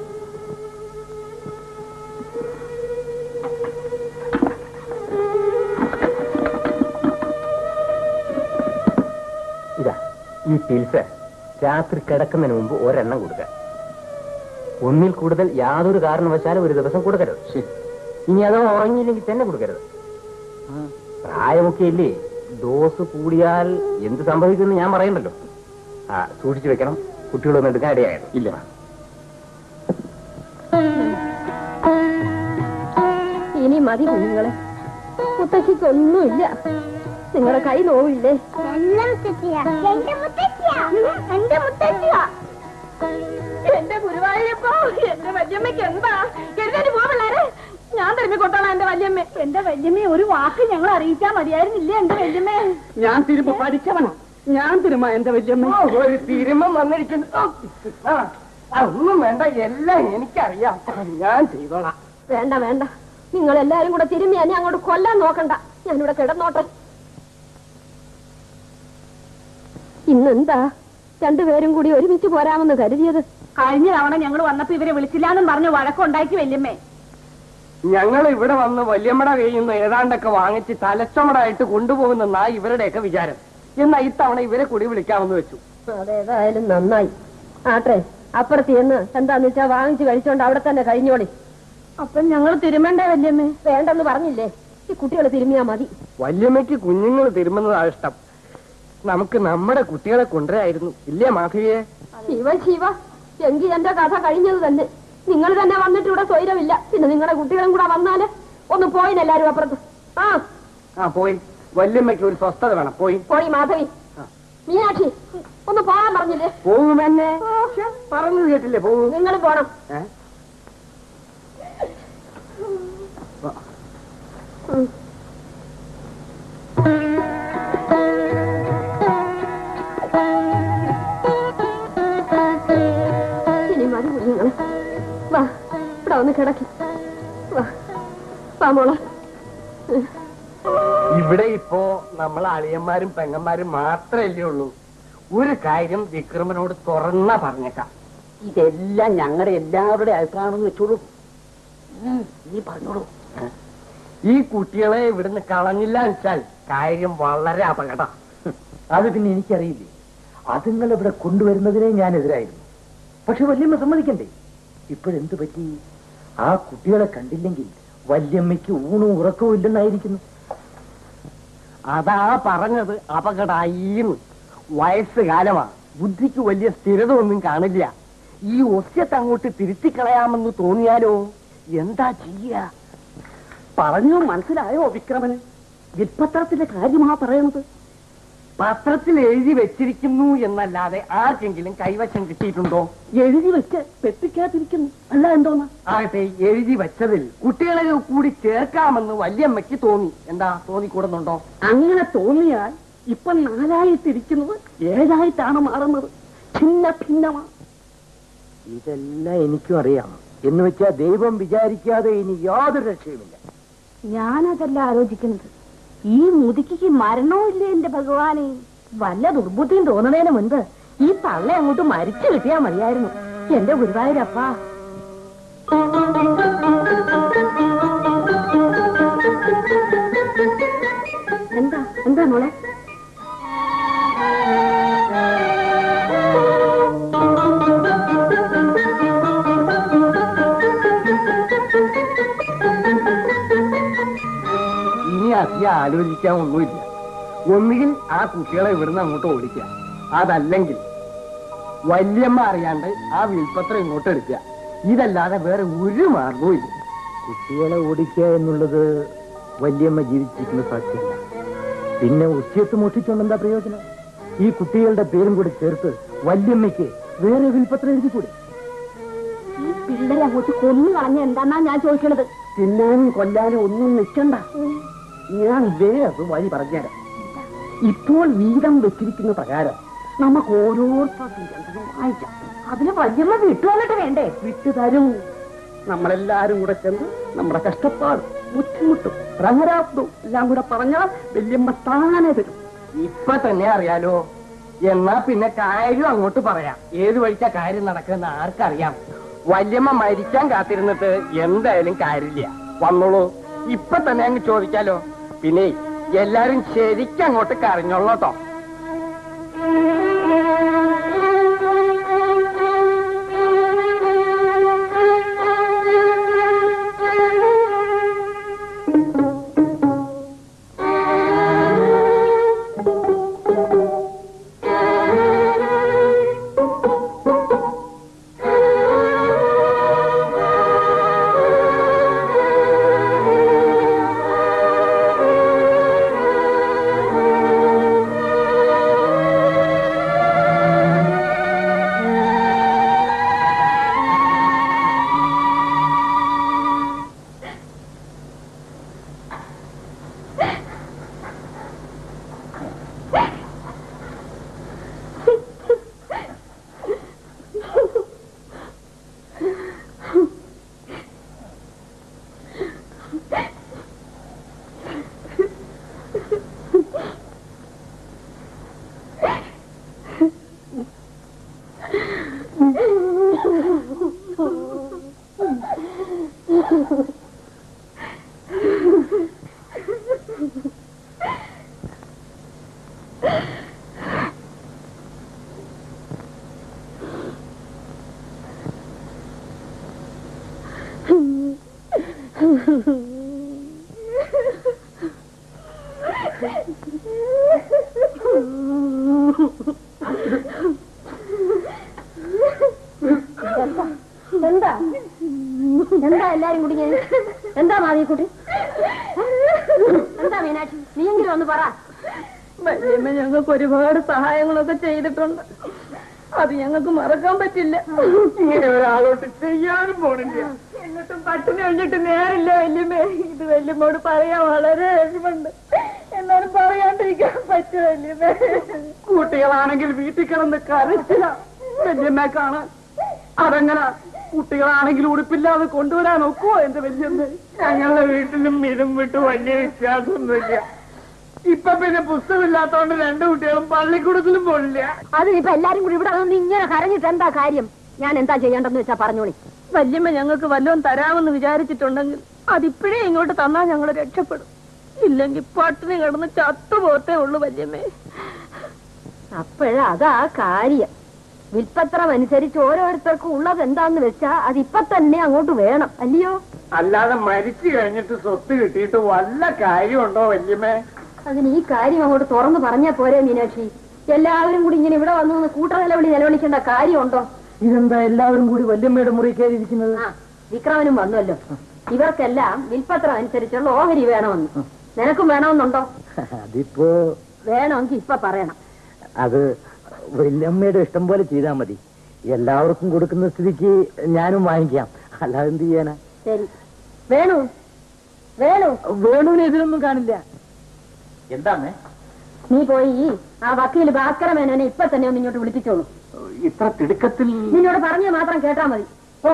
ഇതാ ഈ പിൽസ് രാത്രി കിടക്കുന്നതിന് മുമ്പ് ഒരെണ്ണം കൊടുക്കുക ഒന്നിൽ കൂടുതൽ യാതൊരു കാരണവശാലും ഒരു ദിവസം കൊടുക്കരുത് ശരി ഇനി അഥവാ ഉറങ്ങിയില്ലെങ്കിൽ തന്നെ കൊടുക്കരുത് പ്രായമൊക്കെ ഇല്ലേ ഡോസ് കൂടിയാൽ എന്ത് സംഭവിക്കുമെന്ന് ഞാൻ പറയണ്ടല്ലോ ആ സൂക്ഷിച്ചു വെക്കണം കുട്ടികളൊന്നും എടുക്കാൻ ഇടയായത് ഇല്ല ഇനി മതി കുഞ്ഞുങ്ങളെ മുത്തശ്ശിക്ക് ഒന്നുമില്ല നിങ്ങളുടെ കൈ നോവില്ലേ നല്ല മുത്തച്ഛിയാ എന്റെ മുത്തച്ഛിയാ എന്റെ മുത്തച്ഛിയാ എന്റെ ഗുരുവായൂരപ്പോ എന്റെ വല്യമ്മയ്ക്ക് എന്താ എഴുന്നേറ്റ് പോ പിള്ളേരെ ഞാൻ തിരുമ്മി കൊട്ടോളാം എന്റെ വല്യമ്മ എന്റെ വല്യമ്മയെ ഒരു വാക്ക് ഞങ്ങൾ അറിയിച്ചാ മതിയായിരുന്നില്ലേ എന്റെ വല്യമ്മേ ഞാൻ തിരുമ്പ പഠിച്ചവനാ ഞാൻ തിരുമ എന്റെ വല്യമ്മ ഒരു തിരുമം വന്നിരിക്കുന്നു ഓ, ആ, ആ, ഒന്നും വേണ്ട എല്ലാം എനിക്കറിയാം ഞാൻ ചെയ്തോളാം വേണ്ട വേണ്ട നിങ്ങൾ എല്ലാരും കൂടെ തിരുമ്മി എന്നെ അങ്ങോട്ട് കൊല്ലാൻ നോക്കണ്ട ഞാനിവിടെ കിടന്നോട്ടെ ഇന്നെന്താ രണ്ടുപേരും കൂടി ഒരുമിച്ച് പോരാമെന്ന് കരുതിയത് കഴിഞ്ഞ തവണ ഞങ്ങൾ വന്നപ്പോ ഇവരെ വിളിച്ചില്ലാന്നും പറഞ്ഞു വഴക്കുണ്ടാക്കി വല്യമ്മേ ഞങ്ങൾ ഇവിടെ വന്ന് വല്യമ്മട കയ്യുന്ന ഏതാണ്ടൊക്കെ വാങ്ങിച്ച് തലച്ചമടായിട്ട് കൊണ്ടുപോകുന്നെന്നാ ഇവരുടെയൊക്കെ വിചാരം എന്നാ ഇത്തവണ ഇവരെ കൂടി വിളിക്കാമെന്ന് വെച്ചു അതേതായാലും നന്നായി ആട്ടെ അപ്പുറത്ത് ചെന്ന് എന്താന്ന് വെച്ചാ വാങ്ങിച്ചു കഴിച്ചോണ്ട് അവിടെ തന്നെ കഴിഞ്ഞോളി അപ്പം ഞങ്ങൾ തിരുമണ്ടേ വല്യമ്മേ വേണ്ടെന്ന് പറഞ്ഞില്ലേ ഈ കുട്ടികൾ തിരുമിയാ മതി വല്യമ്മയ്ക്ക് കുഞ്ഞുങ്ങൾ തിരുമുന്നതാ ഇഷ്ടം നമുക്ക് നമ്മുടെ കുട്ടികളെ കൊണ്ടുവരായിരുന്നു ഇല്ലേ മാധവിയെ ശിവ ശിവ എങ്കി എന്റെ കഥ കഴിഞ്ഞത് തന്നെ നിങ്ങൾ തന്നെ വന്നിട്ട് ഇവിടെ സ്വൈരമില്ല പിന്നെ നിങ്ങളുടെ കുട്ടികളും കൂടെ വന്നാല് ഒന്ന് പോയിന് എല്ലാരും അപ്പുറത്ത് ആ ആ പോയി വല്യമ്മയ്ക്ക് ഒരു സ്വസ്ഥത വേണം പോയി പോയി മാധവി മീനാക്ഷി ഒന്ന് പോകാൻ പറഞ്ഞില്ലേ പോകുമെന്നെ പറഞ്ഞത് കേട്ടില്ലേ പോകും നിങ്ങൾ പോണം ഏ? ഇനി മതി കുഞ്ഞുങ്ങളെ വാ ഇവിടെ ഒന്ന് കിടക്കി വാ വാ മോളെ ഇവിടെ ഇപ്പോ നമ്മൾ അളിയന്മാരും പെങ്ങന്മാരും മാത്രമല്ലേ ഉള്ളൂ ഒരു കാര്യം വിക്രമനോട് തുറന്ന പറഞ്ഞേക്കാം ഇതെല്ലാം ഞങ്ങളുടെ എല്ലാവരുടെ അഭിപ്രായമാണെന്ന് വെച്ചോളൂ ഉം, നീ പറഞ്ഞോളൂ ഏ? ഈ കുട്ടികളെ ഇവിടുന്ന് കളഞ്ഞില്ല വെച്ചാൽ കാര്യം വളരെ അപകട അത് പിന്നെ എനിക്കറിയില്ലേ അതുങ്ങൾ ഇവിടെ കൊണ്ടുവരുന്നതിനെ ഞാൻ എതിരായിരുന്നു പക്ഷെ വല്യമ്മ സമ്മതിക്കണ്ടേ ഇപ്പോഴെന്ത് പറ്റി ആ കുട്ടികളെ കണ്ടില്ലെങ്കിൽ വല്യമ്മയ്ക്ക് ഊണും ഉറക്കവും ഇല്ലെന്നായിരിക്കുന്നു അതാ പറഞ്ഞത് അപകടായിന്ന് വയസ്സുകാലമാ ബുദ്ധിക്ക് വലിയ സ്ഥിരത ഒന്നും കാണില്ല ഈ ഒസ്യത്ത് അങ്ങോട്ട് തിരുത്തിക്കളയാമെന്ന് തോന്നിയാലോ എന്താ ചെയ്യ പറഞ്ഞു മനസ്സിലായോ വിക്രമന് വിൽപ്പത്രത്തിന്റെ കാര്യമാ പറയണത് പത്രത്തിൽ എഴുതി വെച്ചിരിക്കുന്നു എന്നല്ലാതെ ആർക്കെങ്കിലും കൈവശം കിട്ടിയിട്ടുണ്ടോ എഴുതി വെച്ച് പെട്ടിക്കാതിരിക്കുന്നു അല്ല എന്തോന്ന് ആകട്ടെ എഴുതി വെച്ചതിൽ കുട്ടികളെ കൂടി ചേർക്കാമെന്ന് വല്യമ്മയ്ക്ക് തോന്നി എന്താ തോന്നിക്കൂടുന്നുണ്ടോ അങ്ങനെ തോന്നിയാൽ ഇപ്പൊ നാലായിട്ടിരിക്കുന്നത് ഏഴായിട്ടാണ് മാറുന്നത് ഭിന്ന ഭിന്നമാ ഇതെല്ലാം എനിക്കും അറിയാം എന്ന് വെച്ചാൽ ദൈവം വിചാരിക്കാതെ ഇനി യാതൊരു രക്ഷയുമില്ല ഞാനതല്ല ആലോചിക്കുന്നത് ഈ മുതുക്കിക്ക് മരണവും ഇല്ലേ എന്റെ ഭഗവാനെ വല്ല ദുർബുദ്ധിയും തോന്നുന്നതിന് മുൻപ് ഈ തള്ള അങ്ങോട്ട് മരിച്ചു കിട്ടിയാ മതിയായിരുന്നു എന്റെ ഗുരുവായൂരപ്പാ എന്താ എന്താ മോളെ ഇനി അധികം ആലോചിക്കാൻ ഒന്നുമില്ല ഒന്നുകിൽ ആ കുട്ടികളെ ഇവിടുന്ന് അങ്ങോട്ട് ഓടിക്കുക അതല്ലെങ്കിൽ വല്യമ്മ അറിയാണ്ട് ആ വിൽപ്പത്രം ഇങ്ങോട്ട് എടുക്കുക ഇതല്ലാതെ വേറെ ഒരു മാർഗവും ഇല്ല കുട്ടികളെ ഓടിക്കുക എന്നുള്ളത് വല്യമ്മ ജീവിച്ചിരിക്കുന്ന സാധ്യമല്ല പിന്നെ ഉച്ചയത്ത് മോഷിച്ചുകൊണ്ട് എന്താ പ്രയോജനം ഈ കുട്ടികളുടെ പേരും കൂടി ചേർത്ത് വല്യമ്മയ്ക്ക് വേറെ വിൽപ്പത്രം എഴുതിക്കൂടെ ഈ പിള്ളേരെ അങ്ങോട്ട് കൊന്നു കളഞ്ഞ എന്താന്നാ ഞാൻ ചോദിക്കണത് തിന്നാനും കൊല്ലാനും ഒന്നും നിൽക്കണ്ട ഞാൻ വേറെ വഴി പറഞ്ഞുതരാം ഇപ്പോൾ വീതം വെച്ചിരിക്കുന്ന പ്രകാരം നമുക്ക് ഓരോരുത്തർക്കും രണ്ടെണ്ണം വാങ്ങിക്കാം അതിന് വല്യമ്മ വിട്ടു വന്നിട്ട് വേണ്ടേ വിട്ടു തരും നമ്മളെല്ലാരും കൂടെ ചെന്ന് നമ്മുടെ കഷ്ടപ്പാടും ബുദ്ധിമുട്ടും പ്രഹരാബ്ദവും എല്ലാം കൂടെ പറഞ്ഞാൽ വല്യമ്മ താനെ തരും ഇപ്പൊ തന്നെ അറിയാലോ എന്നാ പിന്നെ കാര്യം അങ്ങോട്ട് പറയാം ഏത് വഴിക്കാ കാര്യം നടക്കുന്ന ആർക്കറിയാം വല്യമ്മ മരിക്കാൻ കാത്തിരുന്നിട്ട് എന്തായാലും കാര്യമില്ല വന്നോളൂ ഇപ്പൊ തന്നെ അങ്ങ് ചോദിക്കാലോ പിന്നെ എല്ലാരും ശരിക്കും അങ്ങോട്ട് കരഞ്ഞോളൂട്ടോ എന്താ എന്താ എല്ലാരും കൂടി ഞാൻ എന്താ മാതിക്കുട്ടി എന്താ മീനാക്ഷി നീയെങ്കിലും ഒന്ന് പറ വല്യമ്മ ഞങ്ങൾക്ക് ഒരുപാട് സഹായങ്ങളൊക്കെ ചെയ്തിട്ടുണ്ട് അത് ഞങ്ങൾക്ക് മറക്കാൻ പറ്റില്ല ഇങ്ങനെ ഒരാളോട്ട് ചെയ്യാനും പോണില്ല എന്നിട്ടും പട്ടിണി കഴിഞ്ഞിട്ട് നേരില്ല വല്യമ്മേ ഇത് വല്യമ്മോട് പറയാൻ വളരെ വിഷമുണ്ട് എന്നാലും പറയാണ്ടിരിക്കാൻ പറ്റും വല്യമ്മേ കുട്ടികളാണെങ്കിൽ വീട്ടിൽ കിടന്ന് കരച്ചില്ല വല്യമ്മ കാണാൻ അതെങ്ങനെ കുട്ടികളാണെങ്കിൽ ഉടുപ്പില്ലാതെ കൊണ്ടുവരാൻ ഒക്കുവോ എന്റെ വല്യമ്മ ഞങ്ങളുടെ വീട്ടിലും ഇതും വിട്ട് വലിയ വ്യത്യാസമൊന്നുമില്ല ഇപ്പൊ പിന്നെ പുസ്തകമില്ലാത്തോണ്ട് രണ്ടു കുട്ടികളും പള്ളിക്കൂടത്തിലും പോണില്ല അതിനിപ്പോ എല്ലാരും കൂടി ഇവിടെ വന്ന് ഇങ്ങനെ കരഞ്ഞിട്ട് എന്താ കാര്യം ഞാൻ എന്താ ചെയ്യേണ്ടെന്ന് വെച്ചാ പറഞ്ഞോളി വല്യമ്മ ഞങ്ങൾക്ക് വല്ലതും തരാമെന്ന് വിചാരിച്ചിട്ടുണ്ടെങ്കിൽ അതിപ്പോഴേ ഇങ്ങോട്ട് തന്നാൽ ഞങ്ങൾ രക്ഷപ്പെടും ഇല്ലെങ്കിൽ പട്ടിണി കിടന്ന് ചത്തുപോത്തേ ഉള്ളൂ വല്യമ്മേ അപ്പോഴാ അതാ കാര്യം വിൽപ്പത്രം അനുസരിച്ച് ഓരോരുത്തർക്കും ഉള്ളത് എന്താന്ന് വെച്ചാ അതിപ്പൊ തന്നെ അങ്ങോട്ട് വേണം അല്ലയോ അല്ലാതെ മരിച്ചു കഴിഞ്ഞിട്ട് സ്വത്ത് കിട്ടിയിട്ട് വല്ല കാര്യമുണ്ടോ വല്യമ്മേ അതിന് ഈ കാര്യം അങ്ങോട്ട് തുറന്നു പറഞ്ഞാ പോരെ മീനാക്ഷി എല്ലാവരും കൂടി ഇങ്ങനെ ഇവിടെ വന്നു നിന്ന് കൂട്ടനിലവിളി നിലവിളിക്കേണ്ട കാര്യമുണ്ടോ ഇതെന്താ എല്ലാവരും കൂടി വല്യമ്മയുടെ മുറി കയറിയിരിക്കുന്നത് ആ വിക്രമനും വന്നല്ലോ ഇവർക്കെല്ലാം വിൽപ്പത്രം അനുസരിച്ചുള്ള ഓഹരി വേണമെന്ന് നിനക്കും വേണമെന്നുണ്ടോ അതിപ്പോ വേണമെങ്കിൽ ഇപ്പൊ പറയണം അത് വല്യമ്മയുടെ ഇഷ്ടം പോലെ ചെയ്താൽ മതി എല്ലാവർക്കും കൊടുക്കുന്ന സ്ഥിതിക്ക് ഞാനും വാങ്ങിക്കാം അല്ലാതെ എന്ത് ചെയ്യാനാ ശരി വേണു വേണു വേണുവിന് ഇതിലൊന്നും കാണില്ല എന്താമേ നീ പോയി ആ വക്കീൽ ഭാസ്കര മേനോനെ ഇപ്പൊ തന്നെ ഒന്ന് ഇങ്ങോട്ട് വിളിപ്പിച്ചോളൂ ഇത്ര തിടുക്കത്തിൽ നിന്നോട് പറഞ്ഞ മാത്രം കേട്ടാ മതി ഓ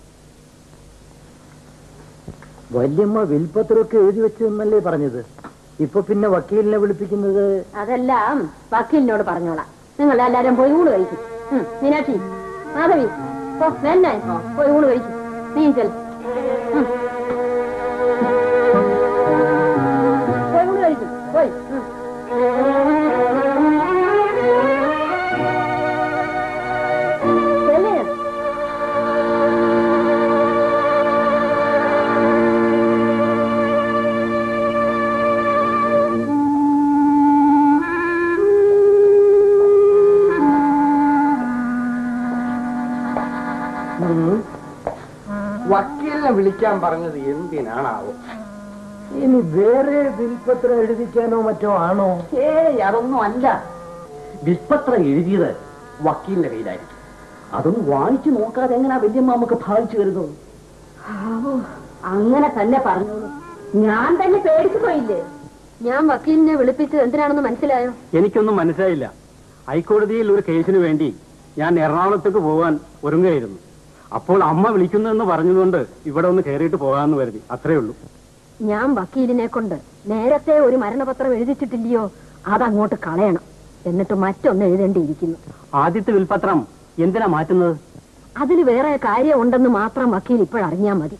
വല്യമ്മ വിൽപ്പത്രമൊക്കെ എഴുതി വെച്ചെന്നല്ലേ പറഞ്ഞത് ഇപ്പൊ പിന്നെ വക്കീലിനെ വിളിപ്പിക്കുന്നത് അതെല്ലാം വക്കീലിനോട് പറഞ്ഞോളാം നിങ്ങൾ എല്ലാരും പോയി ഊണ് കഴിക്കും ഉം, മീനാക്ഷി മാധവി ഓ വേന്നെ പോയി ഊണ് കഴിക്കും നീ ചെൽ ഉം. പോയി ഊണ് കഴിക്കും പോയി ഉം. ചെല്ല്. വക്കീലിനെ വിളിക്കാൻ പറഞ്ഞത് എന്തിനാണാവോ ഇനി വേറെ വിൽപ്പത്രം എഴുതിക്കാനോ മറ്റോ ആണോ ഏയ് അതൊന്നും അല്ല വിൽപ്പത്രം എഴുതിയത് വക്കീലിന്റെ കയ്യിലായിരിക്കും അതൊന്നും വായിച്ചു നോക്കാതെ എങ്ങനെയാ വല്യമ്മ നമുക്ക് ഭാവിച്ചു വരുന്നത് ആവോ, അങ്ങനെ തന്നെ പറഞ്ഞോളൂ ഞാൻ തന്നെ പേടിച്ചു പോയില്ലേ ഞാൻ വക്കീലിനെ വിളിപ്പിച്ചത് എന്തിനാണെന്ന് മനസ്സിലായോ എനിക്കൊന്നും മനസ്സിലായില്ല ഹൈക്കോടതിയിൽ ഒരു കേസിന് വേണ്ടി ഞാൻ എറണാകുളത്തേക്ക് പോകാൻ ഒരുങ്ങുകയായിരുന്നു അപ്പോൾ അമ്മ വിളിക്കുന്നെന്ന് പറഞ്ഞതുകൊണ്ട് ഇവിടെ ഒന്ന് കയറിയിട്ട് പോകാമെന്ന് കരുതി അത്രേ ഉള്ളൂ ഞാൻ വക്കീലിനെ കൊണ്ട് നേരത്തെ ഒരു മരണപത്രം എഴുതിച്ചിട്ടില്ലയോ അതങ്ങോട്ട് കളയണം എന്നിട്ട് മറ്റൊന്ന് എഴുതേണ്ടിയിരിക്കുന്നു ആദ്യത്തെ വിൽപത്രം എന്തിനാ മാറ്റുന്നത് അതിൽ വേറെ കാര്യമുണ്ടെന്ന് മാത്രം വക്കീൽ ഇപ്പോഴറിഞ്ഞാ മതി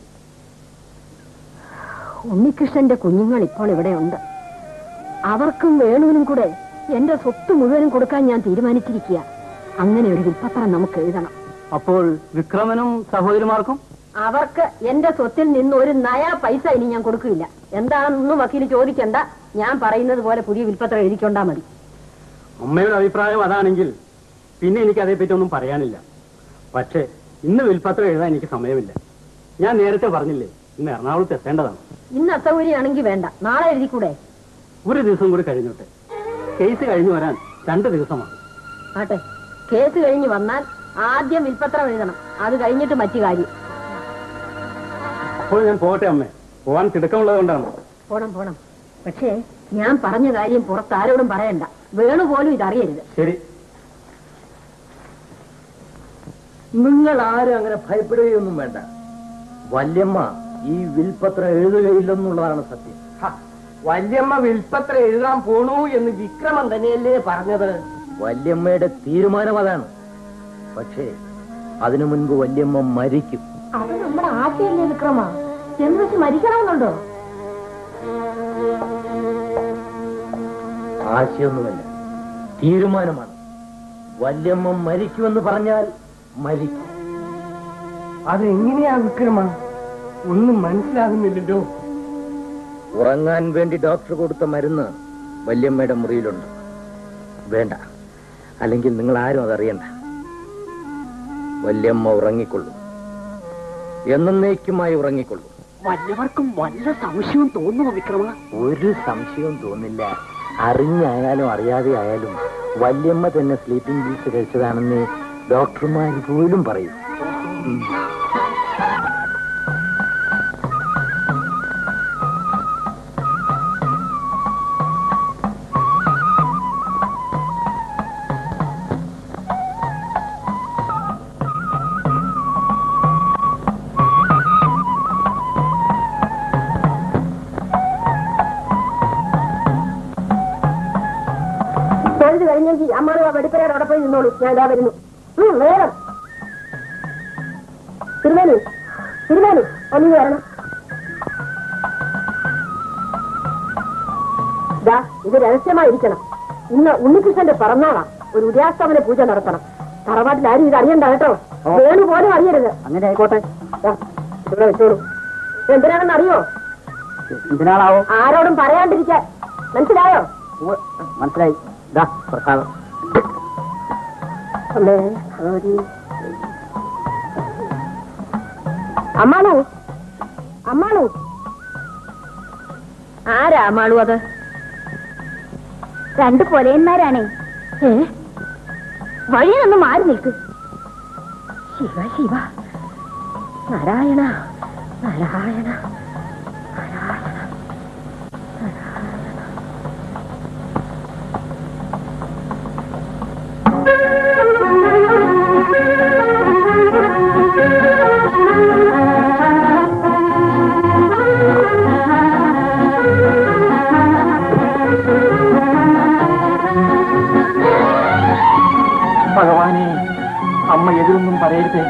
ഉണ്ണികൃഷ്ണന്റെ കുഞ്ഞുങ്ങൾ ഇപ്പോൾ ഇവിടെയുണ്ട് അവർക്കും വേണുവിനും കൂടെ എന്റെ സ്വത്ത് മുഴുവനും കൊടുക്കാൻ ഞാൻ തീരുമാനിച്ചിരിക്കുക അങ്ങനെ ഒരു വിൽപ്പത്രം നമുക്ക് എഴുതണം അപ്പോൾ വിക്രമനും സഹോദരിമാർക്കും അവർക്ക് എന്റെ സ്വത്തിൽ നിന്ന് ഒരു നയാ പൈസ ഇനി ഞാൻ കൊടുക്കില്ല എന്താണെന്നും വക്കീൽ ചോദിക്കണ്ട ഞാൻ പറയുന്നത് പോലെ പുതിയ വിൽപ്പത്രം എഴുതിക്കൊണ്ടാ മതി അമ്മയുടെ അഭിപ്രായം അതാണെങ്കിൽ പിന്നെ എനിക്ക് അതേപ്പറ്റി ഒന്നും പറയാനില്ല പക്ഷേ ഇന്ന് വിൽപത്രം എഴുതാൻ എനിക്ക് സമയമില്ല ഞാൻ നേരത്തെ പറഞ്ഞില്ലേ ഇന്ന് എറണാകുളത്ത് എത്തേണ്ടതാണ് ഇന്ന് അസൗകര്യമാണെങ്കിൽ വേണ്ട നാളെ എഴുതിക്കൂടെ ഒരു ദിവസം കൂടി കഴിഞ്ഞോട്ടെ കേസ് കഴിഞ്ഞു വരാൻ രണ്ട് ദിവസമാണ് ആട്ടെ കേസ് കഴിഞ്ഞ് വന്നാൽ ആദ്യം വിൽപ്പത്രം എഴുതണം അത് കഴിഞ്ഞിട്ട് മറ്റു കാര്യം അപ്പോൾ ഞാൻ പോകട്ടെ അമ്മേ പോകാൻ തിടുക്കമുള്ളത് കൊണ്ടാണ് പോണം പോണം പക്ഷേ ഞാൻ പറഞ്ഞ കാര്യം പുറത്ത് ആരോടും പറയണ്ട വേണു പോലും ഇതറിയരുത് ശരി നിങ്ങൾ ആരും അങ്ങനെ ഭയപ്പെടുകയൊന്നും വേണ്ട വല്യമ്മ ഈ വിൽപത്രം എഴുതുകയില്ലെന്നുള്ളതാണ് സത്യം ഹ, വല്യമ്മ വിൽപ്പത്രം എഴുതാൻ പോണു എന്ന് വിക്രമൻ തന്നെയല്ലേ പറഞ്ഞത് വല്യമ്മയുടെ തീരുമാനം അതാണ് പക്ഷേ അതിനു മുൻപ് വല്യമ്മ മരിക്കും അത് നമ്മുടെ ആശയല്ലേ വിക്രമ ചെന്ന് വെച്ച് മരിക്കണമെന്നുണ്ടോ ആശയൊന്നുമല്ല തീരുമാനമാണ് വല്യമ്മ മരിക്കുമെന്ന് പറഞ്ഞാൽ മരിക്കും അതെങ്ങനെയാ വിക്രമ ഒന്നും മനസ്സിലാകുന്നില്ലല്ലോ ഉറങ്ങാൻ വേണ്ടി ഡോക്ടർ കൊടുത്ത മരുന്ന് വല്യമ്മയുടെ മുറിയിലുണ്ട് വേണ്ട അല്ലെങ്കിൽ നിങ്ങൾ ആരും അതറിയണ്ട വല്യമ്മ ഉറങ്ങിക്കൊള്ളും എന്നേക്കുമായി ഉറങ്ങിക്കൊള്ളും വല്ലവർക്കും വല്ല സംശയവും തോന്നുമോ വിക്രമ ഒരു സംശയവും തോന്നില്ല അറിഞ്ഞായാലും അറിയാതെ ആയാലും വല്യമ്മ തന്നെ സ്ലീപ്പിംഗ് പീസ് കഴിച്ചതാണെന്ന് ഡോക്ടർമാർ പോലും പറയും തൊഴുത് കഴിഞ്ഞെങ്കിൽ അമ്മാണു ആ വെടിപ്പരയുടെ അവിടെ പോയി നിന്നോളൂ ഞാൻ ഇതാ വരുന്നു ഉം, വേഗം തിരുമേനു തിരുമേനു ഒന്നിങ്ങ് വരണം ദാ ഇത് രഹസ്യമായിരിക്കണം ഇന്ന് ഉണ്ണികൃഷ്ണന്റെ പിറന്നാളാ ഒരു ഉദയാസ്തമന പൂജ നടത്തണം തറവാട്ടിൽ ആരും ഇത് അറിയണ്ട കേട്ടോ വേണു പോലും അറിയരുത് അങ്ങനെ ആയിക്കോട്ടെ ദാ, ഇവിടെ വെച്ചോളൂ ഇത് എന്തിനാണെന്ന് അറിയോ എന്തിനാളാവോ ആരോടും പറയാണ്ടിരിക്കാൻ മനസ്സിലായോ മനസ്സിലായി ദാ പ്രസാദം അമ്മേ ഭഗവതി അമ്മാളു അമ്മാളു ആരാ അമ്മാളു അത് രണ്ട് കൊലയന്മാരാണേ ഏ വഴി നിന്ന് മാറി നിൽക്ക് ശിവ ശിവ നാരായണ നാരായണ നാരായണ ഭഗവാനെ അമ്മ എതിരൊന്നും പറയരുതേ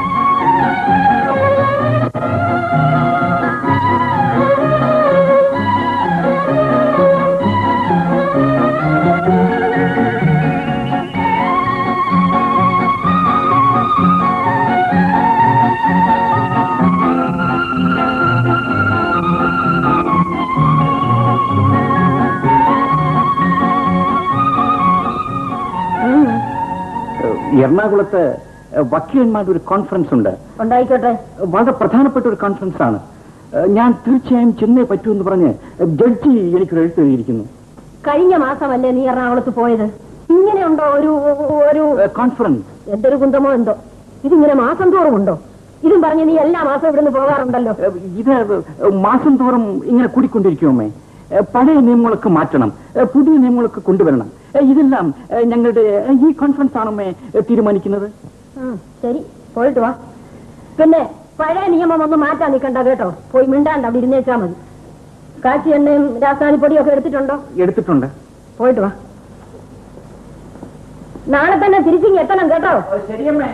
എറണാകുളത്ത് വക്കീലന്മാരുടെ ഒരു കോൺഫറൻസ് ഉണ്ട് ഉണ്ടായിക്കോട്ടെ വളരെ പ്രധാനപ്പെട്ട ഒരു കോൺഫറൻസ് ആണ് ഞാൻ തീർച്ചയായും ചെന്നേ പറ്റൂ എന്ന് പറഞ്ഞ് ജഡ്ജി എനിക്കൊരു എഴുത്ത് എഴുതിയിരിക്കുന്നു കഴിഞ്ഞ മാസമല്ലേ നീ എറണാകുളത്ത് പോയത് ഇങ്ങനെയുണ്ടോ ഒരു ഒരു കോൺഫറൻസ് എന്തൊരു കുന്തമോ എന്തോ ഇതിങ്ങനെ മാസം തോറും ഉണ്ടോ ഇതും പറഞ്ഞ് നീ എല്ലാ മാസം ഇവിടുന്ന് പോകാറുണ്ടല്ലോ ഇത് മാസം തോറും ഇങ്ങനെ കൂടിക്കൊണ്ടിരിക്കുമേ പഴയ നിയമങ്ങളൊക്കെ മാറ്റണം പുതിയ നിയമങ്ങളൊക്കെ കൊണ്ടുവരണം ഇതെല്ലാം ഞങ്ങളുടെ ഈ കോൺഫറൻസ് ആണമ്മേ തീരുമാനിക്കുന്നത് ഉം, ശരി പോയിട്ട് വാ പിന്നെ പഴയ നിയമം ഒന്ന് മാറ്റാൻ നിൽക്കണ്ട കേട്ടോ പോയി മിണ്ടാണ്ട് അവിടെ ഇരുന്നേച്ചാ മതി കാച്ചി എണ്ണയും രാസാനിപ്പൊടിയും ഒക്കെ എടുത്തിട്ടുണ്ടോ എടുത്തിട്ടുണ്ട് പോയിട്ട് വാ നാളെ തന്നെ തിരിച്ചിങ്ങ് എത്തണം കേട്ടോ ശരിയമ്മേ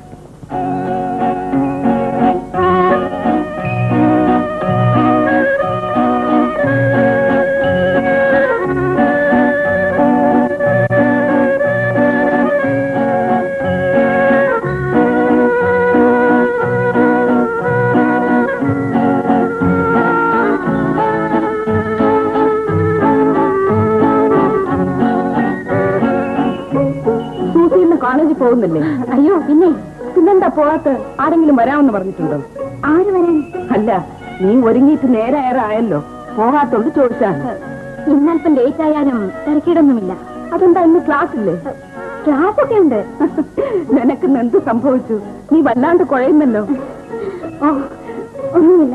സൂസി ഇന്ന് കോളേജിൽ പോകുന്നില്ലേ അയ്യോ പിന്നെ പിന്നെന്താ പോവാത്ത ആരെങ്കിലും വരാമെന്ന് പറഞ്ഞിട്ടുണ്ടോ ആര് വരാൻ അല്ല നീ ഒരുങ്ങിയിട്ട് നേരെ ആയല്ലോ പോകാത്തോണ്ട് ചോദിച്ചാണ് ഇന്നൽപ്പം ലേറ്റ് ആയാലും തിരക്കിടൊന്നുമില്ല അതെന്താ ഇന്ന് ക്ലാസ് ഇല്ലേ ക്ലാസ് ഒക്കെ ഉണ്ട് നിനക്ക് ഇന്ന് എന്ത് സംഭവിച്ചു നീ വല്ലാണ്ട് കുഴയുന്നല്ലോ ഓ ഒന്നുമില്ല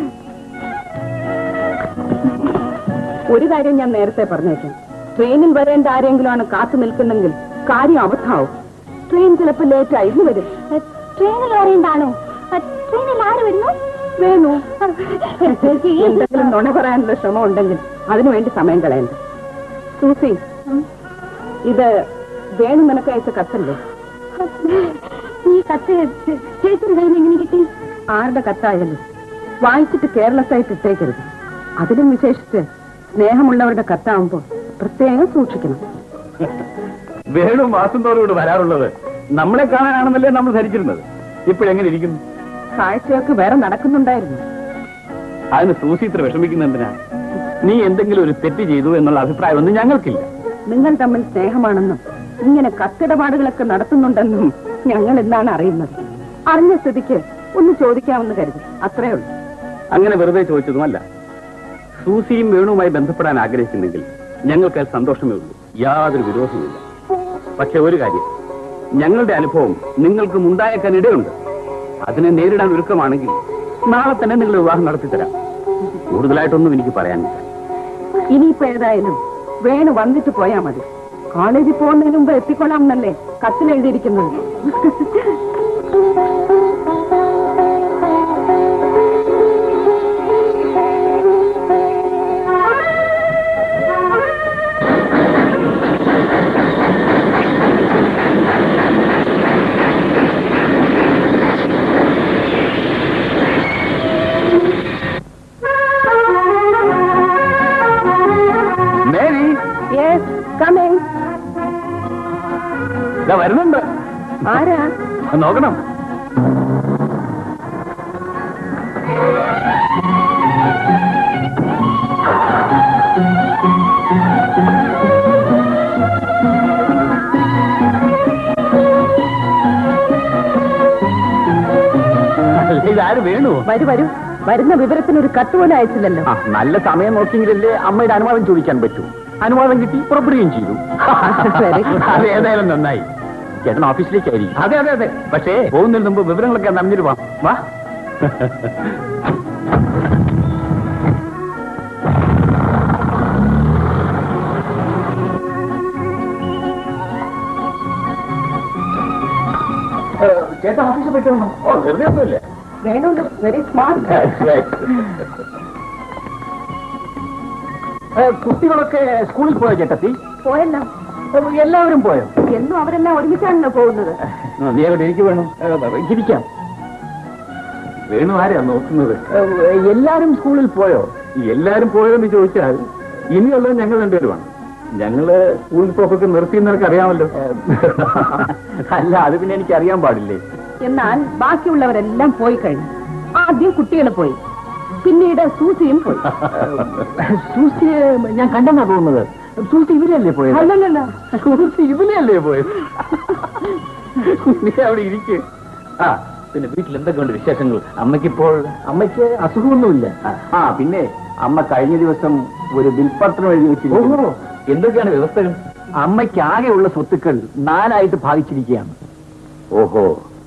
ഒരു കാര്യം ഞാൻ നേരത്തെ പറഞ്ഞേക്കാം ട്രെയിനിൽ വരേണ്ട ആരെങ്കിലും ആണ് കാത്തു നിൽക്കുന്നെങ്കിൽ കാര്യം അബദ്ധാവും ട്രെയിൻ ചിലപ്പോ ലേറ്റ് ആയിരുന്നു വരും ട്രെയിനിൽ അറിയണ്ടാണോ ട്രെയിനിൽ ആര് വരുന്നു വേണു എന്തെങ്കിലും നുണ പറയാനുള്ള ശ്രമം ഉണ്ടെങ്കിൽ അതിനുവേണ്ടി സമയം കളയണ്ട സൂസി ഇത് വേണു നിനക്ക് അയച്ച കത്തല്ലേ ഈ കത്ത് ചേച്ചിയുടെ കയ്യിൽ എങ്ങനെ കിട്ടി ആരുടെ കത്തായാലും വായിച്ചിട്ട് കേരളസായിട്ട് ഇട്ടേക്കരുത് അതിലും വിശേഷിച്ച് സ്നേഹമുള്ളവരുടെ കത്താവുമ്പോൾ പ്രത്യേകം സൂക്ഷിക്കണം വേണു മാസം തോറും ഇവിടെ വരാറുള്ളത് നമ്മളെ കാണാനാണെന്നല്ലേ നമ്മൾ ധരിച്ചിരുന്നത് ഇപ്പോഴെങ്ങനെ ഇരിക്കുന്നു കാഴ്ചയൊക്കെ വേറെ നടക്കുന്നുണ്ടായിരുന്നു അതിന് സൂസി ഇത്ര വിഷമിക്കുന്നെന്തിനാ നീ എന്തെങ്കിലും ഒരു തെറ്റ് ചെയ്തു എന്നുള്ള അഭിപ്രായമൊന്നും ഞങ്ങൾക്കില്ല നിങ്ങൾ തമ്മിൽ സ്നേഹമാണെന്നും ഇങ്ങനെ കത്തിടപാടുകളൊക്കെ നടത്തുന്നുണ്ടെന്നും ഞങ്ങൾ എന്താണ് അറിയുന്നത് അറിഞ്ഞ സ്ഥിതിക്ക് ഒന്ന് ചോദിക്കാമെന്ന് കരുതി അത്രേ ഉള്ളൂ അങ്ങനെ വെറുതെ ചോദിച്ചതുമല്ല സൂസിയും വേണുവുമായി ബന്ധപ്പെടാൻ ആഗ്രഹിക്കുന്നെങ്കിൽ ഞങ്ങൾക്ക് അത് സന്തോഷമേ ഉള്ളൂ യാതൊരു വിരോധവുമില്ല പക്ഷെ ഒരു കാര്യം ഞങ്ങളുടെ അനുഭവം നിങ്ങൾക്കും ഉണ്ടായേക്കാൻ ഇടയുണ്ട് അതിനെ നേരിടാൻ ഒരുക്കമാണെങ്കിൽ നാളെ തന്നെ നിങ്ങൾ വിവാഹം നടത്തിത്തരാം കൂടുതലായിട്ടൊന്നും എനിക്ക് പറയാനില്ല ഇനിയിപ്പോ ഏതായാലും വേണു വന്നിട്ട് പോയാ മതി കോളേജിൽ പോകുന്നതിന് മുമ്പ് എത്തിക്കൊള്ളാം എന്നല്ലേ കത്തിൽ എഴുതിയിരിക്കുന്നത് മേരി യെസ് കമിങ് ഇതാ വരുന്നുണ്ട് ആരാ നോക്കണം ഇതാര് വേണു വരൂ വരൂ വരുന്ന വിവരത്തിന് ഒരു കത്ത് പോലും അയച്ചില്ലല്ലോ ആ, നല്ല സമയം നോക്കിയെങ്കിലല്ലേ അമ്മയുടെ അനുവാദം ചോദിക്കാൻ പറ്റൂ അനുവാദം കിട്ടി പുറപ്പെടുകയും ചെയ്തു Very good. അത് ഏതായാലും നന്നായി ചേട്ടൻ ഓഫീസിലേക്കായിരിക്കും അതെ അതെ അതെ പക്ഷേ പോകുന്നതിന് മുമ്പ് വിവരങ്ങളൊക്കെ നന്ദിരു വാ വാ ചേട്ടാ ഓഫീസിൽ പറ്റുന്നു ഓ വെറുതെ ഒന്നുമില്ല വേണു വെരി സ്മാർട്ട് കുട്ടികളൊക്കെ സ്കൂളിൽ പോയോ ചേട്ടത്തി പോയല്ലോ എല്ലാവരും പോയോ എന്നും അവരെല്ലാം ഒരുമിച്ചാണല്ലോ പോകുന്നത് നീ അവിടെ എനിക്ക് വേണം ഇരിക്കാം വേണു ആരാ നോക്കുന്നത് എല്ലാരും സ്കൂളിൽ പോയോ എല്ലാരും പോയതെന്ന് ചോദിച്ചാൽ ഇനിയുള്ളത് ഞങ്ങൾ രണ്ടുപേരുമാണ് ഞങ്ങള് സ്കൂളിൽ പോക്കൊക്കെ നിർത്തി നിനക്ക് അറിയാമല്ലോ അല്ല അത് പിന്നെ എനിക്ക് അറിയാൻ പാടില്ലേ എന്നാൽ ബാക്കിയുള്ളവരെല്ലാം പോയി കഴിഞ്ഞു ആദ്യം കുട്ടികൾ പോയി പിന്നീട് സൂസിയും പോയി സൂസിയെ ഞാൻ കണ്ടെന്നാ തോന്നുന്നത് സൂസി ഇവരല്ലേ പോയത് അല്ലല്ലല്ല സൂസി ഇവനെയല്ലേ പോയത് നീ അവിടെ ഇരിക്ക് ആ പിന്നെ വീട്ടിൽ എന്തൊക്കെയുണ്ട് വിശേഷങ്ങൾ അമ്മയ്ക്കിപ്പോൾ അമ്മയ്ക്ക് അസുഖമൊന്നുമില്ല ആ പിന്നെ അമ്മ കഴിഞ്ഞ ദിവസം ഒരു ബിൽപത്രം എഴുതി വെച്ചിരിക്കുന്നു ഓഹോ എന്തൊക്കെയാണ് വ്യവസ്ഥകൾ അമ്മയ്ക്ക് ആകെയുള്ള സ്വത്തുക്കൾ നാലായിട്ട് ഭാഗിച്ചിരിക്കുകയാണ് ഓഹോ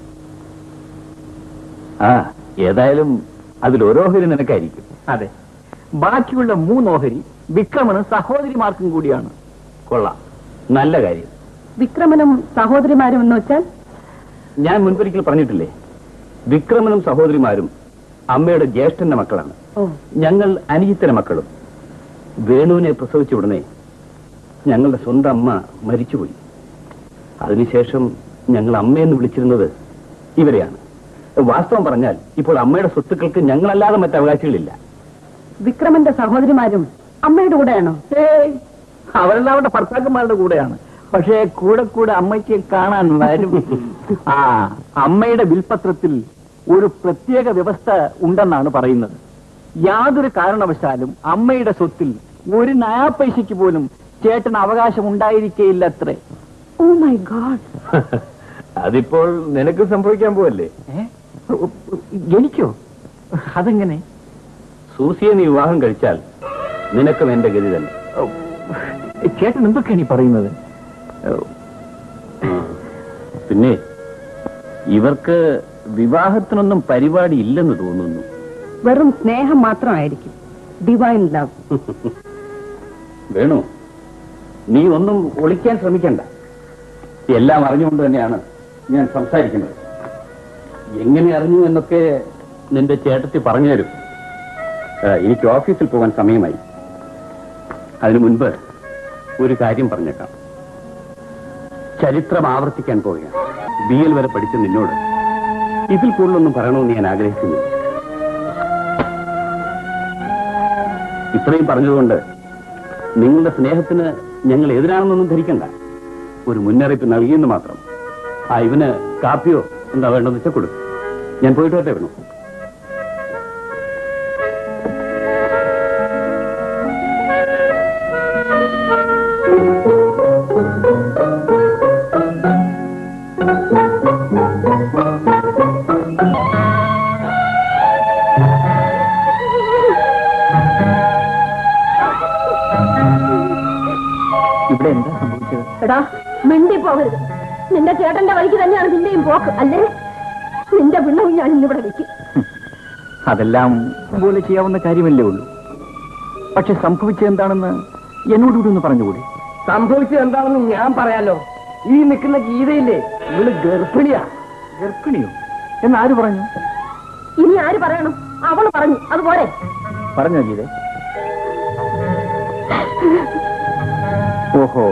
ആ ഏതായാലും അതിൽ ഓരോഹരി നിനക്കായിരിക്കും അതെ ബാക്കിയുള്ള മൂന്ന് ഓഹരി വിക്രമനും സഹോദരിമാർക്കും കൂടിയാണ് കൊള്ളാം നല്ല കാര്യം വിക്രമനും സഹോദരിമാരും എന്ന് വെച്ചാൽ ഞാൻ മുൻപൊരിക്കൽ പറഞ്ഞിട്ടില്ലേ വിക്രമനും സഹോദരിമാരും അമ്മയുടെ ജ്യേഷ്ഠന്റെ മക്കളാണ് ഓ ഞങ്ങൾ അനിയത്തിന്റെ മക്കളും വേണുവിനെ പ്രസവിച്ച ഉടനെ ഞങ്ങളുടെ സ്വന്തം അമ്മ മരിച്ചുപോയി അതിനുശേഷം ഞങ്ങൾ അമ്മയെന്ന് വിളിച്ചിരുന്നത് ഇവരെയാണ് വാസ്തവം പറഞ്ഞാൽ ഇപ്പോൾ അമ്മയുടെ സ്വത്തുക്കൾക്ക് ഞങ്ങളല്ലാതെ മറ്റ് അവകാശികളില്ല വിക്രമന്റെ സഹോദരിമാരും അമ്മയുടെ കൂടെയാണോ ഏയ് അവരെല്ലാം അവരുടെ ഭർത്താക്കന്മാരുടെ കൂടെയാണ് പക്ഷേ കൂടെ കൂടെ അമ്മയ്ക്ക് കാണാൻ വരും ആ അമ്മയുടെ വിൽപത്രത്തിൽ ഒരു പ്രത്യേക വ്യവസ്ഥ ഉണ്ടെന്നാണ് പറയുന്നത് യാതൊരു കാരണവശാലും അമ്മയുടെ സ്വത്തിൽ ഒരു നയാ പൈസയ്ക്ക് പോലും ചേട്ടന് അവകാശം ഉണ്ടായിരിക്കേയില്ല അത്രേ ഓ മൈ ഗാഡ് അതിപ്പോൾ നിനക്ക് സംഭവിക്കാൻ പോവല്ലേ ഏ? എനിക്കോ അതെങ്ങനെ സൂസിയെ നീ വിവാഹം കഴിച്ചാൽ നിനക്കും എന്റെ ഗതി തന്നെ ചേട്ടൻ എന്തൊക്കെയാണ് ഈ പറയുന്നത് പിന്നെ ഇവർക്ക് വിവാഹത്തിനൊന്നും പരിപാടി ഇല്ലെന്ന് തോന്നുന്നു വെറും സ്നേഹം മാത്രമായിരിക്കും ഡിവൈൻ ലവ് വേണു നീ ഒന്നും ഒളിക്കാൻ ശ്രമിക്കണ്ട എല്ലാം അറിഞ്ഞുകൊണ്ട് തന്നെയാണ് ഞാൻ സംസാരിക്കുന്നത് എങ്ങനെ അറിഞ്ഞു എന്നൊക്കെ നിന്റെ ചേട്ടത്തി പറഞ്ഞു തരും ആ, എനിക്ക് ഓഫീസിൽ പോകാൻ സമയമായി അതിനു മുൻപ് ഒരു കാര്യം പറഞ്ഞേക്കാം ചരിത്രം ആവർത്തിക്കാൻ പോവുകയാണ് ബി എൽ വരെ പഠിച്ച നിന്നോട് ഇതിൽ കൂടുതലൊന്നും പറയണമെന്ന് ഞാൻ ആഗ്രഹിക്കുന്നില്ല ഇത്രയും പറഞ്ഞതുകൊണ്ട് നിങ്ങളുടെ സ്നേഹത്തിന് ഞങ്ങൾ എതിരാണെന്നൊന്നും ധരിക്കണ്ട ഒരു മുന്നറിയിപ്പ് നൽകിയെന്ന് മാത്രം ആ ഇവന് കാപ്പിയോ എന്താ വേണ്ടെന്ന് വെച്ചാൽ കൊടുക്കും ഞാൻ പോയിട്ട് വരട്ടെ വേണു ഇവിടെ എന്താ സംഭവിച്ചത് എടാ മിണ്ടി പോകരുത് നിന്റെ ചേട്ടന്റെ വഴിക്ക് തന്നെയാണ് നിന്റെയും പോക്ക് അല്ലേ നിന്റെ പിണ്ണവും ഞാൻ ഇന്നിവിടെ വെക്കും അതെല്ലാം പോലെ ചെയ്യാവുന്ന കാര്യമല്ലേ ഉള്ളൂ പക്ഷെ സംഭവിച്ചത് എന്താണെന്ന് എന്നോടുകൂടി ഒന്ന് പറഞ്ഞുകൂടി സംഭവിച്ചത് എന്താണെന്ന് ഞാൻ പറയാലോ ഈ നിൽക്കുന്ന ഗീതയില്ലേ ഇവള് ഗർഭിണിയാ ഗർഭിണിയോ എന്നാര് പറഞ്ഞു ഇനി ആര് പറയണം അവള് പറഞ്ഞു അതുപോലെ പറഞ്ഞോ ഗീത ഓഹോ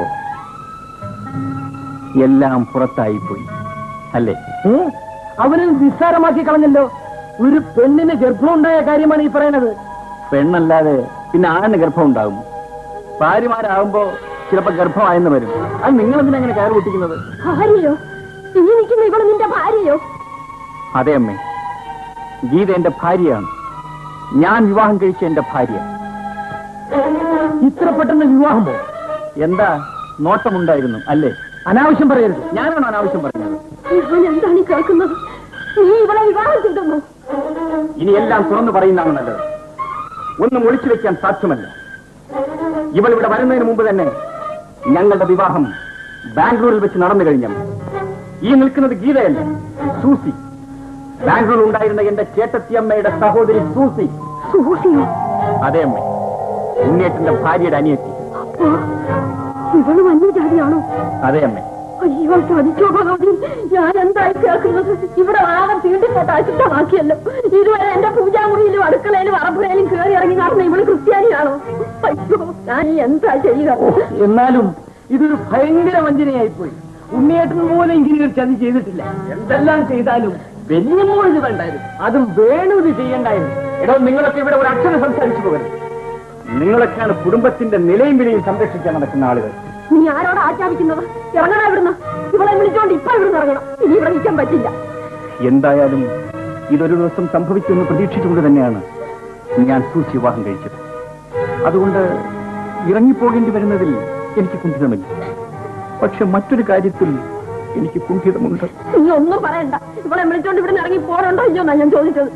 എല്ലാം പുറത്തായിപ്പോയി അല്ലേ ഏ അവന് നിസ്സാരമാക്കി കളഞ്ഞല്ലോ ഒരു പെണ്ണിന് ഗർഭമുണ്ടായ കാര്യമാണ് ഈ പറയുന്നത് പെണ്ണല്ലാതെ പിന്നെ ആണിന് ഗർഭം ഉണ്ടാകും ഭാര്യമാരാകുമ്പോ ചിലപ്പോ ഗർഭമായെന്ന് വരും അത് നിങ്ങൾ എന്തിനാ കയറി പൊട്ടിക്കുന്നത് ഭാര്യയോ ഇനി നിൽക്കുന്ന ഇവള് നിന്റെ ഭാര്യയോ അതെ അമ്മേ ഗീത എന്റെ ഭാര്യയാണ് ഞാൻ വിവാഹം കഴിച്ച എന്റെ ഭാര്യ ഇത്ര പെട്ടെന്ന് വിവാഹമോ എന്താ നോട്ടമുണ്ടായിരുന്നു അല്ലേ അനാവശ്യം പറയരുത് ഞാനാണ് അനാവശ്യം പറഞ്ഞത് ഇവൻ എന്താണ് ഈ കേൾക്കുന്നത് നീ ഇവളെ വിവാഹം ചെയ്തെന്നു ഇനി എല്ലാം തുറന്നു പറയുന്നതാണ് നല്ലത് ഒന്നും ഒളിച്ചു വെക്കാൻ സാധ്യമല്ല ഇവൾ ഇവിടെ വരുന്നതിന് മുമ്പ് തന്നെ ഞങ്ങളുടെ വിവാഹം ബാംഗ്ലൂരിൽ വെച്ച് നടന്നു കഴിഞ്ഞു ഈ നിൽക്കുന്നത് ഗീതയല്ല സൂസി ബാംഗ്ലൂരിൽ ഉണ്ടായിരുന്ന എന്റെ ചേട്ടത്തിയമ്മയുടെ സഹോദരി സൂസി സൂസിയോ അതെ അമ്മ ഉണ്ണിയേട്ടന്റെ ഭാര്യയുടെ അനിയത്തി അപ്പോ ഇവള് വന്യജാതിയാണോ അതെ അമ്മേ അയ്യോ ചതിച്ചോ ഭഗവതി ഞാൻ എന്തായി കേൾക്കുന്നത് ഇവിടെ ആകെ തീണ്ടിപ്പോട്ട് അശുദ്ധമാക്കിയല്ലോ ഇതുവരെ എന്റെ പൂജാമുറിയിലും അടുക്കളയിലും അറപ്പുരയിലും കയറി ഇറങ്ങി നടന്ന ഇവള് ക്രിസ്ത്യാനിയാണോ അയ്യോ ഞാൻ ഈ എന്താ ചെയ്യുക എന്നാലും ഇതൊരു ഭയങ്കര വഞ്ചനയായി പോയി ഉണ്ണിയേട്ടൻ പോലും ഇങ്ങനെ ഒരു ചതി ചെയ്തിട്ടില്ല എന്തെല്ലാം ചെയ്താലും വലിയമ്മോ ഇത് വേണ്ടായിരുന്നു അതും വേണു ഇത് ചെയ്യണ്ടായിരുന്നു എടോ നിങ്ങളൊക്കെ ഇവിടെ ഒരു അക്ഷരം സംസാരിച്ചു പോകരുത് നിങ്ങളൊക്കെയാണ് കുടുംബത്തിന്റെ നിലയും വിലയും സംരക്ഷിക്കാൻ നടക്കുന്ന ആളുകൾ നീ ആരോട് ആജ്ഞാപിക്കുന്നത് ഇറങ്ങണ ഇവിടുന്ന് ഇവളെ വിളിച്ചോണ്ട് ഇപ്പൊ ഇവിടുന്ന് ഇറങ്ങണം ഇനി ഇവിടെ നിൽക്കാൻ പറ്റില്ല എന്തായാലും ഇതൊരു ദിവസം സംഭവിക്കുമെന്ന് പ്രതീക്ഷിച്ചുകൊണ്ട് തന്നെയാണ് ഞാൻ സൂചി വിവാഹം കഴിച്ചത് അതുകൊണ്ട് ഇറങ്ങിപ്പോകേണ്ടി വരുന്നതിൽ എനിക്ക് കുണ്ഠിതമില്ല പക്ഷെ മറ്റൊരു കാര്യത്തിൽ എനിക്ക് കുണ്ഠിതമുണ്ട് നീ ഒന്നും പറയണ്ട ഇവളെ വിളിച്ചോണ്ട് ഇവിടുന്ന് ഇറങ്ങി പോരണ്ടോ ഇല്ലയോ എന്നാ ഞാൻ ചോദിച്ചത്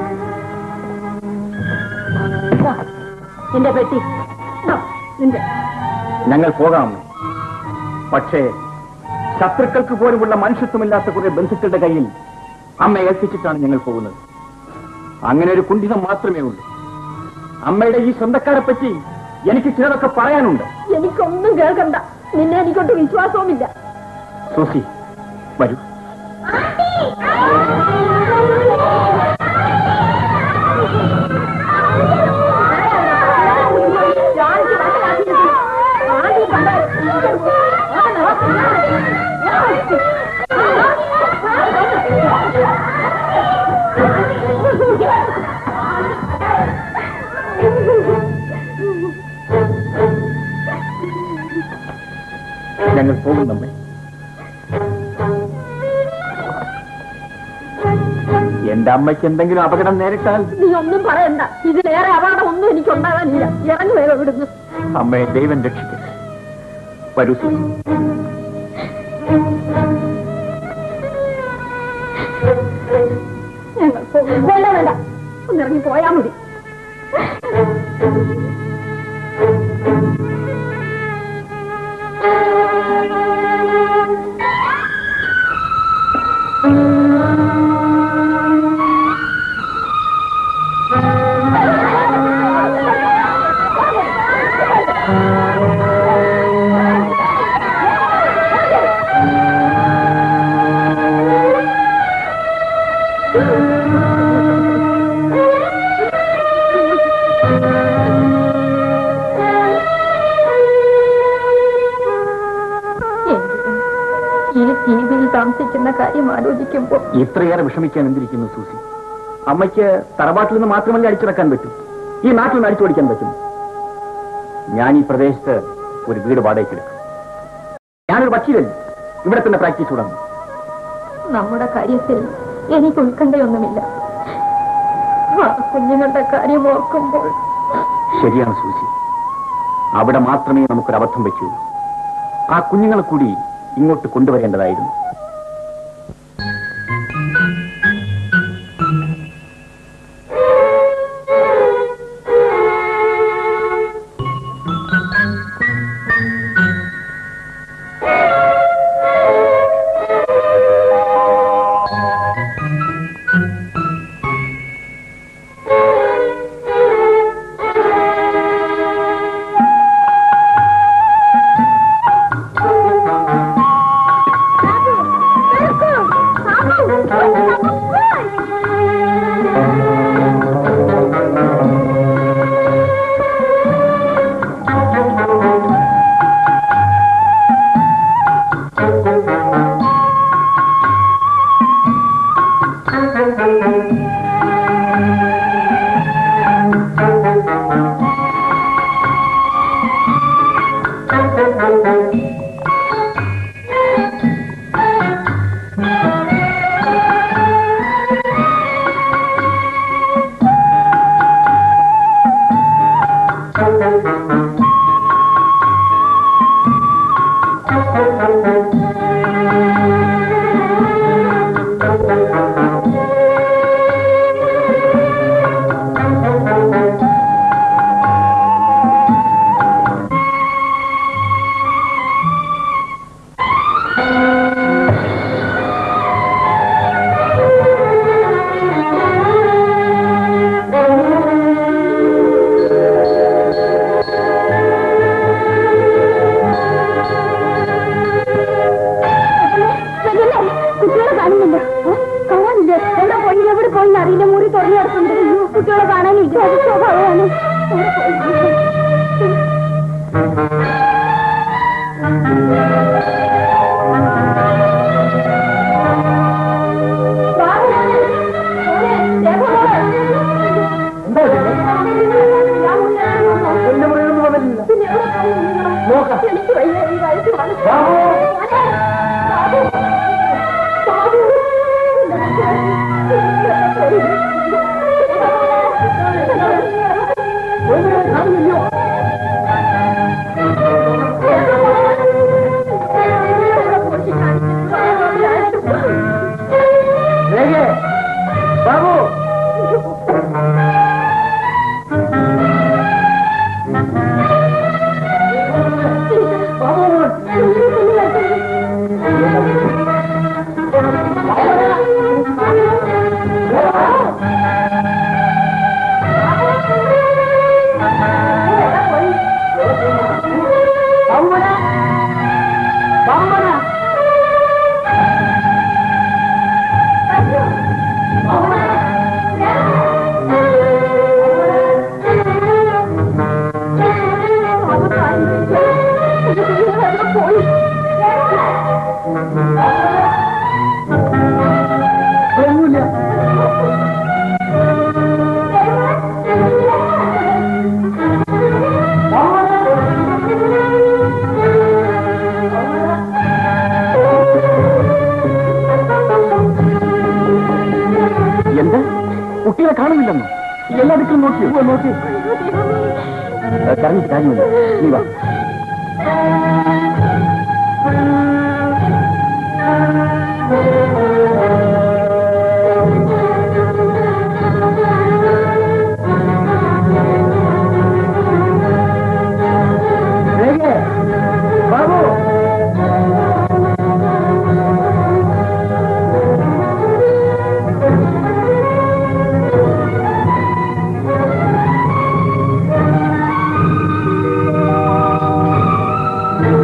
ഇതാ, നിന്റെ പെട്ടി ഇതാ, നിന്റെ ഞങ്ങൾ പോകാം പക്ഷേ ശത്രുക്കൾക്ക് പോലുമുള്ള മനുഷ്യത്വമില്ലാത്ത കുറെ ബന്ധുക്കളുടെ കയ്യിൽ അമ്മ ഏൽപ്പിച്ചിട്ടാണ് ഞങ്ങൾ പോകുന്നത് അങ്ങനെ ഒരു കുണ്ഠിതം മാത്രമേ ഉള്ളൂ അമ്മയുടെ ഈ സ്വന്തക്കാരെ പറ്റി എനിക്ക് ചിലതൊക്കെ പറയാനുണ്ട് എനിക്കൊന്നും കേൾക്കണ്ട നിന്നെ എനിക്കൊട്ട് വിശ്വാസവുമില്ല സൂസി വരൂ ഞങ്ങൾ പോകുന്നമ്മേ എന്റെ അമ്മയ്ക്ക് എന്തെങ്കിലും അപകടം നേരിട്ടാൽ നീ ഒന്നും പറയണ്ട ഇതിലേറെ അപകടം ഒന്നും എനിക്ക് ഉണ്ടാകാനില്ല ഇറങ്ങി വേഗം ഇവിടുന്ന് അമ്മയെ ദൈവം രക്ഷിക്കും വരൂ സൂസി ഞങ്ങൾ പോകും വേണ്ട വേണ്ട ഒന്നിറങ്ങി പോയാ മതി ഈ ദ്വീപിൽ താമസിക്കുന്ന കാര്യം ആലോചിക്കുമ്പോൾ ഇത്രയേറെ വിഷമിക്കാൻ എന്തിരിക്കുന്നു സൂസി അമ്മയ്ക്ക് തറവാട്ടിൽ നിന്ന് മാത്രമല്ല അടിച്ചിറക്കാൻ പറ്റും ഈ നാട്ടിൽ നിന്ന് അടിച്ചു പഠിക്കാൻ പറ്റും ഞാൻ ഈ പ്രദേശത്ത് ഒരു വീട് വാടകയ്ക്കെടുക്കും ഞാനൊരു വക്കീലല്ലേ ഇവിടെ തന്നെ പ്രാക്ടീസ് തുടങ്ങും നമ്മുടെ കാര്യത്തിൽ എനിക്ക് ഉത്കണ്ഠയൊന്നുമില്ല ആ കുഞ്ഞുങ്ങളുടെ കാര്യം ഓർക്കുമ്പോൾ ശരിയാണ് സൂസി അവിടെ മാത്രമേ നമുക്കൊരു അബദ്ധം പറ്റൂ ആ കുഞ്ഞുങ്ങളെ കൂടി ഇങ്ങോട്ട് കൊണ്ടുവരേണ്ടതായിരുന്നു കുട്ടികളെ കാണുന്നില്ല കാണാനില്ല എവിടെ പോയി എവിടെ പോയി അറിയില്ല മുറി തുറന്നു കിടക്കുന്നുണ്ട് അയ്യോ, കുട്ടികളെ കാണാനില്ല അത് സ്വഭാവമാണ് എവിടെ പോയി? എന്റെ മുറിയിലൊന്നും വന്നിട്ടില്ല നോക്കാം എനിക്ക് വയ്യ ഈ വയസ്സ് കാണുന്നില്ലയോ രേഖേ ബാബു ബാബു ബാബുമന ബാബുമന ഒന്നുമില്ല എന്താ കുട്ടികളെ കാണുന്നില്ലെന്നോ എല്ലാ ദിക്കിലും നോക്കിയോ നോക്കി കറങ്ങി കാര്യമില്ല നീ വാ രേഖേ ബാബു ആ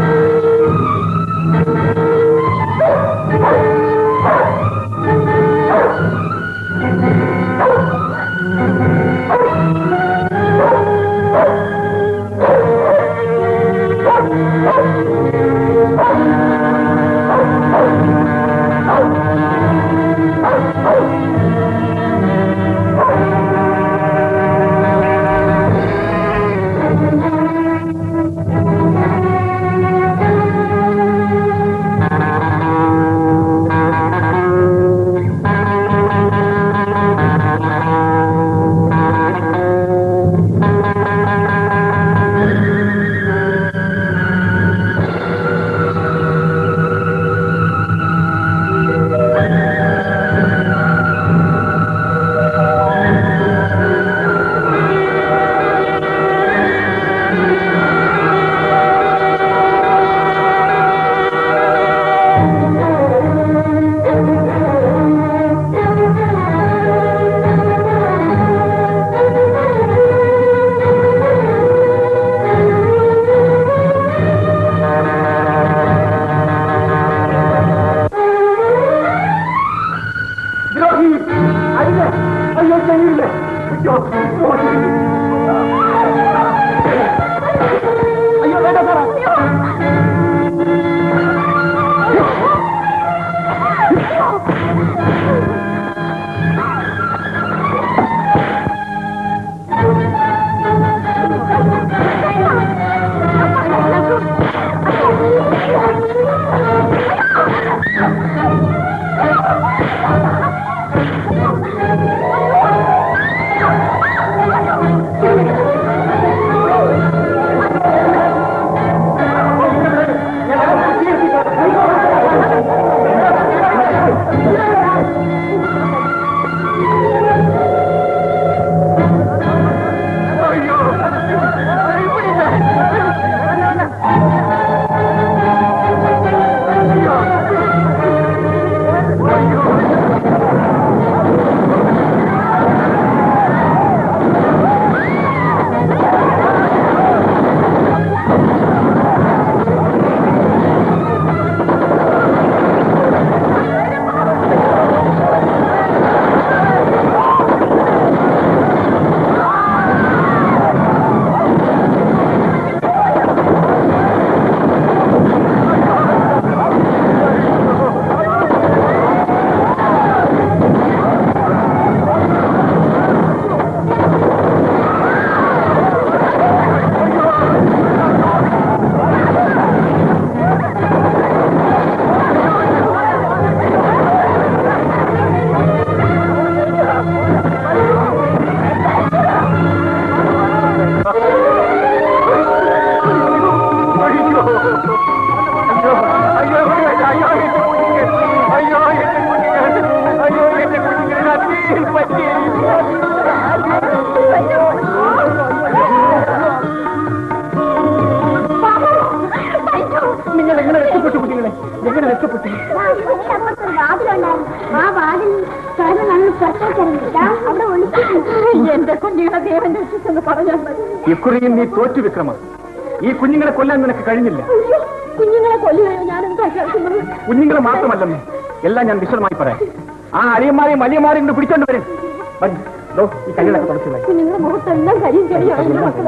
പറയാൻ പറ്റും ഇക്കുറിയും നീ തോറ്റു വിക്രമ ഈ കുഞ്ഞുങ്ങളെ കൊല്ലാൻ നിനക്ക് കഴിഞ്ഞില്ല അയ്യോ കുഞ്ഞുങ്ങളെ കൊല്ലുകയോ ഞാൻ എന്താ കേൾക്കുന്നത് കുഞ്ഞുങ്ങളെ മാത്രമല്ലെന്ന് എല്ലാം ഞാൻ വിശദമായി പറയാം ആ അളിയന്മാരെയും വലിയമാരെയും ഇങ്ങോട്ട് പിടിച്ചോണ്ട് വരും വരും. ദോ, ഈ കല്ലിലൊക്കെ തുടച്ചില്ല കുഞ്ഞുങ്ങളുടെ മുഖത്തെല്ലാം കരിയും ചെറിയാണ് മക്കളെ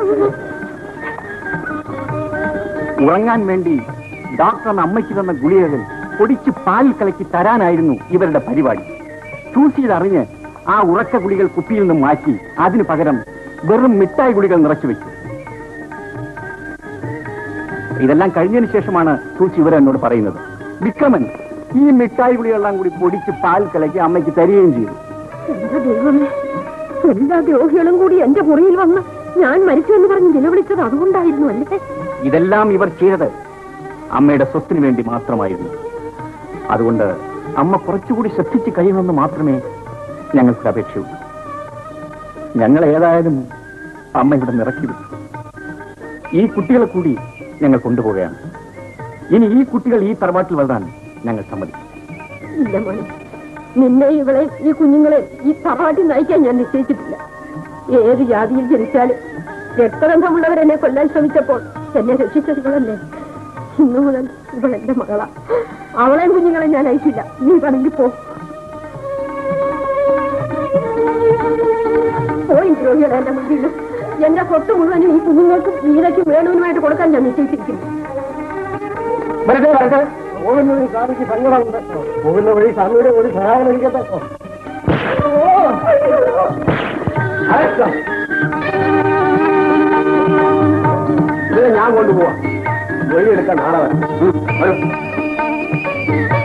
ഉറങ്ങാൻ വേണ്ടി ഡോക്ടർ അമ്മയ്ക്ക് തന്ന ഗുളികകൾ പൊടിച്ച് പാൽ കലക്കി തരാനായിരുന്നു ഇവരുടെ പരിപാടി ചൂസ് അറിഞ്ഞ് ആ ഉറക്ക ഗുളികൾ കുപ്പിയിൽ നിന്ന് മാറ്റി അതിനു പകരം വെറും മിഠായി ഗുളികൾ നിറച്ചു വെച്ചു ഇതെല്ലാം കഴിഞ്ഞതിന് ശേഷമാണ് സൂചി ഇവർ എന്നോട് പറയുന്നത് വിക്രമൻ ഈ മിഠായി ഗുളികളെല്ലാം കൂടി പൊടിച്ച് പാൽ കലക്കി അമ്മയ്ക്ക് തരികയും ചെയ്തു എന്റെ ദൈവമേ എല്ലാ ദ്രോഹികളും കൂടി എന്റെ മുറിയിൽ വന്ന് ഞാൻ മരിച്ചു എന്ന് പറഞ്ഞ് നിലവിളിച്ചത് അതുകൊണ്ടായിരുന്നു അല്ലേ ഇതെല്ലാം ഇവർ ചെയ്തത് അമ്മയുടെ സ്വത്തിന് വേണ്ടി മാത്രമായിരുന്നു അതുകൊണ്ട് അമ്മ കുറച്ചുകൂടി ശ്രദ്ധിച്ച് കഴിയണമെന്ന് മാത്രമേ ഞങ്ങൾക്ക് അപേക്ഷയുള്ളൂ ഞങ്ങൾ ഏതായാലും അമ്മ ഇവിടെ നിറക്കി വിട്ടു ഈ കുട്ടികളെ കൂടി ഞങ്ങൾ കൊണ്ടുപോവുകയാണ് ഇനി ഈ കുട്ടികൾ ഈ തറവാട്ടിൽ വളരാൻ ഞങ്ങൾ സമ്മതിക്കും ഇല്ല മോനെ നിന്നെ ഇവളെ ഈ കുഞ്ഞുങ്ങളെ ഈ തറവാട്ടിൽ നയിക്കാൻ ഞാൻ നിശ്ചയിച്ചിട്ടില്ല ഏത് ജാതിയിൽ ജനിച്ചാലും രക്തബന്ധമുള്ളവരെന്നെ കൊല്ലാൻ ശ്രമിച്ചപ്പോൾ എന്നെ രക്ഷിച്ചത് ഇവളല്ലേ ഇന്നു മുതൽ ഇവൾ എന്റെ മകളാ അവളെയും കുഞ്ഞുങ്ങളെ ഞാൻ അയച്ചില്ല നീ വേണമെങ്കിൽ പോ പോയി ദ്രോഹികളെ എന്റെ മുന്നിൽ എന്റെ സ്വത്ത് മുഴുവനും ഈ കുഞ്ഞുങ്ങൾക്കും നീലയ്ക്കും വേണുവിനുമായിട്ട് കൊടുക്കാൻ ഞാൻ നിശ്ചയിച്ചിരിക്കുന്നു വരട്ടെ വരട്ടെ പോകുന്ന വഴി സ്വാമിക്ക് സങ്കടമുണ്ട് പോകുന്ന വഴി സ്വാമിയുടെ ഒരു സഹായം എനിക്കട്ടെ ഇത് ഞാൻ കൊണ്ടുപോവാം വഴിയെടുക്കാൻ നാളെ വരാം ഉം, വരൂ